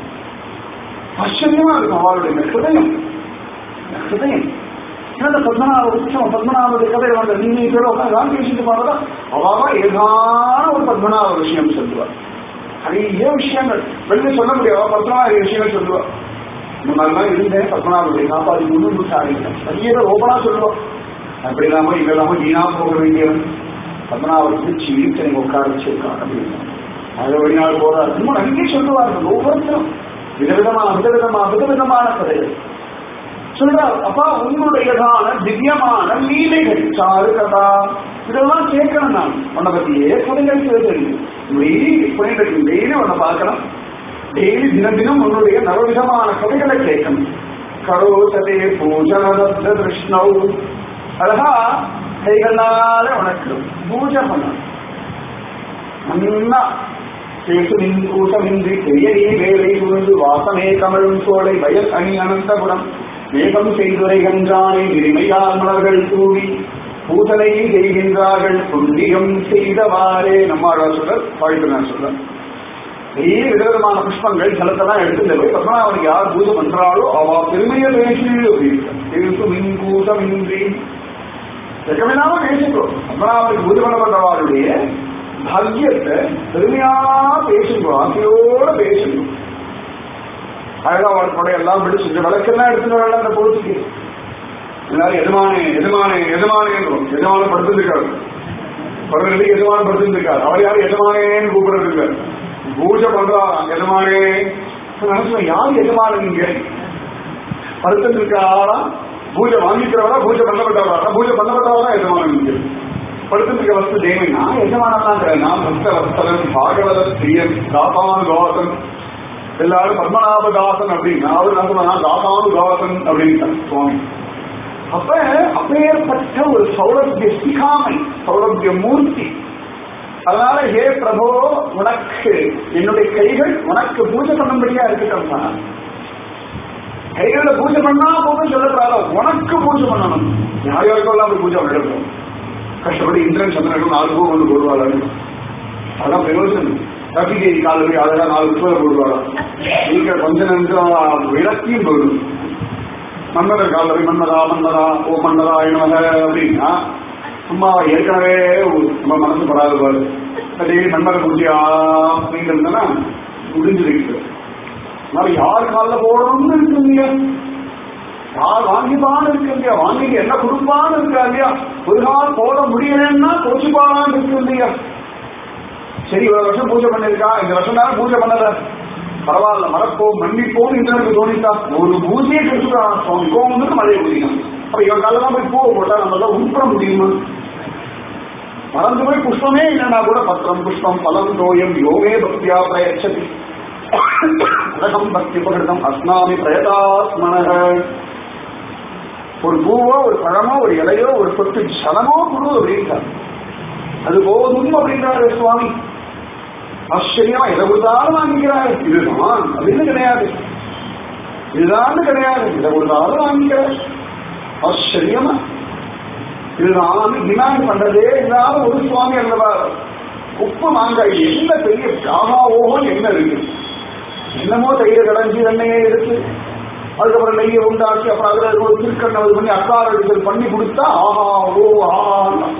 ஆச்சரியமா இருக்கும் அவளுடைய இந்த ஹிருதயம் இந்த ஹிருதயம் ஏன்னா பத்மநாப உற்சவம் பத்மநாப கதை வந்த நீங்க பேர் உட்காந்து நான் பேசிட்டு பார்த்தா அவாவா ஏதான ஒரு பத்மநாப விஷயம் சொல்லுவார் நிறைய விஷயங்கள் வெளியே சொல்ல முடியாதா பத்மநாப விஷயங்கள் சொல்லுவார் இந்த மாதிரிலாம் இருந்தேன் பத்மநாபத்தை காப்பாற்றி முன்னு சாரிங்க நிறைய பேர் ஓப்பனா சொல்லுவோம் அப்படி இல்லாம இது இல்லாம வீணா போக வேண்டியவன் பத்மநாபத்துக்கு சீர்த்து நீங்க உட்கார வச்சிருக்காங்க அப்படின்னு அது வெளிநாடு போறாரு இன்னும் நிறைய சொல்லுவார்கள் ஒவ்வொருத்தரும் விதவிதமான விதவிதமான விதவிதமான கதைகள் சொல்றார் அப்பா உங்களுடையதான திவ்யமான லீலைகள் சாரு கதா இதெல்லாம் கேட்கணும் நான் உன்னை பத்தியே கதைகள் தெரியும் டெய்லி பண்ணிட்டு இருக்கு டெய்லி உன்னை பார்க்கலாம் டெய்லி தினம் தினம் உன்னுடைய நவவிதமான கதைகளை கேட்கணும் கரோசதே பூஜனதத்த கிருஷ்ணவ் அழகா கைகளால உனக்கு பூஜை பண்ணணும் நன்னா பேசுமின் கூட்டமின்றி பெரியனே வேலை புரிந்து வாசமே கமழும் சோலை வயல் அணி அனந்தபுரம் மேகம் செய்துரைகின்றானே விரிமையால் மலர்கள் தூவி பூசனை செய்கின்றார்கள் புண்ணியம் செய்தவாறே நம்மாழ்வார் சொல்ற வாழ்த்து நான் சொல்றேன் நிறைய விதவிதமான புஷ்பங்கள் ஜலத்தெல்லாம் எடுத்து போய் பத்மநாபனுக்கு யார் பூஜை பண்றாளோ அவ பெருமையை பேசி மின் கூட்டமின்றி வெக்கமில்லாம பேசுகிறோம் பத்மநாபனுக்கு பூஜை பண்ண பண்றவாளுடைய பாக்கியத்தை பெருமையா பேசுங்க ஆசையோட பேசுங்க அழகா வாழ் கொடை எல்லாம் பிடிச்சு விளக்கெல்லாம் எடுத்துட்டு வரல அந்த பொழுதுக்கு எல்லாரும் எஜமானே எஜமானே எஜமானேன்றோம் எஜமான படுத்துருக்காரு படுறதுக்கு எஜமான படுத்துருக்காரு அவர் யாரும் எஜமானேன்னு கூப்பிடுறது இல்ல பூஜை பண்றா எஜமானே நினைச்சு யார் எஜமானன் இங்க படுத்துட்டு ஆளா பூஜை வாங்கிக்கிறவரா பூஜை பண்ணப்பட்டவரா பூஜை பண்ணப்பட்டவரா எஜமானன் இங்க படுத்துட்டு வஸ்து தேவனா எஜமானன் நான் பக்த வஸ்தலன் பாகவத பிரியன் தாபானுகாசன் எல்லாரும் பத்மநாபதாசன் அப்படின்னு அவர் என்ன சொன்னா தாபானுகாசன் அப்படின்னு சுவாமி அப்ப அப்பேற்பட்ட ஒரு சௌலபிய சிகாமை சௌலபிய மூர்த்தி அதனால ஹே பிரபோ உனக்கு என்னுடைய கைகள் உனக்கு பூஜை பண்ணும்படியா இருக்கட்டும் கைகளை பூஜை பண்ணா போதும் சொல்லக்கூடாது உனக்கு பூஜை பண்ணணும் யார் யாருக்கெல்லாம் போய் பூஜை பண்ணிடணும் கஷ்டப்பட்டு இந்திரன் சந்திரன் நாலு பூ வந்து போடுவாள் அதான் பிரயோஜனம் ரபிகை கால போய் அதெல்லாம் நாலு பூவை போடுவாளா நீங்க கொஞ்ச நேரம் விளக்கியும் போயிடும் மன்மதர் கால போய் மன்மதா மன்மதா ஓ மன்மதா என்னவக அப்படின்னா சும்மா ஏற்கனவே நம்ம மனசு படாது பாரு டெய்லி மன்மத பூஜையா அப்படின்னு இருந்தனா முடிஞ்சிருக்கு அதனால யார் காலில் போடணும்னு இருக்கு இல்லையா யார் வாங்கிப்பான்னு இருக்கு இல்லையா வாங்கி என்ன கொடுப்பான்னு இருக்கா இல்லையா ஒரு நாள் போட முடியலன்னா கோச்சுப்பான்னு இருக்கு இல்லையா சரி ஒரு வருஷம் பூஜை பண்ணிருக்கா இந்த வருஷம் தானே பூஜை பண்ணல பரவாயில்ல மறப்போம் மன்னிப்போம் இந்திரனுக்கு தோணித்தா ஒரு பூஜையை கெடுத்துட்டான் சுவாமி கோவம் மழையை முடியும் அப்ப இவன் காலெல்லாம் போய் பூவை போட்டா நம்மளால உட்பட முடியுமா மறந்து போய் புஷ்பமே இல்லைன்னா கூட பத்திரம் புஷ்பம் பலம் தோயம் யோகே பக்தியா பிரயச்சதி அதகம் பக்தி பகிர்ந்தம் அஸ்னாமி பிரயதாத்மனக ஒரு பூவோ ஒரு பழமோ ஒரு இலையோ ஒரு சொட்டு சலமோ குரு அப்படின்றார் அது போதும் அப்படின்றாரு சுவாமி ஆச்சரியமா எதை கொடுத்தாலும் வாங்கிக்கிறாரு இதுதான் அப்படின்னு கிடையாது இதுதான் கிடையாது எதை கொடுத்தாலும் வாங்கிக்கிறார் ஆச்சரியமா இதுதான் டிமாண்ட் பண்றதே இல்லாத ஒரு சுவாமி அல்லவா உப்பு மாங்காய் என்ன பெரிய ஆஹா ஓஹோன்னு என்ன இருக்கு என்னமோ தயிர் கடைஞ்சி எண்ணெயே இருக்கு அதுக்கப்புறம் நெய்யை உண்டாக்கி அப்புறம் அதுல ஒரு திருக்கண்ணை இது பண்ணி அக்கார அடித்தல் பண்ணி கொடுத்தா ஆஹா ஓ ஆஹா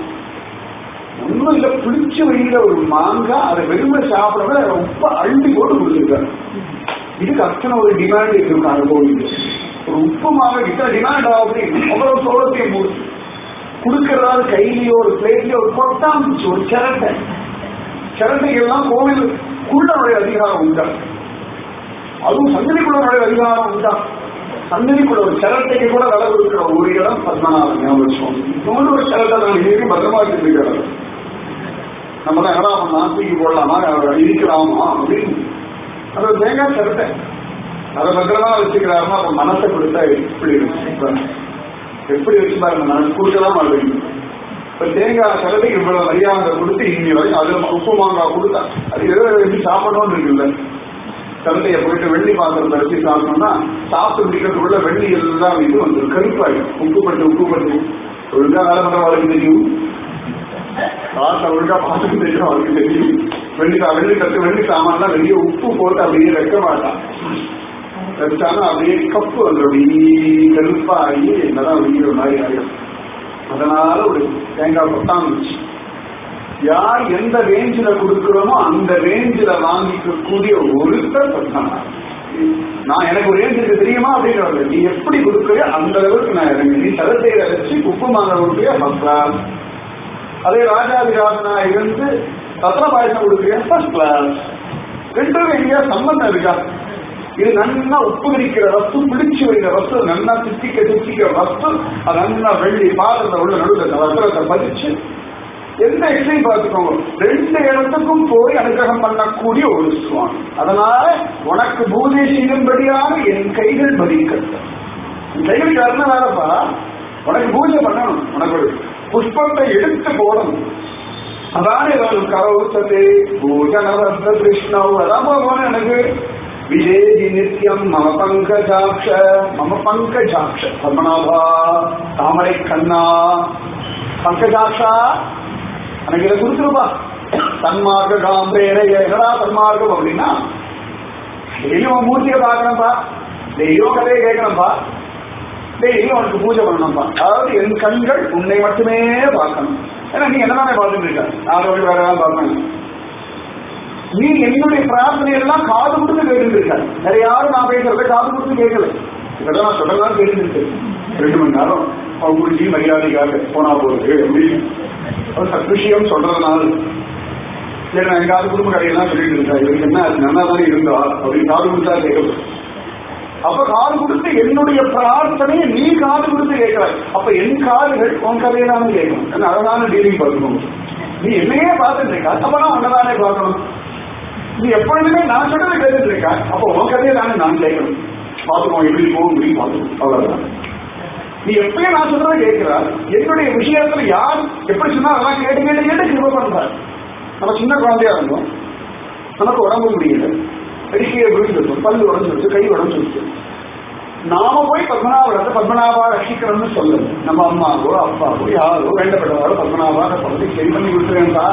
ஒன்றும் இல்லை பிடிச்ச வெயில ஒரு மாங்காய் அதை வெறுமை சாப்பிடவே அதை உப்ப அள்ளி போட்டு கொடுத்துருக்காரு இதுக்கு அத்தனை ஒரு டிமாண்ட் இருக்காங்க கோவிலுக்கு ஒரு உப்பு மாங்காய் இத்தனை டிமாண்ட் ஆகும் அப்படின்னு அவ்வளவு சோளத்தையும் போட்டு கொடுக்கறதாவது கையிலயோ ஒரு பிளேட்லயோ ஒரு கொட்டாம்பிச்சு ஒரு சிரட்டை சிரட்டைகள்லாம் கோவிலுக்குள்ள நுழைய அதிகாரம் உண்டா அதுவும் சந்ததிக்குள்ள நுழைய அதிகாரம் உண்டா சந்ததிக்குள்ள ஒரு சிரட்டைக்கு கூட விலை கொடுக்கிற ஒரு இடம் பத்மநாபன் ஞாபகம் வச்சோம் இன்னொரு ஒரு சிரட்டை நான் இன்னைக்கு பத்திரமா வச்சிருக்கிறது நம்ம தான் எடா பண்ணலாம் தூக்கி போடலாமா இருக்கலாமா அப்படின்னு அது ஒரு தேங்காய் சிரட்டை அதை பத்திரமா வச்சுக்கிறாருன்னா அப்ப மனசை கொடுத்தா எப்படி இருக்கும் எப்படி வச்சு பாருங்க மனசு கொடுக்கலாம் மாட்டேங்குது இப்ப தேங்காய் சிரட்டை இவ்வளவு மரியாதை கொடுத்து இன்னி வரைக்கும் அதுல உப்பு மாங்காய் கொடுத்தா அது எதோ எப்படி சாப்பிடணும்னு இருக்குல்ல சந்தையை போயிட்டு வெள்ளி பாத்திரத்தை வச்சு சாப்பிட்டோம்னா சாப்பிட்டு முடிக்கிறதுக்குள்ள வெள்ளி எல்லாம் இது வந்து கருப்பாயிடும் உப்பு பட்டு உப்பு பட்டு ஒழுங்கா வேலை பண்ற அவருக்கு தெரியும் காசை ஒழுங்கா பார்த்து தெரியும் அவருக்கு தெரியும் வெள்ளி வெள்ளி கட்டு வெள்ளி சாமான்லாம் வெளியே உப்பு போட்டு அப்படியே வைக்க மாட்டான் வச்சாலும் அப்படியே கப்பு வந்து அப்படியே கருப்பாகி என்னதான் வெளியே மாதிரி ஆகிடும் அதனால ஒரு தேங்காய் கொட்டாந்துச்சு யார் எந்த ரேஞ்சில கொடுக்கிறோமோ அந்த ரேஞ்சில வாங்கிக்கக்கூடிய ஒருத்தர் பத்தானா நான் எனக்கு ஒரு ரேஞ்ச் இருக்கு தெரியுமா அப்படின்னு நீ எப்படி கொடுக்குறியோ அந்த அளவுக்கு நான் இறங்கி நீ சதத்தையில வச்சு உப்பு மாங்க கொடுக்குறியா ஃபர்ஸ்ட் கிளாஸ் அதே ராஜாதிராஜனா இருந்து ரத்ன பாயசம் கொடுக்குறியா ஃபர்ஸ்ட் கிளாஸ் ரெண்டும் எங்கேயா சம்பந்தம் இருக்கா இது நன்னா உப்பு கரிக்கிற வஸ்து பிடிச்சு வைக்கிற வஸ்து நன்னா திட்டிக்க திட்டிக்கிற வஸ்து அது நன்னா வெள்ளி பாதத்தை உள்ள நடுவில் வஸ்திரத்தை பதிச்சு எந்த எக்ஸையும் பார்த்துக்கோங்க ரெண்டு இடத்துக்கும் போய் அனுகிரகம் பண்ணக்கூடிய ஒரு சுவாமி அதனால உனக்கு பூஜை செய்யும்படியாக என் கைகள் பதிக்கட்டும் என் கைகள் கருண வேலைப்பா உனக்கு பூஜை பண்ணணும் உனக்கு ஒரு புஷ்பத்தை எடுத்து போடணும் அதான் ஏதாவது கரவுத்ததே பூஜனவர்த்த கிருஷ்ணவ் அதான் போகணும் எனக்கு விஜேதி நித்யம் மம பங்கஜாட்ச மம பங்கஜாட்ச பத்மநாபா தாமரை கண்ணா பங்கஜாட்சா எனக்கு இதை கொடுத்துருப்பா தன்மார்க்க காம்பேர என்னடா தன்மார்க்கம் அப்படின்னா டெய்லியும் மூர்த்தியை பார்க்கணும்ப்பா டெய்லியும் கதையை கேட்கணும்ப்பா டெய்லியும் உனக்கு பூஜை பண்ணணும்ப்பா அதாவது என் கண்கள் உன்னை மட்டுமே பார்க்கணும் ஏன்னா நீ என்னதானே பார்த்துட்டு இருக்க யாரை வழி வேற ஏதாவது பார்க்கணும் நீ என்னுடைய பிரார்த்தனை எல்லாம் காது கொடுத்து கேட்டு இருக்காரு வேற யாரும் நான் பேசுறத காது கொடுத்து கேட்கல இதெல்லாம் நான் சொல்றதான் கேட்டு ரெண்டு மணி நேரம் அவங்க குடிச்சி மரியாதைக்காக போனா போகுது அப்படின்னு அது சத்விஷயம் சொல்றதுனால சரி நான் எங்காவது குடும்ப கடையெல்லாம் சொல்லிட்டு இருக்கா இவருக்கு என்ன அது நல்லா தானே இருந்தா அப்படின்னு காது கொடுத்தா கேட்கணும் அப்ப காது கொடுத்து என்னுடைய பிரார்த்தனையை நீ காது கொடுத்து கேட்கிறாய் அப்ப என் காதுகள் உன் கதையிலான கேட்கணும் என்ன அழகான டீலிங் பார்க்கணும் நீ என்னையே பார்த்துட்டு இருக்கா அப்ப நான் உன்னதானே பார்க்கணும் நீ எப்பொழுதுமே நான் சொல்றதை கேட்டுட்டு இருக்கா அப்போ உன் கதையை தானே நான் கேட்கணும் பார்த்துக்கோ எப்படி போகும் அப்படின்னு பார்த்துக்கணும் அவ்வளவுதான் நீ எப்பயும் நான் சொல்றதை கேட்கிறா என்னுடைய விஷயத்துல யார் எப்படி சொன்னா அதெல்லாம் கேட்டு கேட்டு கேட்டு கிருப பண்றார் நம்ம சின்ன குழந்தையா இருந்தோம் நமக்கு உடம்பு முடியல அடிக்கையை விழுந்துருக்கும் பல்லு உடஞ்சிருச்சு கை உடஞ்சிருச்சு நாம போய் பத்மநாபத்தை பத்மநாபா ரட்சிக்கணும்னு சொல்லல நம்ம அம்மாவோ அப்பாவோ யாரோ வேண்டப்பட்டவாரோ பத்மநாபாக சொல்லி சரி பண்ணி கொடுத்துருவேன்டா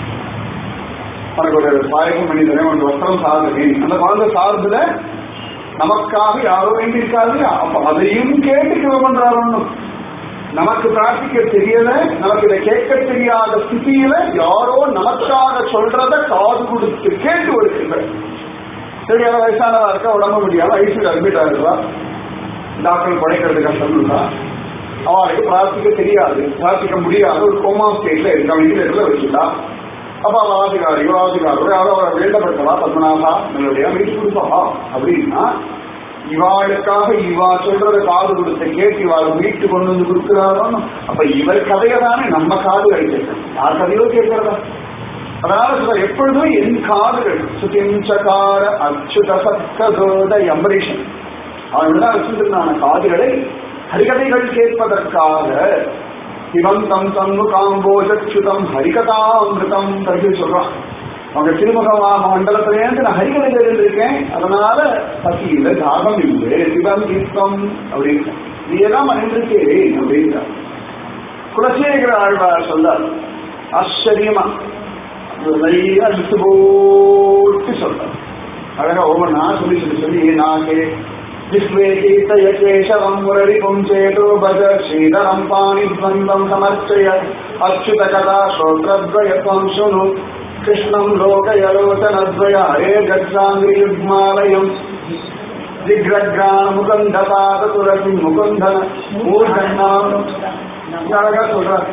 உனக்கு ஒரு பாயகம் பண்ணி தரேன் உனக்கு வஸ்திரம் சாதுறேன் அந்த குழந்தை சார்புல நமக்காக யாரோ வேண்டியிருக்காரு அப்ப அதையும் கேட்டு கிருப பண்றாரு ஒண்ணும் நமக்கு பிரார்த்திக்க தெரியல நமக்கு இதை கேட்க தெரியாத ஸ்திதியில யாரோ நமக்காக சொல்றத காது கொடுத்து கேட்டு ஒரு கிருபை சரி அவ வயசானவா இருக்கா உடம்பு முடியாம ஐசியூ அட்மிட் ஆகுறா டாக்டர் படைக்கிறது கஷ்டம் இருக்கா அவளுக்கு பிரார்த்திக்க தெரியாது பிரார்த்திக்க முடியாத ஒரு கோமா ஸ்டேட்ல இருக்கா வீட்டுல வச்சுட்டா அப்ப அவ ஆதிகாரியோ ஆதிகாரோ யாரோ அவரை வேண்டப்பட்டவா பத்மநாபா நல்லபடியா வீட்டு கொடுப்பா அப்படின்னா இவாளுக்காக இவா சொல்றத காது கொடுத்து கேட்டு இவாள் வீட்டு கொண்டு வந்து கொடுக்கிறாரோ அப்ப இவர் கதையை தானே நம்ம காது அடிச்சிருக்கோம் யார் கதையோ கேட்கிறதா அதனால சொல்ற எப்பொழுதும் என் காதுகள் சுதிஞ்சகார அச்சுத சத்கதோத அம்பரீஷன் அவன்தான் வச்சிருந்தான காதுகளை ஹரிகதைகள் கேட்பதற்காக சிவந்தம் தன்னு காம்போஜச்சுதம் ஹரிகதாமிருதம் தருகி சொல்றான் அவங்க திருமுகமாக மண்டலத்திலேருந்து நான் ஹரிகதை கேட்டுருக்கேன் அதனால பசியில தாகம் இல்லை சிவம் தீர்த்தம் அப்படின்னு நீ எல்லாம் மறைந்திருக்கேன் அப்படின்றார் குலசேகர ஆழ்வார் சொல்றார் ஆச்சரியமா நிறைய அழுத்து போட்டு சொல்றார் அழகா ஒவ்வொன்றா சொல்லி சொல்லி சொல்லி நாகே விஸ்வே கீர்த்தய கேசவம் முரளிபும் சேதோ பஜ ஸ்ரீதரம் பாணி துவந்தம் சமர்ச்சய அச்சுத கதா ஸ்ரோத்ரத்வயம் சுனு கிருஷ்ணம் லோகயலோச்சனத்வய ஹரே கட்சாங்கிரி யுக்மாலயம் திக்ரக்ரான முகந்த பாத துரசி முகுந்தன மூர்தன்னாம் அழகா சொல்றார்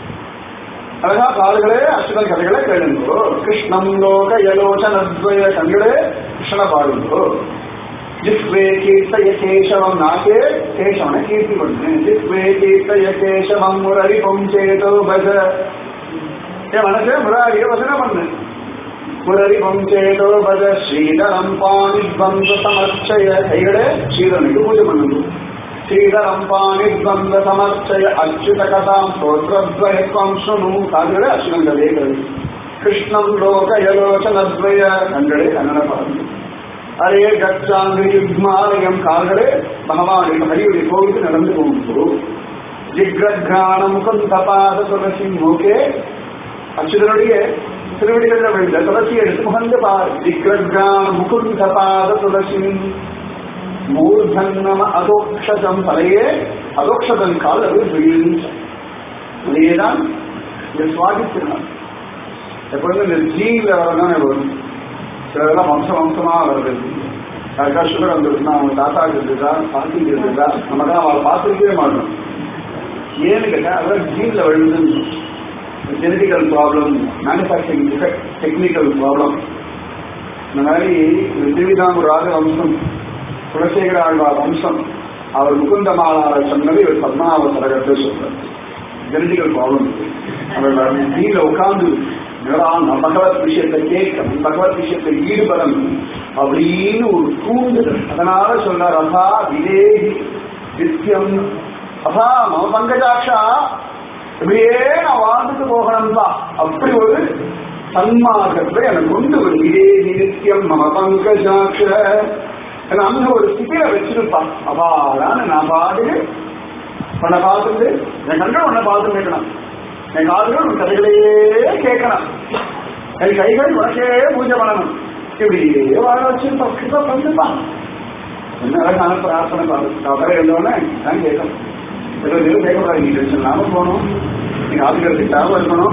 அழகா காதுகளே அச்சுதன் கதைகளை கேளுங்கோ கிருஷ்ணம் லோக யலோச்சனத்வய கண்களே கிருஷ்ண பாடுங்கோ ஜிஸ்வே கீர்த்தய கேசவம் நாக்கே கேசவனை கீர்த்தி பண்ணு ஜிஸ்வே கீர்த்தய கேசவம் முரளிபம் சேதோ பஜ என் மனசே முராரிய வசனம் பண்ணு முரளிபம் சேதோ பஜ ஸ்ரீதரம் பாணி பந்த சமர்ச்சய கைகளே ஸ்ரீதனுக்கு பூஜை பண்ணுங்க ஸ்ரீதரம் பாணி பந்த சமர்ச்சய அச்சுத கதாம் ஸ்தோத்ரத்வயம் சுனு காதுகளே அச்சுதன் கதைகள் கிருஷ்ணம் லோக யலோச்சனத்வய கண்களே கன்னட பாருங்க அரே கச்சாங்க யுக்மாலயம் கால்களே பகவான் ஹரியுடைய கோவிலுக்கு நடந்து போகும் ஜிக்ரக்ரான முகந்த பாத துளசி மூக்கே அச்சுதனுடைய திருவடிகளில் விழுந்த துளசி எடுத்து முகந்த பார் ஜிக்ரக்ரான முகுந்த பாத துளசி மூர்தன்னம அதோக்ஷதம் தலையே அதோக்ஷதன் கால் அது விழுந்த அதேதான் இந்த சுவாதி திருநாள் எப்பொழுதும் இந்த ஜீல வரதானே வரும் சிலதெல்லாம் வம்சம் வம்சமா வருது யாருக்கா சுகர் வந்துருக்குன்னா அவங்க தாத்தாக்கு இருக்குதா பாட்டிக்கு இருக்குதா நம்ம தான் அவளை பார்த்துருக்கவே மாட்டோம் ஏன்னு கேட்டா அதான் ஜீன்ல விழுந்து genetical problem manufacturing defect technical problem இந்த மாதிரி இந்த திருவிதாங்கூர் ராஜ வம்சம் குலசேகர ஆழ்வார் வம்சம் அவர் முகுந்தமாலாரை சொன்னது இவர் பத்மநாப சரகத்தை சொல்றார் ஜெனடிக்கல் ப்ராப்ளம் அவர் ஜீன்ல உட்கார்ந்து நான் பகவத் விஷயத்தை கேட்கணும் பகவத் விஷயத்தை ஈடுபடணும் அப்படின்னு ஒரு தூண்டுதல் அதனால சொல்றார் அபா விதேகி நித்தியம் அபா மம பங்கஜாட்சா இப்படியே நான் வாழ்ந்துட்டு போகணும்பா அப்படி ஒரு சன்மார்க்கத்தை எனக்கு கொண்டு ஒரு விதேகி நித்தியம் மம பங்கஜாட்ச அந்த ஒரு ஸ்திதியில வச்சிருப்பான் அபாடான்னு நான் பாடு உன்னை பார்த்துட்டு என் கண்கள் உன்னை பார்த்து கேட்கணும் என் காதுகள் உன் கதைகளையே கேட்கணும் என் கைகள் உனக்கே பூஜை பண்ணணும் இப்படியே வாழ வச்சிருப்பான் கிருப்பா பண்ணிருப்பான் என்ன அழகான பிரார்த்தனை பாரு கவலை எழுந்தோடனே நான் கேட்கணும் ஏதோ எதுவும் கேட்கக்கூடாது நீ டென்ஷன் இல்லாம போகணும் நீ ஆதிக்கிறதுக்கு தேவை இருக்கணும்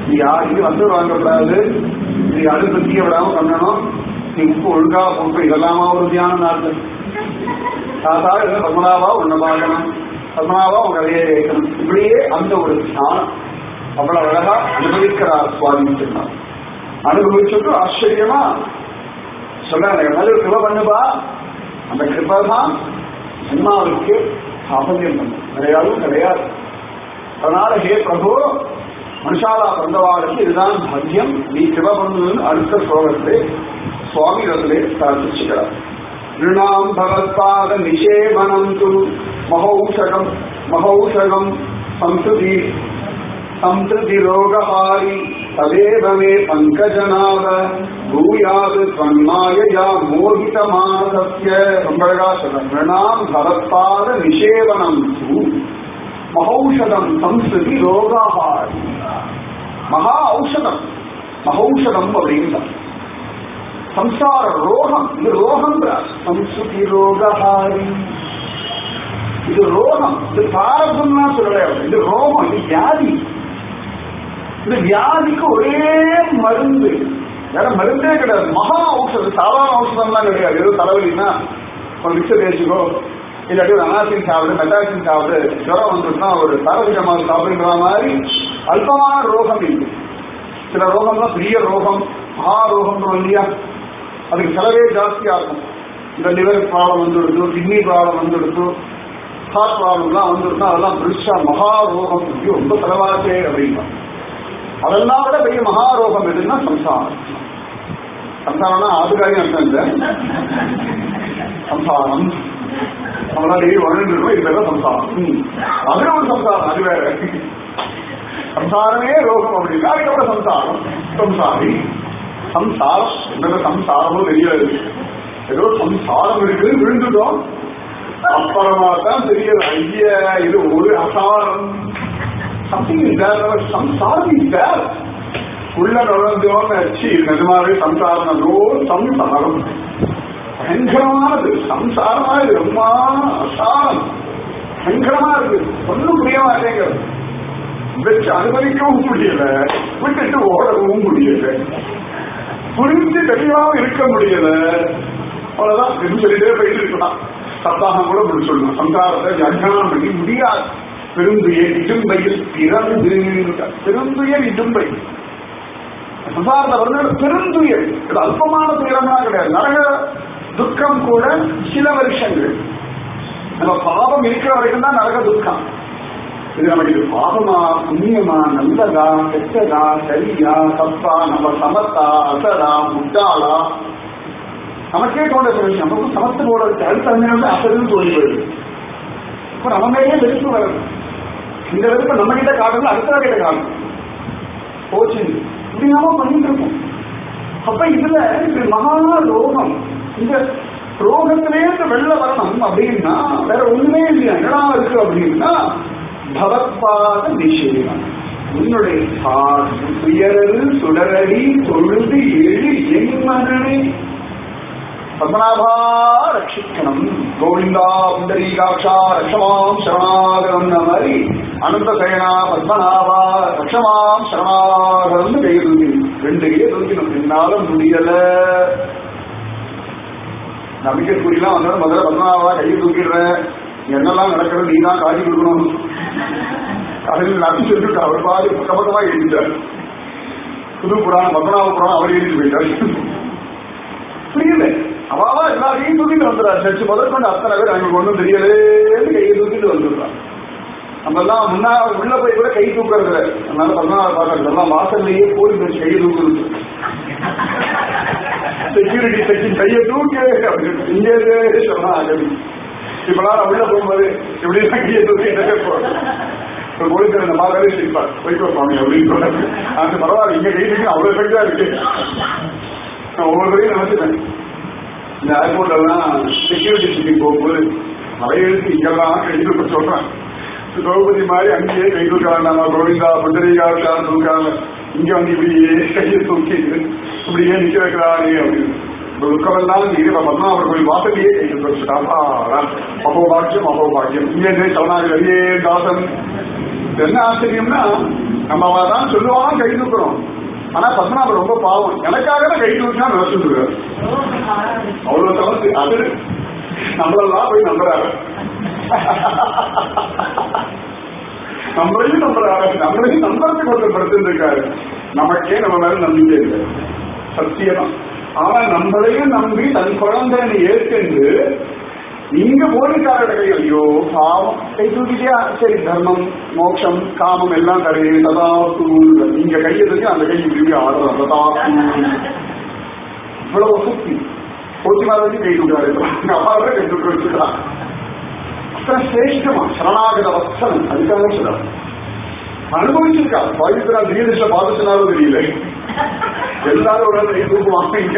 நீ யாரையும் வந்து வாங்கக்கூடாது நீ அடுப்பு தீய விடாம பண்ணணும் நீ உப்பு ஒழுங்கா போட்டு இதெல்லாமா ஒரு தியான நாட்கள் தாத்தா இல்லை பத்மநாபா உன்னை பார்க்கணும் பத்மநாபா உன் கதையை கேட்கணும் இப்படியே அந்த ஒரு தியானம் அவ்வளவு அழகா அனுபவிக்கிறார் சுவாமி சொன்னார் அனுபவிச்சுட்டு ஆச்சரியமா சொல்றாங்க நல்ல கிருப பண்ணுபா அந்த கிருபை தான் அம்மாவுக்கு சாபல்யம் பண்ணும் கிடையாதும் கிடையாது அதனால ஹே பிரபு மனுஷாலா பிறந்தவாளுக்கு இதுதான் பாக்கியம் நீ கிருப பண்ணுன்னு அடுத்த ஸ்லோகத்திலே சுவாமி ரத்திலே பிரார்த்திச்சுக்கிறார் நிருணாம் பகவத்பாத நிஷேவனம் து மகௌஷகம் மகௌஷகம் சம்ஸ்கிருதி சம்ஸ்கிருதி ரோகஹாரி ததேவ மே பங்கஜநாத பூயாது தன்மாயயா மோகித மானசஸ்ய ரொம்ப அழகா சொல்றேன் நிருணாம் பகவத்பாத நிஷேவனம் து மகௌஷதம் சம்ஸ்கிருதி ரோகஹாரி மகா ஔஷதம் மகௌஷதம் அப்படின்னா சம்சார ரோகம் இது ரோகம் சம்ஸ்கிருதி ரோகஹாரி இது ரோகம் இது பாரதம்னா சொல்லல இது ரோகம் இது வியாதி இந்த வியாதிக்கு ஒரே மருந்து வேற மருந்தே கிடையாது மகா ஔஷதம் சாதாரண ஔஷதம்லாம் கிடையாது ஏதோ தலைவலின்னா ஒரு மிக்சர் தேய்ச்சிக்கோ இல்லாட்டி ஒரு அனாசின் சாப்பிடு மெட்டாசின் சாப்பிடு ஜுரம் வந்துட்டுனா ஒரு பாரசிட்டமால் சாப்பிடுங்கிற மாதிரி அல்பமான ரோகம் இருக்கு சில ரோகம்லாம் பெரிய ரோகம் மகா ரோகம் இல்லையா அதுக்கு செலவே ஜாஸ்தியா இருக்கும் இந்த லிவர் ப்ராப்ளம் வந்துடுது கிட்னி ப்ராப்ளம் வந்துடுது ஹார்ட் ப்ராப்ளம்லாம் வந்துடுதுன்னா அதெல்லாம் பெருசா மகா ரோகம் ஐயோ, ரொம்ப செலவாச்சே அப்படின்னா அதெல்லாம் விட பெரிய மகா ரோகம் எதுன்னா சம்சாரம் சம்சாரம்னா ஆதுகாரி அர்த்தம் இல்லை சம்சாரம் நம்மளால டெய்லி வாழ்ந்துருக்கோம் இது பேர் சம்சாரம் ம். அது ஒரு சம்சாரம் அது வேற சம்சாரமே ரோகம் அப்படின்னா அதுக்கப்புறம் சம்சாரம் சம்சாரி சம்சாரம் என்னது சம்சாரமும் தெரியாது ஏதோ சம்சாரம் இருக்குது விழுந்துட்டோம் அப்புறமா தான் தெரியுது ஐயா இது ஒரு அசாரம் சம்திங் இஸ் தேர் சம்சாரம் இஸ் தேர் உள்ள நுழைஞ்சோன்னு அச்சு நிஜமாவே சம்சாரம் அதோ சம்சாரம் பயங்கரமானது சம்சாரமா இது ரொம்ப அசாரம் பயங்கரமா இருக்கு ஒன்றும் புரிய மாட்டேங்கிறது வச்சு அனுமதிக்கவும் முடியல விட்டுட்டு ஓடவும் முடியல புரிஞ்சு தெளிவாகவும் இருக்க முடியல அவ்வளவுதான் என்று சொல்லிட்டே போயிட்டு இருக்கலாம் சப்தாகம் கூட இப்படி சொல்லணும் சம்சாரத்தை வியாக்கியானம் பண்ணி முடியாது பெருந்துயர் இடும்பையில் பிறந்து பெருந்துயர் இடும்பை சம்சாரத்தை வந்து பெருந்துயர் இது அல்பமான துயரம்லாம் கிடையாது நரக துக்கம் கூட சில வருஷங்கள் நம்ம பாவம் இருக்கிற வரைக்கும் தான் நரக துக்கம் இது நமக்கு இது பாவமா புண்ணியமா நல்லதா கெட்டதா சரியா தப்பா நம்ம சமத்தா அசரா முட்டாளா நமக்கே தோன்ற சில விஷயம் நமக்கு சமத்து போட அடுத்த வந்து அசருன்னு தோன்றி போயிடுது இப்ப நம்ம மேலே வெறுப்பு வருது இந்த வெறுப்பை நம்ம கிட்ட காட்டணும் அடுத்த கிட்ட காட்டணும் போச்சு இப்படியாம பண்ணிட்டு இருக்கோம் அப்ப இதுல இது மகா ரோகம் இந்த ரோகத்திலேருந்து வெளில வரணும் அப்படின்னா வேற ஒண்ணுமே இல்லையா என்னடா இருக்கு அப்படின்னா பகவத்பாத நிஷேதம் உன்னுடைய சாது துயரது சுடரடி தொழுது எழு என் மகனே பத்மநாபா ரட்சிக்கணும் கோவிந்தா புண்டரீகாட்சா ரக்ஷமாம் சரணாகரம் மாதிரி அனந்த சேனா பத்மநாபா ரக்ஷமாம் சரணாகரம் கையில் ரெண்டு கையை தூக்கணும் என்னாலும் முடியல நம்பிக்கை கூறிலாம் வந்தாலும் முதல்ல பத்மநாபா கையை தூக்கிடுறேன் என்னெல்லாம் நடக்கிறது நீ தான் காட்சி கொடுக்கணும் அதில் நடத்தி சொல்லிட்டு அவர் பாதி பக்கபக்கமா எழுதிட்டார் புது புராணம் பத்மநாப புராணம் அவர் எழுதி போயிட்டார் புரியல அவாவா எல்லாரையும் தூக்கிட்டு வந்துடுறாரு சர்ச்சு முதற்கொண்டு அத்தனை பேர் அவங்களுக்கு ஒன்றும் தெரியலேன்னு கையை தூக்கிட்டு வந்துடுறான் நம்ம எல்லாம் முன்னா உள்ள போய் கூட கை தூக்குறது இல்ல. அதனால பதினாறு பார்க்கறது எல்லாம் வாசல்லையே போலீஸ் வச்சு கையை தூக்குறது செக்யூரிட்டி செக்யூரிட்டி கையை தூக்கு அப்படின்னு இங்கே சொன்னா அகதி இப்பெல்லாம் நான் உள்ள போகும்போது எப்படி கையை தூக்கி என்ன போறேன் இப்போ போலீஸ் இந்த மாதிரி சிரிப்பார் போய்க்கோ சுவாமி அப்படின்னு சொன்னாரு அந்த பரவாயில்ல இங்க கை தூக்கி அவ்வளவு எஃபெக்டா இருக்கு நான் ஒவ்வொருவரையும் நினைச்சிட்டேன் இந்த ஏர்போர்ட் எல்லாம் செக்யூரிட்டி ஷிப்பிங் போகும்போது மலையெழுத்து இங்கெல்லாம் எழுதி சொல்றேன் திரௌபதி மாதிரி அங்கேயே கை தூக்க வேண்டாமா கோவிந்தா புண்டரீகாவுக்கா தூக்காம இங்க வந்து இப்படியே கையை தூக்கி இப்படியே நிக்க வைக்கிறாரே அப்படின்னு இந்த துக்கமெல்லாம் நீங்க பத்மநாபர் கோயில் வாசலையே கையை தூக்கிட்டாப்பா மகோபாக்கியம் மகோபாக்கியம் இங்கே சரணாகி அரியே தாசன் என்ன ஆச்சரியம்னா நம்ம அவன் தான் சொல்லுவான் கை தூக்குறோம் ஆனா பத்மநாபன் ரொம்ப பாவம் எனக்காக தான் கை தூக்கினா நினைச்சுருக்காரு அவ்வளவு தவிர்த்து அது நம்மளெல்லாம் போய் நம்புறாரு நம்மளையும் நம்புறாரு நம்மளையும் நம்புறதுக்கு ஒருத்தர் படுத்துட்டு இருக்காரு நமக்கே நம்ம மேல நம்பிக்கை இல்லை சத்தியமா ஆனா நம்மளையும் நம்பி தன் குழந்தைன்னு ஏற்கண்டு இங்க போலீஸ்காரோட கை ஐயோ பாவம் கை தூக்கிட்டியா சரி தர்மம் மோட்சம் காமம் எல்லாம் தரையே ததா தூள் இங்க கையை தூக்கி அந்த கை இப்படி ஆடுறோம் ததா தூள் இவ்வளவு சுத்தி போத்தி மாதிரி கை தூக்காரு அப்பாவோட கை தூக்க வச்சுக்கிறான் அத்தனை சிரேஷ்டமா சரணாகத வத்சனம் அதுக்காக சொல்றாரு அனுபவிச்சிருக்கா பவித்ரா தீர்திஷ பாதிச்சனாலும் தெரியல எல்லாரும் ஒரு கை தூக்குவாங்க இங்க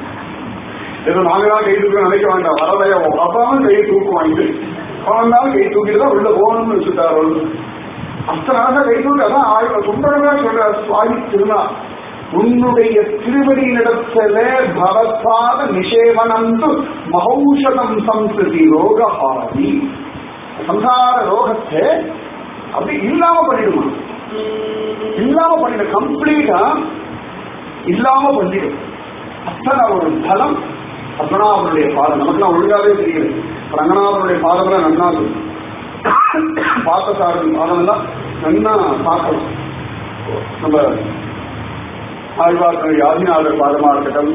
ஏதோ நாங்களாம் கை தூக்க நினைக்க வேண்டாம் வரலையா அப்பாவும் கை தூக்குவாங்க அவனாலும் கை தூக்கிட்டு தான் உள்ள போகணும்னு வச்சுட்டாரு அத்தனாக கை தூக்கி அதான் ஆயிரம் சுந்தரமா சொல்றார் சுவாமி திருநா உன்னுடைய திருவடியினிடத்தில பவத்பாத நிஷேவனந்து மகௌஷதம் சம்ஸ்கிருதி ரோகஹாரி சம்சார ரோகத்தை அப்படி இல்லாம பண்ணிடுமா இல்லாம பண்ணிடு கம்ப்ளீட்டா இல்லாம பண்ணிடும் அத்தனை ஒரு பலம் பத்மநாபனுடைய பாதம் நமக்குலாம் ஒழுங்காவே தெரியுது ரங்கநாதனுடைய பாதம்லாம் நன்னா இருக்கும் பார்த்தசாரன் பாதம் எல்லாம் நன்னா பார்க்கலாம் நம்ம ஆழ்வார்கள் யாதிநாதர் பாதமா இருக்கட்டும்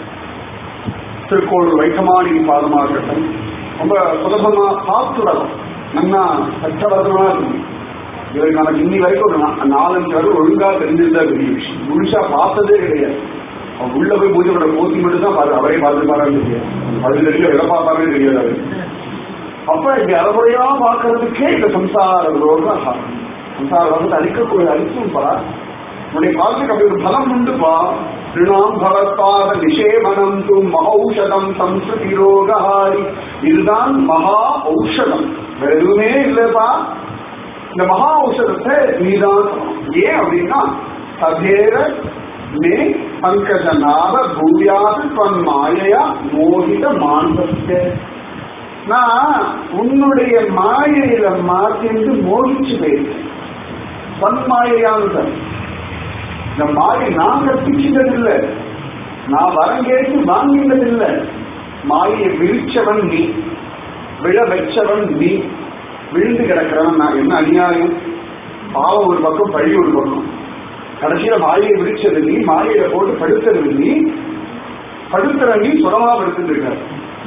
திருக்கோள் வைக்கமானியின் பாதமா இருக்கட்டும் ரொம்ப சுலபமா பார்த்துடலாம் நன்னா கஷ்டபதமா இருக்கும் இவருக்கு நமக்கு இன்னி வரைக்கும் ஒரு நா- நாலஞ்சு வரை ஒழுங்கா தெரிஞ்சிருந்தா பெரிய விஷயம் முழுசா பார்த்ததே கிடையாது அவன் உள்ள போய் பூஜை பண்ண போத்தி மட்டும் தான் பாரு அவரே பார்த்து பாருன்னு தெரியாது அது தெரியல எதை பார்த்தாலே தெரியாது அவரு. அப்ப இங்க அறமுறையா பார்க்கறதுக்கே இந்த சம்சார ரோகம் சாதனம். சம்சார ரோகத்தை அழிக்கக்கூடிய அழிச்சும்பா உன்னுடைய காலத்துக்கு அப்படி ஒரு பலம் உண்டுப்பா திருணாம் பவத்பாத நிஷேவனம் து மகௌஷதம் சம்ஸ்கிருதி ரோகஹாரி இதுதான் மகா ஔஷதம் வேற எதுவுமே இல்லப்பா இந்த மகா ஔஷதத்தை நீதான் சொல்லணும். ஏன் அப்படின்னா சதேர மே பங்கஜநாத பூயாது தன் மாயையா மோகித மாந்தஸ்ய நான் உன்னுடைய மாயையில மாத்திட்டு மோகிச்சு போயிருக்கேன் பன்மாயையானது இந்த மாயை நான் கற்பிச்சது இல்லை நான் வரம் கேட்டு வாங்கினது இல்லை மாயை விழிச்சவன் நீ விழ வச்சவன் நீ விழுந்து கிடக்கிறவன் நான் என்ன அநியாயம் பாவம் ஒரு பக்கம் பழி ஒரு பக்கம் கடைசியில மாயை விழிச்சது நீ மாயையில போட்டு படுத்தது நீ படுத்துற நீ சுரமா படுத்துட்டு இருக்காரு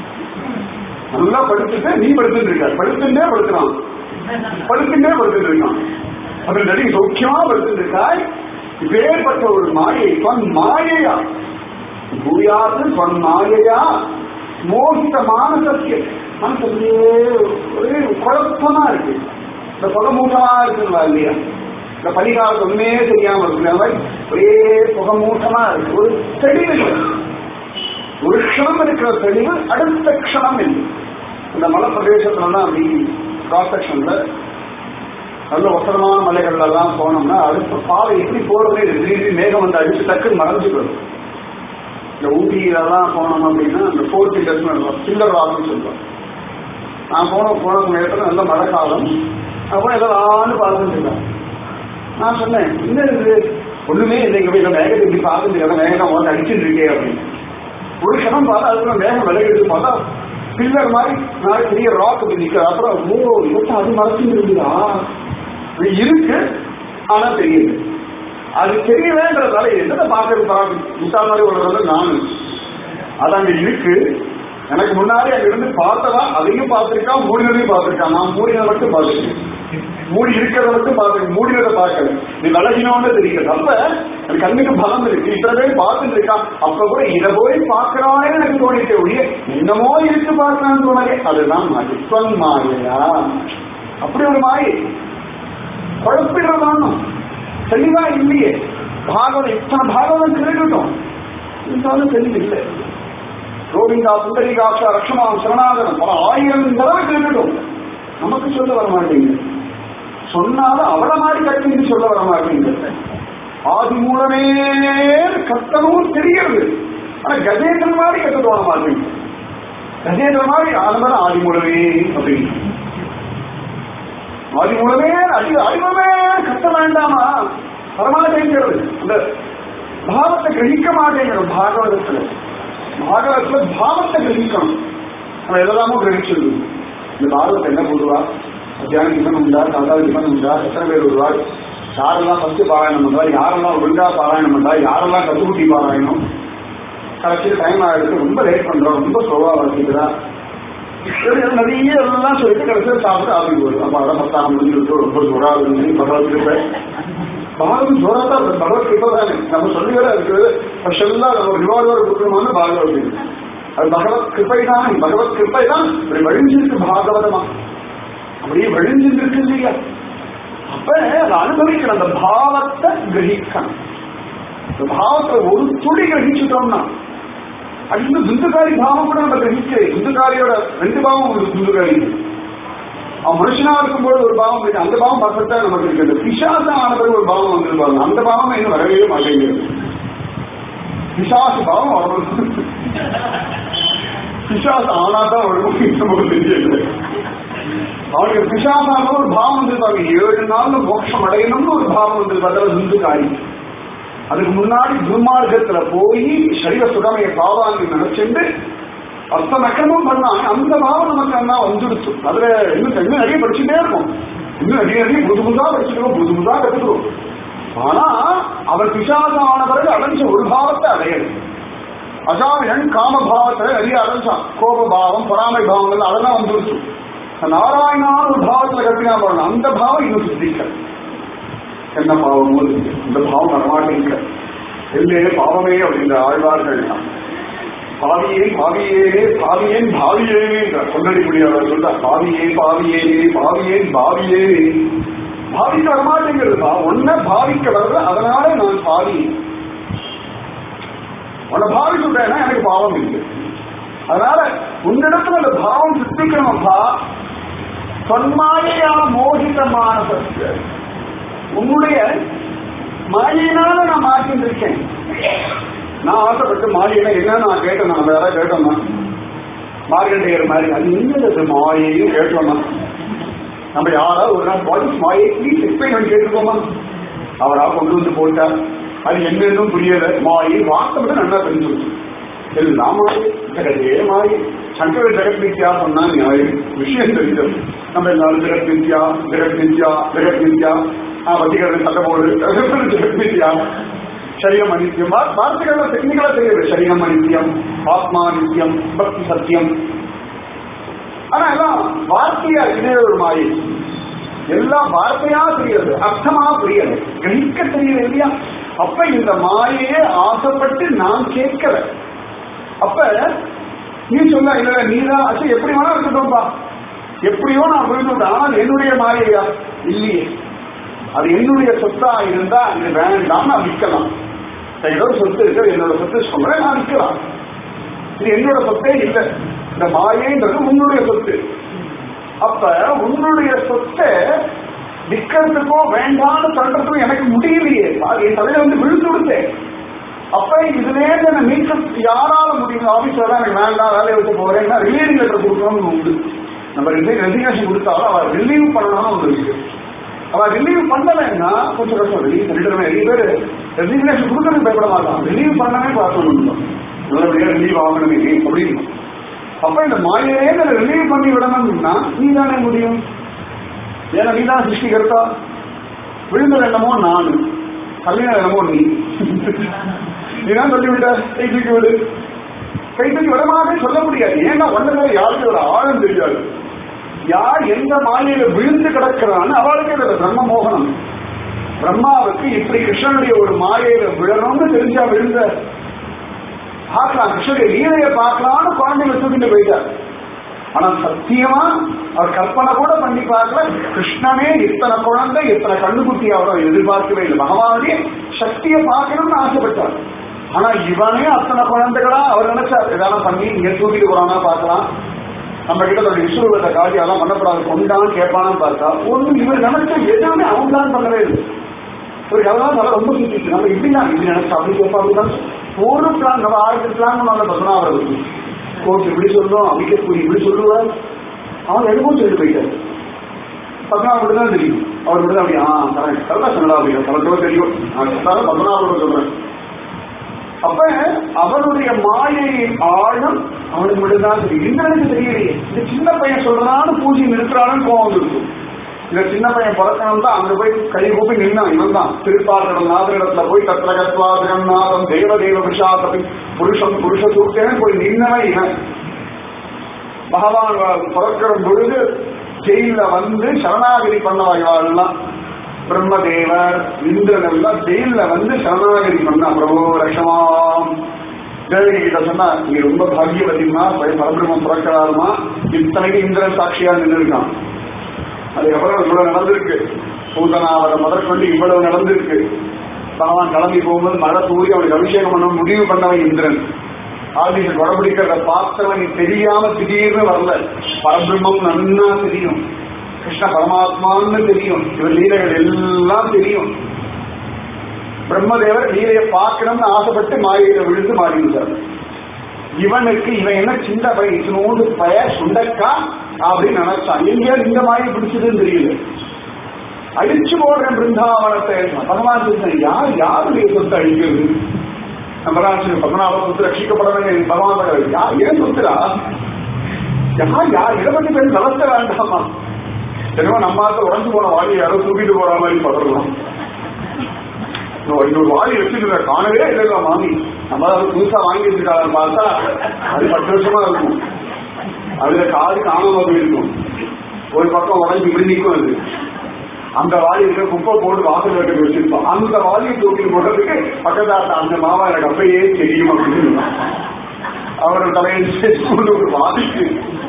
நல்லா படுத்துட்டு நீ படுத்துட்டு இருக்க படுத்துட்டே படுத்துறான் படுத்துட்டே படுத்துட்டு இருக்கான் அப்படி நடி சௌக்கியமா படுத்துட்டு இருக்காய் இப்பேற்பட்ட ஒரு மாயை பன் மாயையா பூயாது பன் மாயையா மோகித மானசத்திய மனசத்திலே ஒரே குழப்பமா இருக்கு இந்த புகமூட்டமா இருக்குங்களா இல்லையா இந்த பரிகாரம் ஒண்ணுமே தெரியாம இருக்கு அந்த மாதிரி ஒரே புகமூட்டமா இருக்கு ஒரு தெளிவு இல்லை ஒரு க்ஷணம் இருக்கிற தெளிவு அடுத்த க்ஷணம் இல்லை இந்த மலை பிரதேசத்துலலாம் அப்படி கிராஸ் செக்ஷன்ல நல்ல ஒசரமான மலைகள்ல எல்லாம் போனோம்னா அடுத்த பாதை எப்படி போறதே இல்லை. திடீர்னு மேகம் வந்து அடிச்சு டக்குன்னு மறைஞ்சு போயிடும் இந்த ஊட்டியிலலாம் போனோம் அப்படின்னா அந்த ஃபோர் பில்லர்ஸ் பில்லர் ராக்னு சொல்லுவோம் நான் போன போன நேரத்தில் நல்ல மழை காலம் அப்போ ஏதோ ஆண்டு பார்த்துட்டு இருக்கேன் நான் சொன்னேன் என்ன இது ஒண்ணுமே இல்லை இங்க போய் இந்த மேகத்தை இப்படி பார்த்துட்டு இருக்கேன் மேகம் வந்து அடிச்சுட்டு இருக்கே அப்படின்னு ஒரு க்ஷணம் பார்த்தா அதுக்குள்ள மேகம் விலகிட்டு பார்த்தா பில்லர் மாதிரி நான் பெரிய ராக் அப்படி நிக்கிற அப்புறம் ஓ இவற்றை அது மறைச்சு இருக்குதா இது இருக்கு ஆனா தெரியுது அது தெரியவேன்றதால என்னத்தை பார்க்கறது பார்க்க முட்டாள் மாதிரி உள்ளது நானு அது அங்க இருக்கு எனக்கு முன்னாடி அங்க இருந்து பார்த்தவா அதையும் பார்த்திருக்கான் மூடினதையும் பார்த்திருக்கான் நான் மூடினதை மட்டும் பார்த்திருக்கேன் மூடி இருக்கிறத மட்டும் பார்த்து மூடினதை பார்க்கல நீ விலகினோன்னு தெரிகிறது அப்ப எனக்கு கண்ணுக்கு பலம் இருக்கு இத்தனை பேர் பார்த்துட்டு இருக்கான் அப்ப கூட இதை போய் பார்க்கறானே எனக்கு தோணிட்டே ஒழிய என்னமோ இருக்கு பார்க்கலாம்னு தோணலே அதுதான் மாயை சொல் மாயையா அப்படி ஒரு மாயை குழப்பிடுறதானோ தெளிவா இல்லையே பாகவதம் இத்தனை பாகவதம் கேட்டுட்டோம் இருந்தாலும் தெளிவு இல்லை கோவிந்தா சுந்தரிகாட்சா ரக்ஷமாம் சரணாகரம் பல ஆயிரம் தடவை கேட்டுட்டோம் நமக்கு சொல்ல வர மாட்டேங்குது சொன்னாலும் அவள மாதிரி கட்டின்னு சொல்ல வர மாட்டேங்குது ஆதி மூலமே கத்தனும் தெரியுது ஆனா கஜேந்திரன் மாதிரி கத்த தோண மாட்டேங்குது கஜேந்திரன் மாதிரி ஆனந்தன ஆதி மூலமே அப்படின்னு ஆதி மூலமே அடி ஆதி மூலமே கத்த வேண்டாமா வரமாட்டேங்கிறது அந்த பாவத்தை கிரகிக்க மாட்டேங்கிறோம் பாகவதத்துல பாகவதத்துல பாவத்தை கிரகிக்கணும் நம்ம எதெல்லாமோ கிரகிச்சிருக்கோம் இந்த பாகவத்தை என்ன பொதுவா மத்தியானம் டிஃபன் உண்டா சாதா டிஃபன் உண்டா எத்தனை பேர் வருவார் யாரெல்லாம் ஃபர்ஸ்ட் பாராயணம் பண்றா யாரெல்லாம் ஒழுங்கா பாராயணம் பண்றா யாரெல்லாம் கத்துக்குட்டி பாராயணம் கடைசியில் டைம் ஆகிடுது ரொம்ப லேட் பண்றோம் ரொம்ப ஸ்லோவா வசிக்கிறா நிறைய எல்லாம் சொல்லிட்டு கடைசியில் சாப்பிட்டு ஆரம்பி போகுது அப்ப அதான் பத்தாம் முடிஞ்சிருக்கு ரொம்ப ஜோரா இருந்து பகவத் கிருப்பை பாரதம் ஜோரா தான் இருக்கு. பகவத் கிருப்பை தானே நம்ம சொல்லி வர இருக்கிறது ஸ்பெஷல்லா நம்ம ரிவால்வர் கொடுக்கணுமான பாகவத் அது பகவத் கிருப்பை தான் பகவத் கிருப்பை தான் இப்படி வழிஞ்சிருக்கு பாகவதமா அப்படியே வழிஞ்சிருக்கு இல்லையா அப்ப அதை அனுபவிக்கணும் அந்த பாவத்தை கிரகிக்கணும் இந்த பாவத்தை ஒரு துளி கிரகிச்சுட்டோம்னா அது இன்னும் துந்துகாரி பாவம் கூட நம்ம கிரகிக்கல துந்துகாரியோட ரெண்டு பாவம் ஒரு துந்துகாரி அவன் மனுஷனா இருக்கும்போது ஒரு பாவம் இருக்கு அந்த பாவம் பர்ஃபெக்டா நமக்கு இருக்குது பிசாசம் ஆன பிறகு ஒரு பாவம் வந்துருப்பாங்க அந்த பாவம் இன்னும் வரவே மாட்டேங்குது பிசாசு பாவம் வரணும் பிசாசு ஆனாதான் வரும் நமக்கு தெரியல அவனுக்கு பிசாசான ஒரு பாவம் வந்திருப்பாங்க ஏழு நாள்ல மோட்சம் அடையணும்னு ஒரு பாவம் வந்திருப்பாங்க அதில் துந்துகாரி அதுக்கு முன்னாடி துர்மார்க்கத்துல போய் சரீர சுகமைய பாவாங்க நினைச்சுட்டு அத்த நக்கமும் பண்ணாங்க அந்த பாவம் நமக்கு அண்ணா வந்துடுச்சு அதுல இன்னும் இன்னும் நிறைய படிச்சுட்டே இருக்கும் இன்னும் நிறைய நிறைய புது புதுசா படிச்சுக்கிறோம் புது புதுசா கத்துக்கிறோம் ஆனா அவர் பிசாசம் ஆன பிறகு அடைஞ்ச ஒரு பாவத்தை அடையணும் அசாமியன் காமபாவத்தை நிறைய அடைஞ்சான் கோபபாவம் பொறாமை பாவங்கள் அதெல்லாம் வந்துருச்சு நாராயணான ஒரு பாவத்துல கட்டினா போடணும் அந்த பாவம் இன்னும் சித்திக்கல என்ன பாவமோ இருக்கு இந்த பாவம் வரமாட்டேங்க எல்லே பாவமே அப்படின்ற ஆழ்வார்கள் பாவியே பாவியேனே பாவியேன் பாவியேனே கொண்டடி முடியாத சொல்ற பாவியே பாவியேனே பாவியேன் பாவியேனே பாவிக்க வரமாட்டேங்கிறதுப்பா ஒன்ன பாவிக்க வரல அதனால நான் பாவி உன்னை பாவி சொல்றேன்னா எனக்கு பாவம் இருக்கு அதனால உன்னிடத்துல அந்த பாவம் சித்திக்கணும்ப்பா சொன்மாயா மோகிதமான சத்து உன்னுடைய மாயினால நான் மாற்றிட்டு இருக்கேன் நான் ஆசைப்பட்டு மாயினா என்ன நான் கேட்டேன் நான் வேற கேட்டோம்னா மார்கண்டேயர் மாதிரி அது என்னது மாயையும் கேட்டோம்னா நம்ம யாராவது ஒரு நாள் வாட் இஸ் மாயை ப்ளீஸ் எக்ஸ்பிளைன் பண்ணி கேட்டுக்கோமா அவரா கொண்டு வந்து போட்டார் அது என்னன்னு புரியல மாயை வார்த்தை நல்லா தெரிஞ்சுச்சு எல்லாம் மாயை ஜெகதே மாயை சங்கர ஜெகத் வித்யா சொன்னா நியாயம் விஷயம் தெரிஞ்சது நம்ம எல்லாரும் ஜெகத் வித்யா ஜெகத் வித்யா ஜெகத் வித்யா வட்டிகள் சட்ட போடு ஜெகத் வித்யா சரீரம் அனித்யம் வார்த்தைகள் டெக்னிக்கலா தெரியுது சரீரம் அனித்யம் ஆத்மா நித்தியம் பக்தி சத்தியம் ஆனா எல்லாம் வார்த்தையா இதே ஒரு மாயை எல்லாம் வார்த்தையா தெரியாது அர்த்தமா புரியல கிரகிக்க தெரியல இல்லையா அப்ப இந்த மாயையே ஆசைப்பட்டு நான் கேட்கல அப்ப நீ சொன்ன இல்ல நீதான் அச்சா எப்படி வேணா இருக்கட்டும்பா எப்படியோ நான் விழுந்துட்டேன் ஆனால் என்னுடைய மாயையா இல்லையே அது என்னுடைய சொத்தா இருந்தா இது வேண்டாம் நான் விற்கலாம் ஏதோ சொத்து இருக்கு என்னோட சொத்து சொல்றேன் நான் விற்கலாம் இது என்னோட சொத்தே இல்லை இந்த மாயைன்றது உன்னுடைய சொத்து அப்ப உன்னுடைய சொத்தை விற்கிறதுக்கோ வேண்டாம்னு சொல்றதுக்கும் எனக்கு முடியலையே அது என் தலையில வந்து விழுந்து விடுத்தேன் அப்ப இதுல என்ன மீட்க யாரால முடியும் ஆபீஸ்ல தான் எனக்கு வேண்டாம் வேலையை விட்டு போறேன்னா ரிலீவிங் லெட்டர் கொடுக்கணும்னு உண்டு நம்ம ரெசிகேஷன் கொடுத்தாலும் அவர் ரிலீவ் பண்ணணும்னு ஒன்று இருக்கு அவன் ரிலீவ் பண்ணலைன்னா கொஞ்சம் கஷ்டம் ரிலீவ் பண்ணிட்டு நிறைய பேர் ரெசிக்னேஷன் கொடுக்கறது பயப்பட மாட்டான் ரிலீவ் பண்ணவே பார்க்கணும் நல்லபடியா ரிலீவ் ஆகணுமே அப்படின்னு அப்ப இந்த மாயையே ரிலீவ் பண்ணி விடணும்னா நீ தானே முடியும் ஏன்னா நீ தான் சிருஷ்டிகர்த்தா விழுந்த என்னமோ நான் கல்யாண என்னமோ நீ நீ தான் சொல்லிவிட்ட கை தூக்கி விடு கை தூக்கி விடமாட்டே சொல்ல முடியாது ஏன்னா ஒன்றுமே யாருக்கு ஒரு ஆழம் தெரியாது யார் எந்த மாலையில விழுந்து கிடக்கிறான்னு அவளுக்கு இதுல பிரம்ம மோகனம் பிரம்மாவுக்கு இப்படி கிருஷ்ணனுடைய ஒரு மாயையில விழணும்னு தெரிஞ்சா விழுந்த பார்க்கலாம் கிருஷ்ணனுடைய லீலையை பார்க்கலாம்னு குழந்தைங்க தூக்கிட்டு போயிட்டார் ஆனா சத்தியமா அவர் கற்பனை கூட பண்ணி பார்க்கல கிருஷ்ணனே இத்தனை குழந்தை இத்தனை கண்ணுக்குட்டி அவரை எதிர்பார்க்கவே இல்லை பகவானுடைய சக்தியை பார்க்கணும்னு ஆசைப்பட்டார் ஆனா இவனே அத்தனை குழந்தைகளா அவர் நினைச்சார் ஏதாவது பண்ணி இங்க தூக்கிட்டு போறானா பார்க்கலாம் நம்ம கிட்ட தன்னுடைய விஸ்வரூபத்தை காட்டி அதெல்லாம் பண்ணப்படாது கொண்டான்னு கேட்பானான்னு பார்த்தா ஒண்ணு இவர் நினைச்ச எதுவுமே அவன் தான் பண்ணவே இல்லை இவருக்கு அதெல்லாம் நல்லா ரொம்ப சுத்திச்சு நம்ம இப்படிதான் இப்படி நினைச்சா அப்படி கேட்பா அப்படிதான் ஒரு பிளான் நம்ம ஆயிரத்தி பிளான் நம்ம பத்மநாபர் கோர்ட் இப்படி சொல்லும் அமிக்கக்கூடி இப்படி சொல்லுவார் அவன் எதுவும் சொல்லிட்டு போயிட்டார் பத்மநாபம் தான் தெரியும் அவர் மட்டும் அப்படி ஆ கரெக்ட் கரெக்டா சொன்னதா அப்படிங்க கரெக்டாக தெரியும் நான் கரெக்டாக பத்மநாபம் சொல்றேன் அப்ப அவனுடைய மாயை ஆழம் அவனுக்கு மட்டும்தான் தெரியும் இந்திரனுக்கு தெரியலையே இந்த சின்ன பையன் சொல்றான்னு பூஜை நிறுத்துறான்னு கோவம் இருக்கும் இந்த சின்ன பையன் பிறக்கணும் தான் அங்க போய் கை கூப்பி நின்னான் இவன் தான் திருப்பார்கடம் நாதரிடத்துல போய் கத்திர கத்வா ஜெகநாதம் தேவ தேவ விஷாதபி புருஷம் புருஷ சூட்டேன்னு போய் நின்னவன் இவன் பகவான் பிறக்கிற பொழுது ஜெயில வந்து சரணாகதி பண்ணவாய்வாள்லாம் பிரம்மதேவர் இந்திரன் எல்லாம் ஜெயில வந்து சரணாகதி பண்ணா பிரபு ரஷமாம் தேவகி கிட்ட சொன்னா நீ ரொம்ப பாகியவதிமா பரபிரம்மம் பிறக்கிறாருமா இத்தனைக்கு இந்திரன் சாட்சியா நின்று இருக்கான் அதுக்கப்புறம் இவ்வளவு நடந்திருக்கு பூதனாவரம் முதற்கொண்டு இவ்வளவு நடந்திருக்கு பகவான் கிளம்பி போகும்போது மழை தூரி அவனுக்கு அபிஷேகம் பண்ண முடிவு பண்ணவன் இந்திரன் ஆதிசன் வடபிடிக்கிறத பார்த்தவன் தெரியாம திடீர்னு வரல பரபிரம்மம் நன்னா தெரியும் கிருஷ்ண பரமாத்மான்னு தெரியும் இவர் லீலைகள் எல்லாம் தெரியும் பிரம்மதேவர் லீலையை பார்க்கணும்னு ஆசைப்பட்டு மாயில விழுந்து மாறிவிட்டார் இவனுக்கு இவன் என்ன சின்ன பையன் இத்தினோண்டு பய சுண்டக்கா அப்படின்னு நினைச்சான் எங்கேயாவது இந்த மாதிரி பிடிச்சதுன்னு தெரியல அழிச்சு போடுறேன் பிருந்தாவனத்தை பகவான் சொல்றேன் யார் யாருடைய சொத்தை அழிக்கிறது நம்ம பத்மநாப சொத்து ரட்சிக்கப்படவே பகவான் யார் ஏன் சொத்துரா யார் யார் இதை பத்தி பேர் நடத்த வேண்டாமா என்னமோ நம்ம உடஞ்சு போன வாழி யாரோ தூக்கிட்டு போற மாதிரி பதறலாம் இன்னொரு வாழி வச்சுட்டு காணவே இல்லைல்ல மாமி நம்ம அதை புதுசா வாங்கி வச்சிருக்காங்க பார்த்தா அது பத்து வருஷமா இருக்கும் அதுல காது காணாம போயிருக்கும் ஒரு பக்கம் உடஞ்சி இப்படி நிற்கும் அது அந்த வாளி இருக்க குப்பை போட்டு வாசல் கட்டி வச்சிருப்போம் அந்த வாளியை தூக்கி போடுறதுக்கு பக்கத்தாட்ட அந்த மாவா எனக்கு அப்பயே தெரியும் அப்படின்னு அவரோட தலையில் ஒரு வாதிக்கு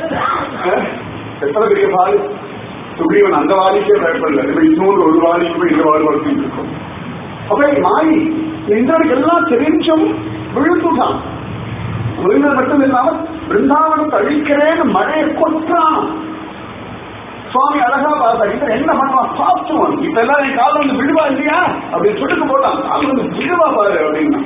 எத்தனை பெரிய வாலி சுக்ரீவன் அந்த வாலிக்கே பயப்படல இப்ப இன்னொரு ஒரு வாலிக்கு போய் இந்த வாலி வளர்த்துட்டு இருக்கோம் அப்ப மாறி இந்திரனுக்கு எல்லாம் தெரிஞ்சும் விழுந்துட்டான் விழுந்தது மட்டும் இல்லாம பிருந்தாவனத்தை அழிக்கிறேன்னு மழையை கொற்றான் சுவாமி அழகா பார்த்தா இவர் என்ன பண்ணுவான் சாப்பிட்டுவான் இப்ப எல்லாம் என் காலம் வந்து விழுவா இல்லையா அப்படின்னு சுட்டுக்கு போட்டான் காலம் வந்து விழுவா பாரு அப்படின்னா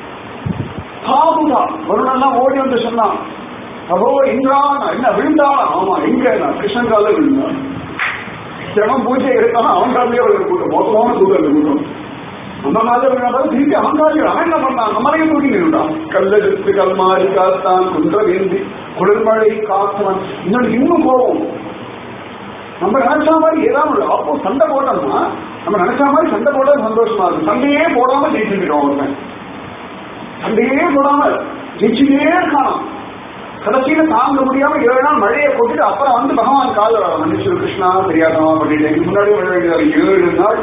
சாபுதா வருணெல்லாம் ஓடி வந்து சொன்னான் அஹோ இந்திரான் என்ன விழுந்தானா ஆமா எங்க நான் கிருஷ்ணன் கால விழுந்தான் சிரமம் பூஜை எடுத்தாலும் அவன் காலையே ஒரு கூட்டம் மோசமான கூட்டம் அந்த கூட்டம் அந்த மாதிரி விழுந்தாலும் திருப்பி அவன் காலையில் அவன் என்ன பண்ணான் நம்மளையும் தூக்கி நின்றுட்டான் கல்லெடுத்து கல்மாரி காத்தான் குன்ற வேந்தி குளிர்மழை காத்தவன் இன்னொன்று இன்னும் போவோம் நம்ம நினைச்ச மாதிரி ஏதாவது அப்போ சண்டை போட்டோம்னா நம்ம நினைச்ச மாதிரி சண்டை போட்டது சந்தோஷமா இருக்கும் சண்டையே போடாம ஜெயிச்சுக்கிறோம் அவன் சண்டையே போடாம ஜெயிச்சுட்டே இருக்கான் கடைசியில தாங்க முடியாம ஏழு நாள் மழையை போட்டுட்டு அப்புறம் வந்து பகவான் கால மன்னிச்சு கிருஷ்ணா தெரியாதமா பண்ணிட்டேன் முன்னாடி விழ வேண்டியது ஏழு நாள்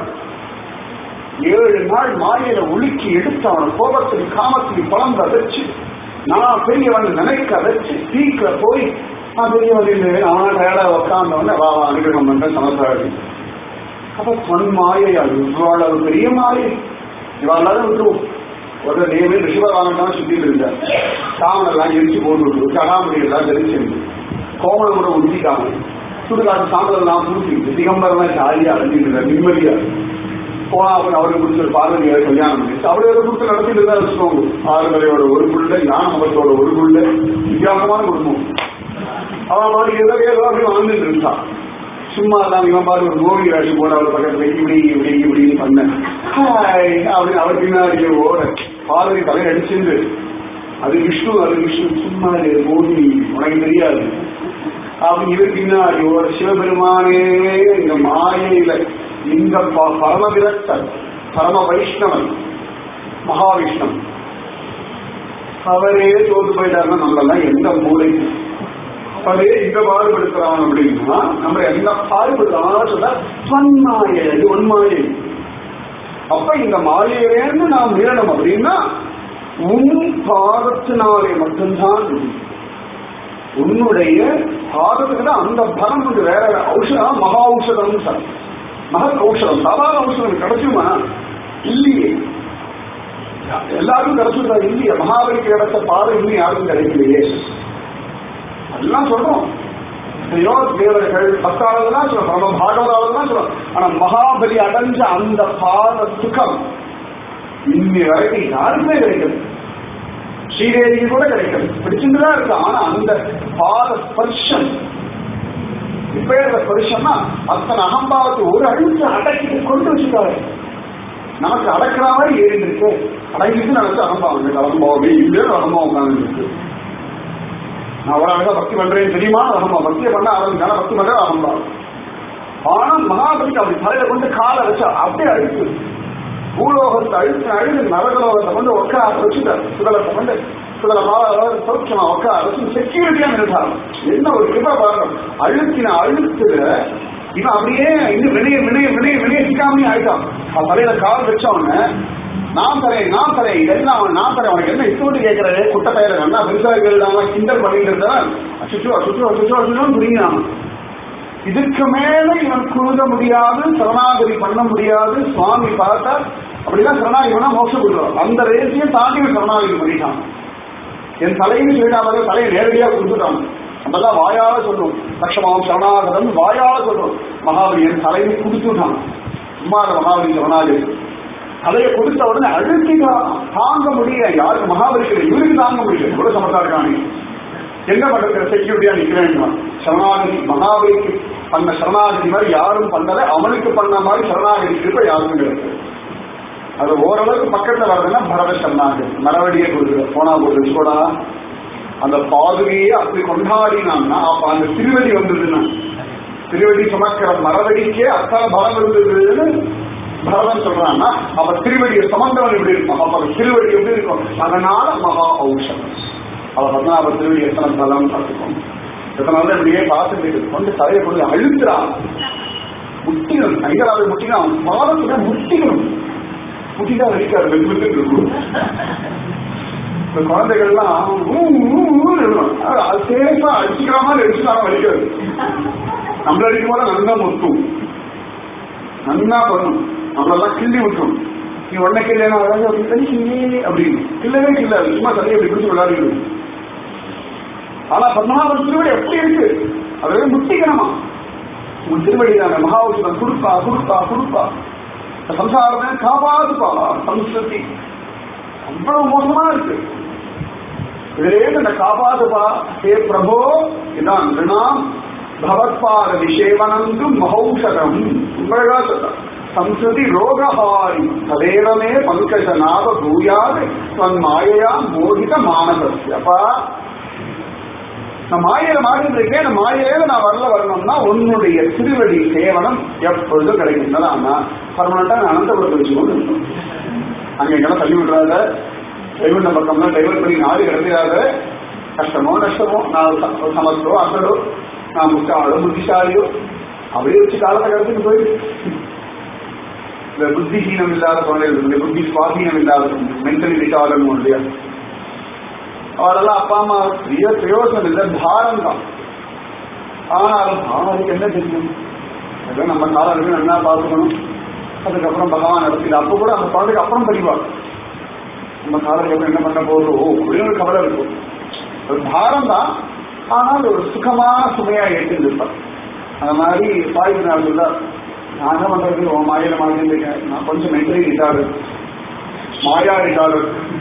ஏழு நாள் மாலையில உலுக்கி எடுத்து அவனை கோபத்துக்கு காமத்துக்கு பழந்த வச்சு நான் பெரியவன் நினைக்க வச்சு தீக்க போய் நான் பெரியவன் இல்லை அவனா டயர்டா உட்காந்தவன வா வா அனுகிரகம் பண்ற சமசாரி அப்ப பொன் மாயை அது இவ்வளவு பெரிய மாயை இவாளால விட்டுருவோம் ஒரு நேமே ரிஷிவராமன் தான் சுத்திட்டு இருந்தார் சாமனெல்லாம் எரிச்சு போட்டு விட்டு கடாமணி எல்லாம் தெரிச்சிருந்து கோமலம் கூட உந்திக்காம சுடுகாட்டு சாம்பலெல்லாம் பூசிட்டு திகம்பரம் ஜாலியா அழிஞ்சிட்டு இருந்தார் நிம்மதியா போனா அவர் அவருக்கு பிடிச்ச பார்வதியை கல்யாணம் பண்ணி அவரு ஒரு கொடுத்து நடத்திட்டு இருந்தா வச்சுக்கோங்க ஆறுதலையோட ஒரு புள்ள ஞான மகத்தோட ஒரு புள்ள வித்தியாசமான குடும்பம் அவன் மாதிரி ஏதோ ஏதோ அப்படி வாழ்ந்துட்டு இருந்தான் சும்மா தான் இவன் பாரு ஒரு கோவி ராசி போட அவர் பக்கத்துல இப்படி இப்படி இப்படின்னு பண்ண ஹாய் அப்படின்னு அவர் பின்னாடி ஓட பார்வதி தலையை அடிச்சிருந்து அது விஷ்ணு அது விஷ்ணு சும்மா இரு, கோவி உனக்கு தெரியாது அப்படி இவர் பின்னாடி ஓட சிவபெருமானே இந்த மாயையில இந்த ப- பரம விரக்தன் பரம வைஷ்ணவன் மகாவிஷ்ணவன் அவரே தோத்து போயிட்டாருன்னா நம்மளெல்லாம் எந்த மூலைக்கு அவரே இந்த பாடுபடுத்துறான் அப்படின்னா நம்ம என்ன பாடுபடுறான்னு சொன்னா பன்மாயை இது ஒன்மாயை அப்ப இந்த மாயையிலேருந்து நாம் மீறணும் அப்படின்னா உன் பாதத்தினாலே மட்டும்தான் முடியும். உன்னுடைய பாதத்துக்கு தான் அந்த பலம் வந்து வேற வேற ஔஷதம் மகா ஔஷதம் சார் மகத் ஔஷதம் சாதாரண ஔஷதம் கிடைக்குமா இல்லையே எல்லாருக்கும் கிடைச்சிருந்தா இல்லையே மகாபலிக்கு கிடைச்ச பாதை இன்னும் யாருக்கும் கிடைக்கலையே அதெல்லாம் சொல்றோம் ஐயோ தேவர்கள் பக்தாளர்கள்லாம் சொல்றோம் நம்ம பாகவதாளர்கள்லாம் சொல்றோம் ஆனா மகாபலி அடைஞ்ச அந்த பாத சுகம் இன்னி வரைக்கும் யாருக்குமே கிடைக்கல ஸ்ரீதேவிக்கு கூட கிடைக்கல பிடிச்சிருந்துதான் இருக்கு ஆனா அந்த பாத ஸ்பர்ஷம் இப்ப ஸ்பரிசம்னா அத்தனை அகம்பாவத்தை ஒரு அழுத்து அடக்கிட்டு கொண்டு வச்சுட்டாரு நமக்கு அடக்கிற மாதிரி ஏறி இருக்கு அடங்கிட்டு நினைச்சு அகம்பாவம் இருக்கு அகம்பாவமே இல்லையோ அகம்பாவம் உட்கார்ந்து இருக்கு நான் ஒரு அழகா பக்தி பண்றேன்னு தெரியுமா அகம்பாவம் பக்தியை பண்ண ஆரம்பிச்சாலும் பக்தி பண்ற அகம்பாவம் ஆனா மகாபலிக்கு அப்படி தலையில கொண்டு காலை வச்சா அப்படியே அழுத்து பூலோகத்தை அழுத்து அழுது நரகலோகத்தை கொண்டு உட்கார வச்சுட்டார் சுடலத்தை கொண்டு சுடல சௌக்கியமா உட்கார வச்சு செக்யூரிட்டியா நின்றார் என்ன ஒரு கிருபா பாருங்க அழுத்தின அழுத்துல இவன் அப்படியே இன்னும் வினைய வினைய வினைய வினைய சிக்காமே ஆயிட்டான் அவன் தலையில கால் வச்சவன நான் தரேன் நான் தரேன் இதெல்லாம் அவன் நான் தரேன் அவனுக்கு என்ன இட்டு கேட்கறது குட்ட பயிர நல்லா பெருசா கேள்வி கிண்டல் பண்ணிட்டு இருந்தான் சுற்றுவா சுற்றுவா சுற்றுவா சுற்றுவா புரியுறான் இதுக்கு மேல இவன் குழுத முடியாது சரணாகதி பண்ண முடியாது சுவாமி பார்த்தா அப்படிதான் சரணாகதி பண்ணா மோசம் கொடுக்குறோம் அந்த ரேசியும் தாண்டி இவன் சரணாகதி பண்ணிட்டான் என் தலைன்னு சொல்லிட்டாங்க தலையை நேரடியா கொடுத்துட்டான் நம்ம தான் வாயால சொல்லும் லட்சமாம் சரணாகதம் வாயால சொல்லும் மகாபலி என் தலையை கொடுத்துட்டான் சும்மா மகாபலி சரணாகதி தலையை கொடுத்த உடனே அழுத்திதான் தாங்க முடியல யாருக்கு மகாபலிக்கு இவருக்கு தாங்க முடியல எவ்வளவு சமத்தா இருக்கானே என்ன பண்றது செக்யூரிட்டியா நிக்கிறேன் சரணாகதி மகாபலிக்கு பண்ண சரணாகதி மாதிரி யாரும் பண்ணல அவனுக்கு பண்ண மாதிரி சரணாகதி கிருப்ப யாருக்கும் கிடையாது அது ஓரளவுக்கு பக்கத்துல வருதுன்னா பரத சரணாகதி மரவடியே கொடுக்குற போனா போது வச்சுக்கோடா அந்த பாதுகையே அப்படி கொண்டாடினான்னா அப்ப அந்த திருவடி வந்ததுன்னா திருவடி சுமக்கிற மரவடிக்கே அத்தனை பலம் இருந்ததுன்னு பரதன் சொல்றான்னா அப்ப திருவடியை சுமந்தவன் எப்படி இருக்கும் அப்ப அந்த திருவடி எப்படி இருக்கும் அதனால மகா ஔஷதம் அவ பத்மநாப திருவடி எத்தனை பலம் பார்த்துக்கோம் எத்தனை நாள் இப்படியே பார்த்துட்டு கொண்டு தலையை கொண்டு அழுத்துறான் முட்டிக்கணும் ஐயராவை முட்டினா அவன் பாதத்துல முட்டிக்கணும் முட்டிதான் வலிக்காது வெகுவிட்டு இருக்கும் இந்த குழந்தைகள்லாம் ஊ, ஊ, ஊன்னு எழுதும். அது அது சேஃபா அடிச்சுக்கிற மாதிரி அடிச்சுனாலும் வலிக்காது நம்மள அடிக்கும் போது நல்லா முத்தும் நல்லா பண்ணும் நம்மளெல்லாம் கிள்ளி விட்டுரும் நீ உடனே கிள்ளைனா அழகாக அப்படி தனிக்கில்லே அப்படின்னு கிள்ளவே கிள்ளாது சும்மா தலையை அப்படி பிடிச்சி விளையாடிடும் ஆனா பத்மநாபன் திருவடி எப்படி இருக்கு அதை முட்டிக்கணுமா உன் திருவடி தானே மகாவுஷம் கொடுப்பா கொடுப்பா கொடுப்பா இந்த சம்சாரத்தை காப்பாதுப்பா சம்ஸ்கிருதி அவ்வளவு மோசமா இருக்கு இதிலேருந்து இந்த காப்பாதுப்பா ஹே பிரபோ இதான் ரிணாம் பவத்பாத விஷேவனந்து மகௌஷதம் உங்களா சொல்றான் சம்ஸ்கிருதி ரோகஹாரி ததேவமே பங்கஜ நாவ பூயாது தன் மாயையா மோதித மானசஸ்யப்பா நான் மாயையில மாறிட்டு இருக்கேன் இந்த மாயையில நான் வரல வரணும்னா உன்னுடைய திருவடி சேவனம் எப்பொழுதும் கிடைக்கும் ஆனா பர்மனண்டா நான் அனந்தபுரத்தை வச்சுக்கொண்டு இருக்கணும். அங்க எங்கெல்லாம் தள்ளி விடுறாத டைவர்ட் பக்கம்லாம் டைவர்ட் பண்ணி நாடு கிடக்கிறாத கஷ்டமோ நஷ்டமோ நான் ச- சமத்தோ அசடோ நான் முட்டாளோ புத்திசாலியோ அப்படியே வச்சு காலத்தை கடத்திட்டு போயிடு இந்த புத்திஹீனம் இல்லாத குழந்தைகள் இருக்கு, புத்தி சுவாதீனம் இல்லாத மென்டலி ரிட்டார்டன் இல்லையா அவரெல்லாம் அப்பா அம்மா பெரிய பிரயோஜனம் இல்லை பாரம் தான் ஆனாலும் அவருக்கு என்ன தெரியும் ஏதோ நம்ம காலம் நல்லா பார்த்துக்கணும் அதுக்கப்புறம் பகவான் நடத்தில அப்போ கூட அந்த குழந்தைக்கு அப்புறம் படிவார் நம்ம காலத்துக்கு அப்புறம் என்ன பண்ண போறோம் அப்படின்னு ஒரு கவலை இருக்கும் ஒரு பாரம் தான் ஆனால் ஒரு சுகமான சுமையா ஏற்று இருப்பார் அந்த மாதிரி சாய்வு நாள் சொல்றார் நான் என்ன பண்றது உன் மாயில மாட்டிருக்கேன் நான் கொஞ்சம் மென்டலி ரிட்டார்டு மாயா ரிட்டார்டு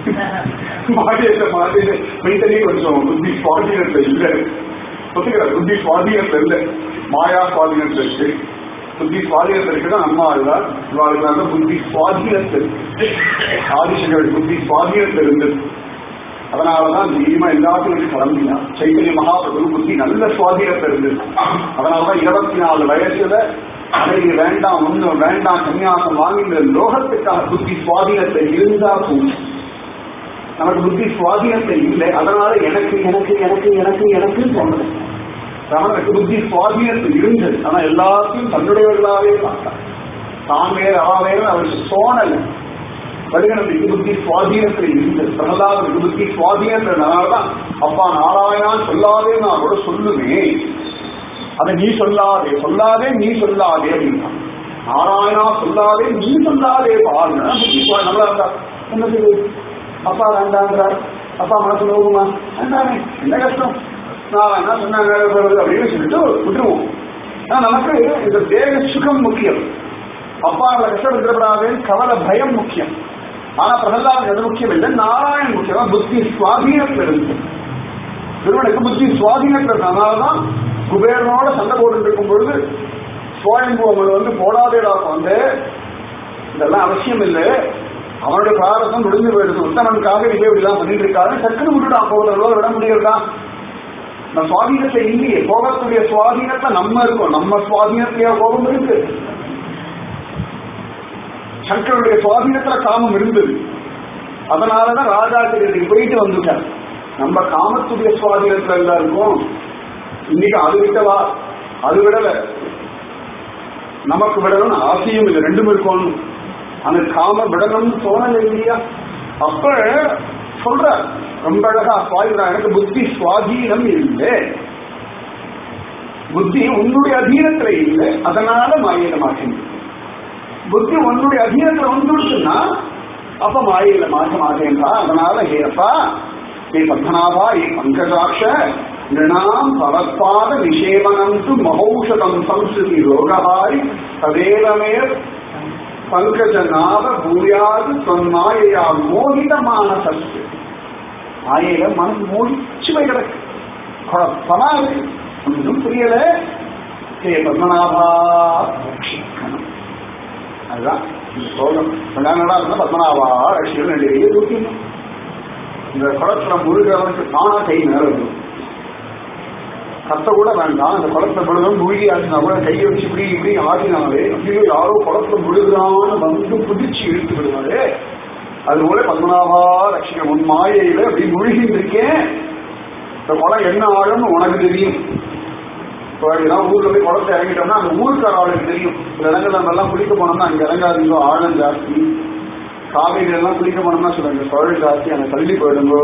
மாடியில மாடியில மென்டலி கொஞ்சம் புத்தி சுவாதீனத்துல இல்ல ஒத்துக்கிற புத்தி சுவாதீனத்துல இல்ல மாயா சுவாதீனத்துல இருக்கு புத்தி சுவாதீனத்துல இருக்குதான் அம்மா இல்ல இவாளுக்கு புத்தி சுவாதீனத்தில் ஆதிசங்கள் புத்தி சுவாதீனத்தில் இருந்தது அதனாலதான் தைரியமா எல்லாத்தையும் கிளம்பினா சைத்தன்ய மகாபிரபு புத்தி நல்ல சுவாதீனத்தை இருந்தது அதனாலதான் இருபத்தி நாலு வயசுல அடைவு வேண்டாம் ஒண்ணும் வேண்டாம் சன்னியாசம் வாங்கின லோகத்துக்காக புத்தி சுவாதீனத்தை இருந்தா போதும் நமக்கு புத்தி சுவாதீனத்தை இல்லை அதனால எனக்கு எனக்கு எனக்கு எனக்கு எனக்கு சொன்னது ரமணனுக்கு புத்தி சுவாதீனத்தில் இருந்தது ஆனா எல்லாத்தையும் தன்னுடையவர்களாவே பார்த்தார் தான் வேறு அவ வேறு அவருக்கு தோணலை வருகனுக்கு புத்தி சுவாதீனத்தில் இருந்தது பிரகலாதனுக்கு புத்தி சுவாதீனத்தினால்தான் அப்பா நாராயணான் சொல்லாதே நான் கூட சொல்லுவேன் அதை நீ சொல்லாதே சொல்லாதே நீ சொல்லாதே அப்படின்னா நாராயணா சொல்லாதே நீ சொல்லாதே பாருங்க புத்தி சுவா- நல்லா இருந்தா என்ன செய்யுது அப்பா வேண்டாங்கிறார் அப்பா மனசு நோகுமா வேண்டாமே என்ன கஷ்டம் நாராயணா சொன்னாங்க அப்படின்னு சொல்லிட்டு விட்டுருவோம் ஆனா நமக்கு இந்த தேக சுகம் முக்கியம் அப்பா அவளை கஷ்டப்படுத்தப்படாது கவலை பயம் முக்கியம் ஆனா பிரகலாதன் எது முக்கியம் இல்லை நாராயணன் முக்கியமா புத்தி சுவாதீனத்தில் இருந்து திருவனுக்கு புத்தி சுவாதீனத்தில் அதனாலதான் குபேரனோட சண்டை போட்டு இருக்கும் பொழுது சுவயம்புவங்கள் வந்து போடாதேடா வந்து இதெல்லாம் அவசியம் இல்லை அவனோட பிராரதம் முடிஞ்சு போயிடுது உத்தமனுக்காக இதே இப்படிலாம் பண்ணிட்டு இருக்காரு சக்குன்னு விட்டுட்டான் போகிறதோ விட முடியலடா நம்ம சுவாதீனத்தை இல்லையே கோபத்துடைய சுவாதீனத்தை நம்ம இருக்கோம் நம்ம சுவாதீனத்திலேயே கோபம் இருக்கு சங்கருடைய சுவாதீனத்துல காமம் இருந்தது அதனாலதான் ராஜாத்திரியத்துக்கு போயிட்டு வந்துட்டார் நம்ம காமத்துடைய சுவாதீனத்துல எல்லாம் இருக்கும் இன்னைக்கு அது விட்டவா அது விடல நமக்கு விடணும்னு ஆசையும் இல்லை ரெண்டும் இருக்கணும் அந்த காம விடணும்னு தோணல இல்லையா அப்ப சொல்ற ரொம்ப அழகா சுவாதிரா எனக்கு புத்தி சுவாதீனம் இல்லை புத்தி உன்னுடைய அதீனத்துல இல்லை அதனால மாயில மாட்டேன் புத்தி உன்னுடைய அதீனத்துல வந்துடுச்சுன்னா அப்ப மாயில மாற்ற மாட்டேன்பா அதனால ஹேப்பா ஏ பத்மநாபா ஏ பங்கஜாட்ச நிருணாம் பவத்பாத நிஷேவனம் து மகௌஷதம் சம்ஸ்கிருதி ரோகஹாரி ததேவமே பங்கஜநாத பூயாது சொன்னாயா மோகித மானசஸ்து மாயையில மனசு மோடிச்சு போய் கிடக்கு குழப்பமா இருக்கு ஒன்றும் புரியல ஹே பத்மநாபா ரட்சிக்கணும் அதுதான் இந்த சோகம் கல்யாணம் இருந்தா பத்மநாபா ரட்சிக்கணும் ரெண்டு கையை தூக்கிடணும் இந்த குளத்துல முழுகிறவனுக்கு தானா கை மேல வரும் கத்த கூட வேண்டாம் அந்த குளத்துல முழுதும் மூழ்கி ஆச்சுனா கூட கையை வச்சு இப்படி இப்படி ஆடினாலே ஐயோ யாரோ குளத்துல முழுகிறான்னு வந்து புதிச்சு இழுத்து விடுவாரு அது போல பத்மநாபா ரட்சிக்க உன் மாயையில அப்படி முழுகிட்டு இருக்கேன் இந்த குளம் என்ன ஆழம்னு உனக்கு தெரியும் இப்போ ஏதாவது ஊர்ல போய் குளத்தை இறங்கிட்டோம்னா அந்த ஊருக்கார ஆளுக்கு தெரியும் சில இடங்கள்ல நம்ம எல்லாம் குளிக்க போனோம்னா அங்க இறங்காதீங்க ஆழம் ஜாஸ்தி காவிரி எல்லாம் குளிக்க போனோம்னா சொல்லுங்க சுழல் ஜாஸ்தி அங்க தள்ளி போயிடுங்கோ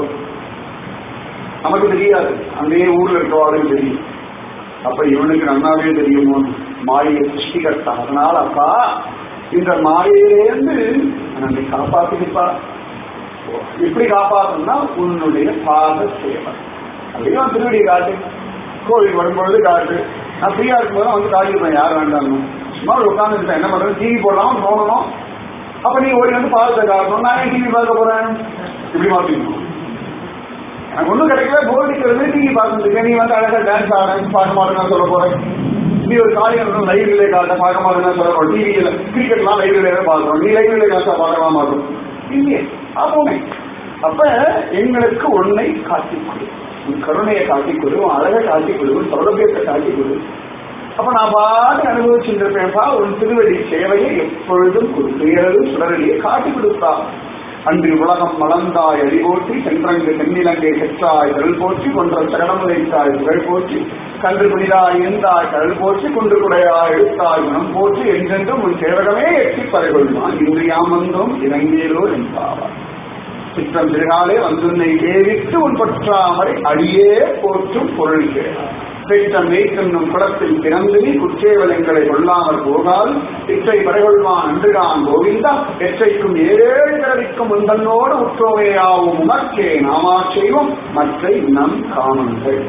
நமக்கு தெரியாது அங்கேயே ஊர்ல இருக்கிறவாளுக்கு தெரியும் அப்ப இவனுக்கு நன்னாவே தெரியுமோ மாயை சிருஷ்டிகர்த்தா அதனால அப்பா இந்த மாயையிலேருந்து நம்மை காப்பாத்திருப்பா எப்படி காப்பாத்தணும்னா உன்னுடைய பாத சேவை அப்படியே திருவடி காட்டு கோவில் வரும்பொழுது காட்டு நான் ஃப்ரீயா இருக்கும்போது வந்து காட்டிருப்பேன் யார் வேண்டாம் சும்மா உட்காந்துருப்பேன் என்ன பண்றது டிவி போடலாம் தோணணும் அப்ப நீ ஓடி வந்து பாதத்தை காட்டணும் நான் ஏன் டிவி பார்க்க போறேன் இப்படி மாத்திக்கணும் எனக்கு ஒன்றும் கிடைக்கல போர்டிக்கிறது டிவி பார்த்துருக்கேன் நீ வந்து அழகா டான்ஸ் ஆடுறேன் பார்க்க மாட்டேன்னு சொல்ல போறேன் நீ ஒரு காரியம் லைவ்ல காட்ட பார்க்க மாட்டேன்னு சொல்ல போறோம் டிவியில கிரிக்கெட்லாம் லைவ்ல பார்க்கறோம் நீ லைவ்ல காசா பார்க்கலாம் மாட்டோம் இல்லையே அப்போமே அப்ப எங்களுக்கு ஒன்னை காட்டிக் கொடு உன் கருணையை காட்டிக் கொடு உன் அழகை காட்டிக் கொடு உன் சௌலபியத்தை காட்டிக் கொடு அப்ப நான் பாட்டு அனுபவிச்சுருப்பேன்ப்பா உன் திருவடி சேவையை எப்பொழுதும் கொடுக்கிறது சுடரடியை காட்டி கொடுப்பா அன்று உலகம் மலர்ந்தாய் அடிபோற்றி சென்றங்கு தென்னிலங்கை செற்றாய் கடல் போற்றி கொன்ற சகடமுதைத்தாய் புகழ் போற்றி கன்று புனிதாய் இருந்தாய் கடல் போற்றி குன்று குடையாய் எழுத்தாய் குணம் போற்றி என்றென்றும் உன் சேவகமே எட்டி பறைகொள்வான் இன்றியாம் வந்தோம் இறங்கியலோ என்பாவார் சித்தம் திருநாளே வந்துன்னை ஏவித்து உன் பற்றாமரை அடியே போற்றும் பொருள் கேளார் பெற்ற மேய்க்கென்னும் குளத்தில் பிறந்து நீ குற்றேவலங்களை கொள்ளாமல் போகால் இற்றை பறைகொள்வான் அன்றுதான் கோவிந்தா எற்றைக்கும் ஏழு பிறவிக்கும் முந்தன்னோடு உற்றோவையாவும் உமக்கே நாமா செய்வோம் மற்றை நம் காமங்கள்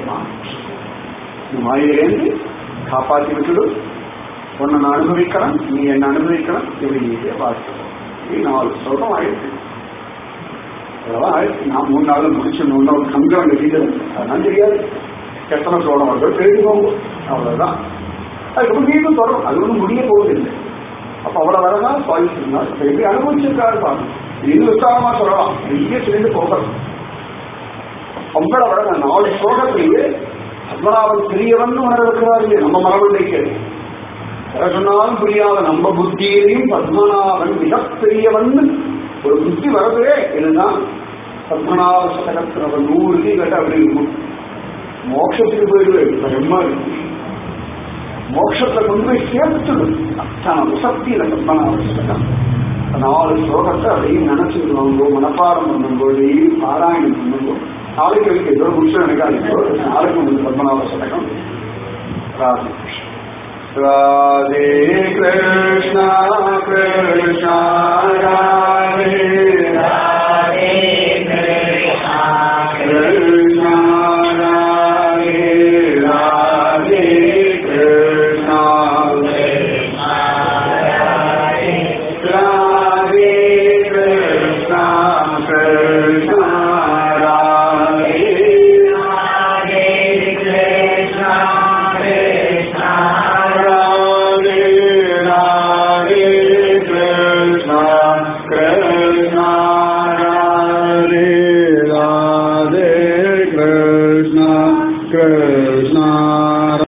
மாயிலேந்து காப்பாற்றி விட்டுடு உன்னை நான் அனுபவிக்கலாம் நீ என்ன அனுபவிக்கலாம் இப்படி வாழ்க்கை நாலு சொல்றோம் ஆயிடுச்சு அதெல்லாம் ஆயிடுச்சு நான் மூணு நாள் முடிச்சு மூணு நாள் கங்கம் அங்கே வீடு அதெல்லாம் தெரியாது எத்தனை சோழம் வருதோ தெரிஞ்சுக்கோங்க அவ்வளவுதான் அதுக்கப்புறம் மீண்டும் தொடரும் அது ஒன்றும் முடிய போவதில்லை அப்ப அவ்வளவு வரதான் சுவாதிச்சிருந்தால் எப்படி அனுபவிச்சிருக்காரு பாருங்க இது விசாரமா சொல்லலாம் பெரிய சேர்ந்து போகிறது அவ்வளவு வர நாலு ஸ்லோகத்திலேயே பத்மநாபன் பெரியவன் உணர வைக்கிறாரு நம்ம மரபுடைக்கு எதை சொன்னாலும் புரியாத நம்ம புத்தியிலையும் பத்மநாபன் மிகப்பெரியவன் ஒரு புத்தி வரதே இதுதான் பத்மநாப சதகத்தில் ஒரு நூறு கீ கட்ட அப்படி இருக்கும் மோட்சத்துக்கு போயிடுவேன் பயமா இருக்கு மோட்சத்தை கொண்டு போய் சேர்த்துடும் அத்தனை உசக்தியில பத்மநாப சதகம் நாலு ஸ்லோகத்தை அதையும் நினைச்சுடுவாங்க மனப்பாடம் பண்ணும்போது பாராயணம் பண்ணும்போது நாளைக்கு இருக்கு ஏதோ முடிச்சு நினைக்காதீங்க நாளைக்கு வந்து பத்மநாப சதகம் ராதே ராதே கிருஷ்ணா கிருஷ்ணா ராதே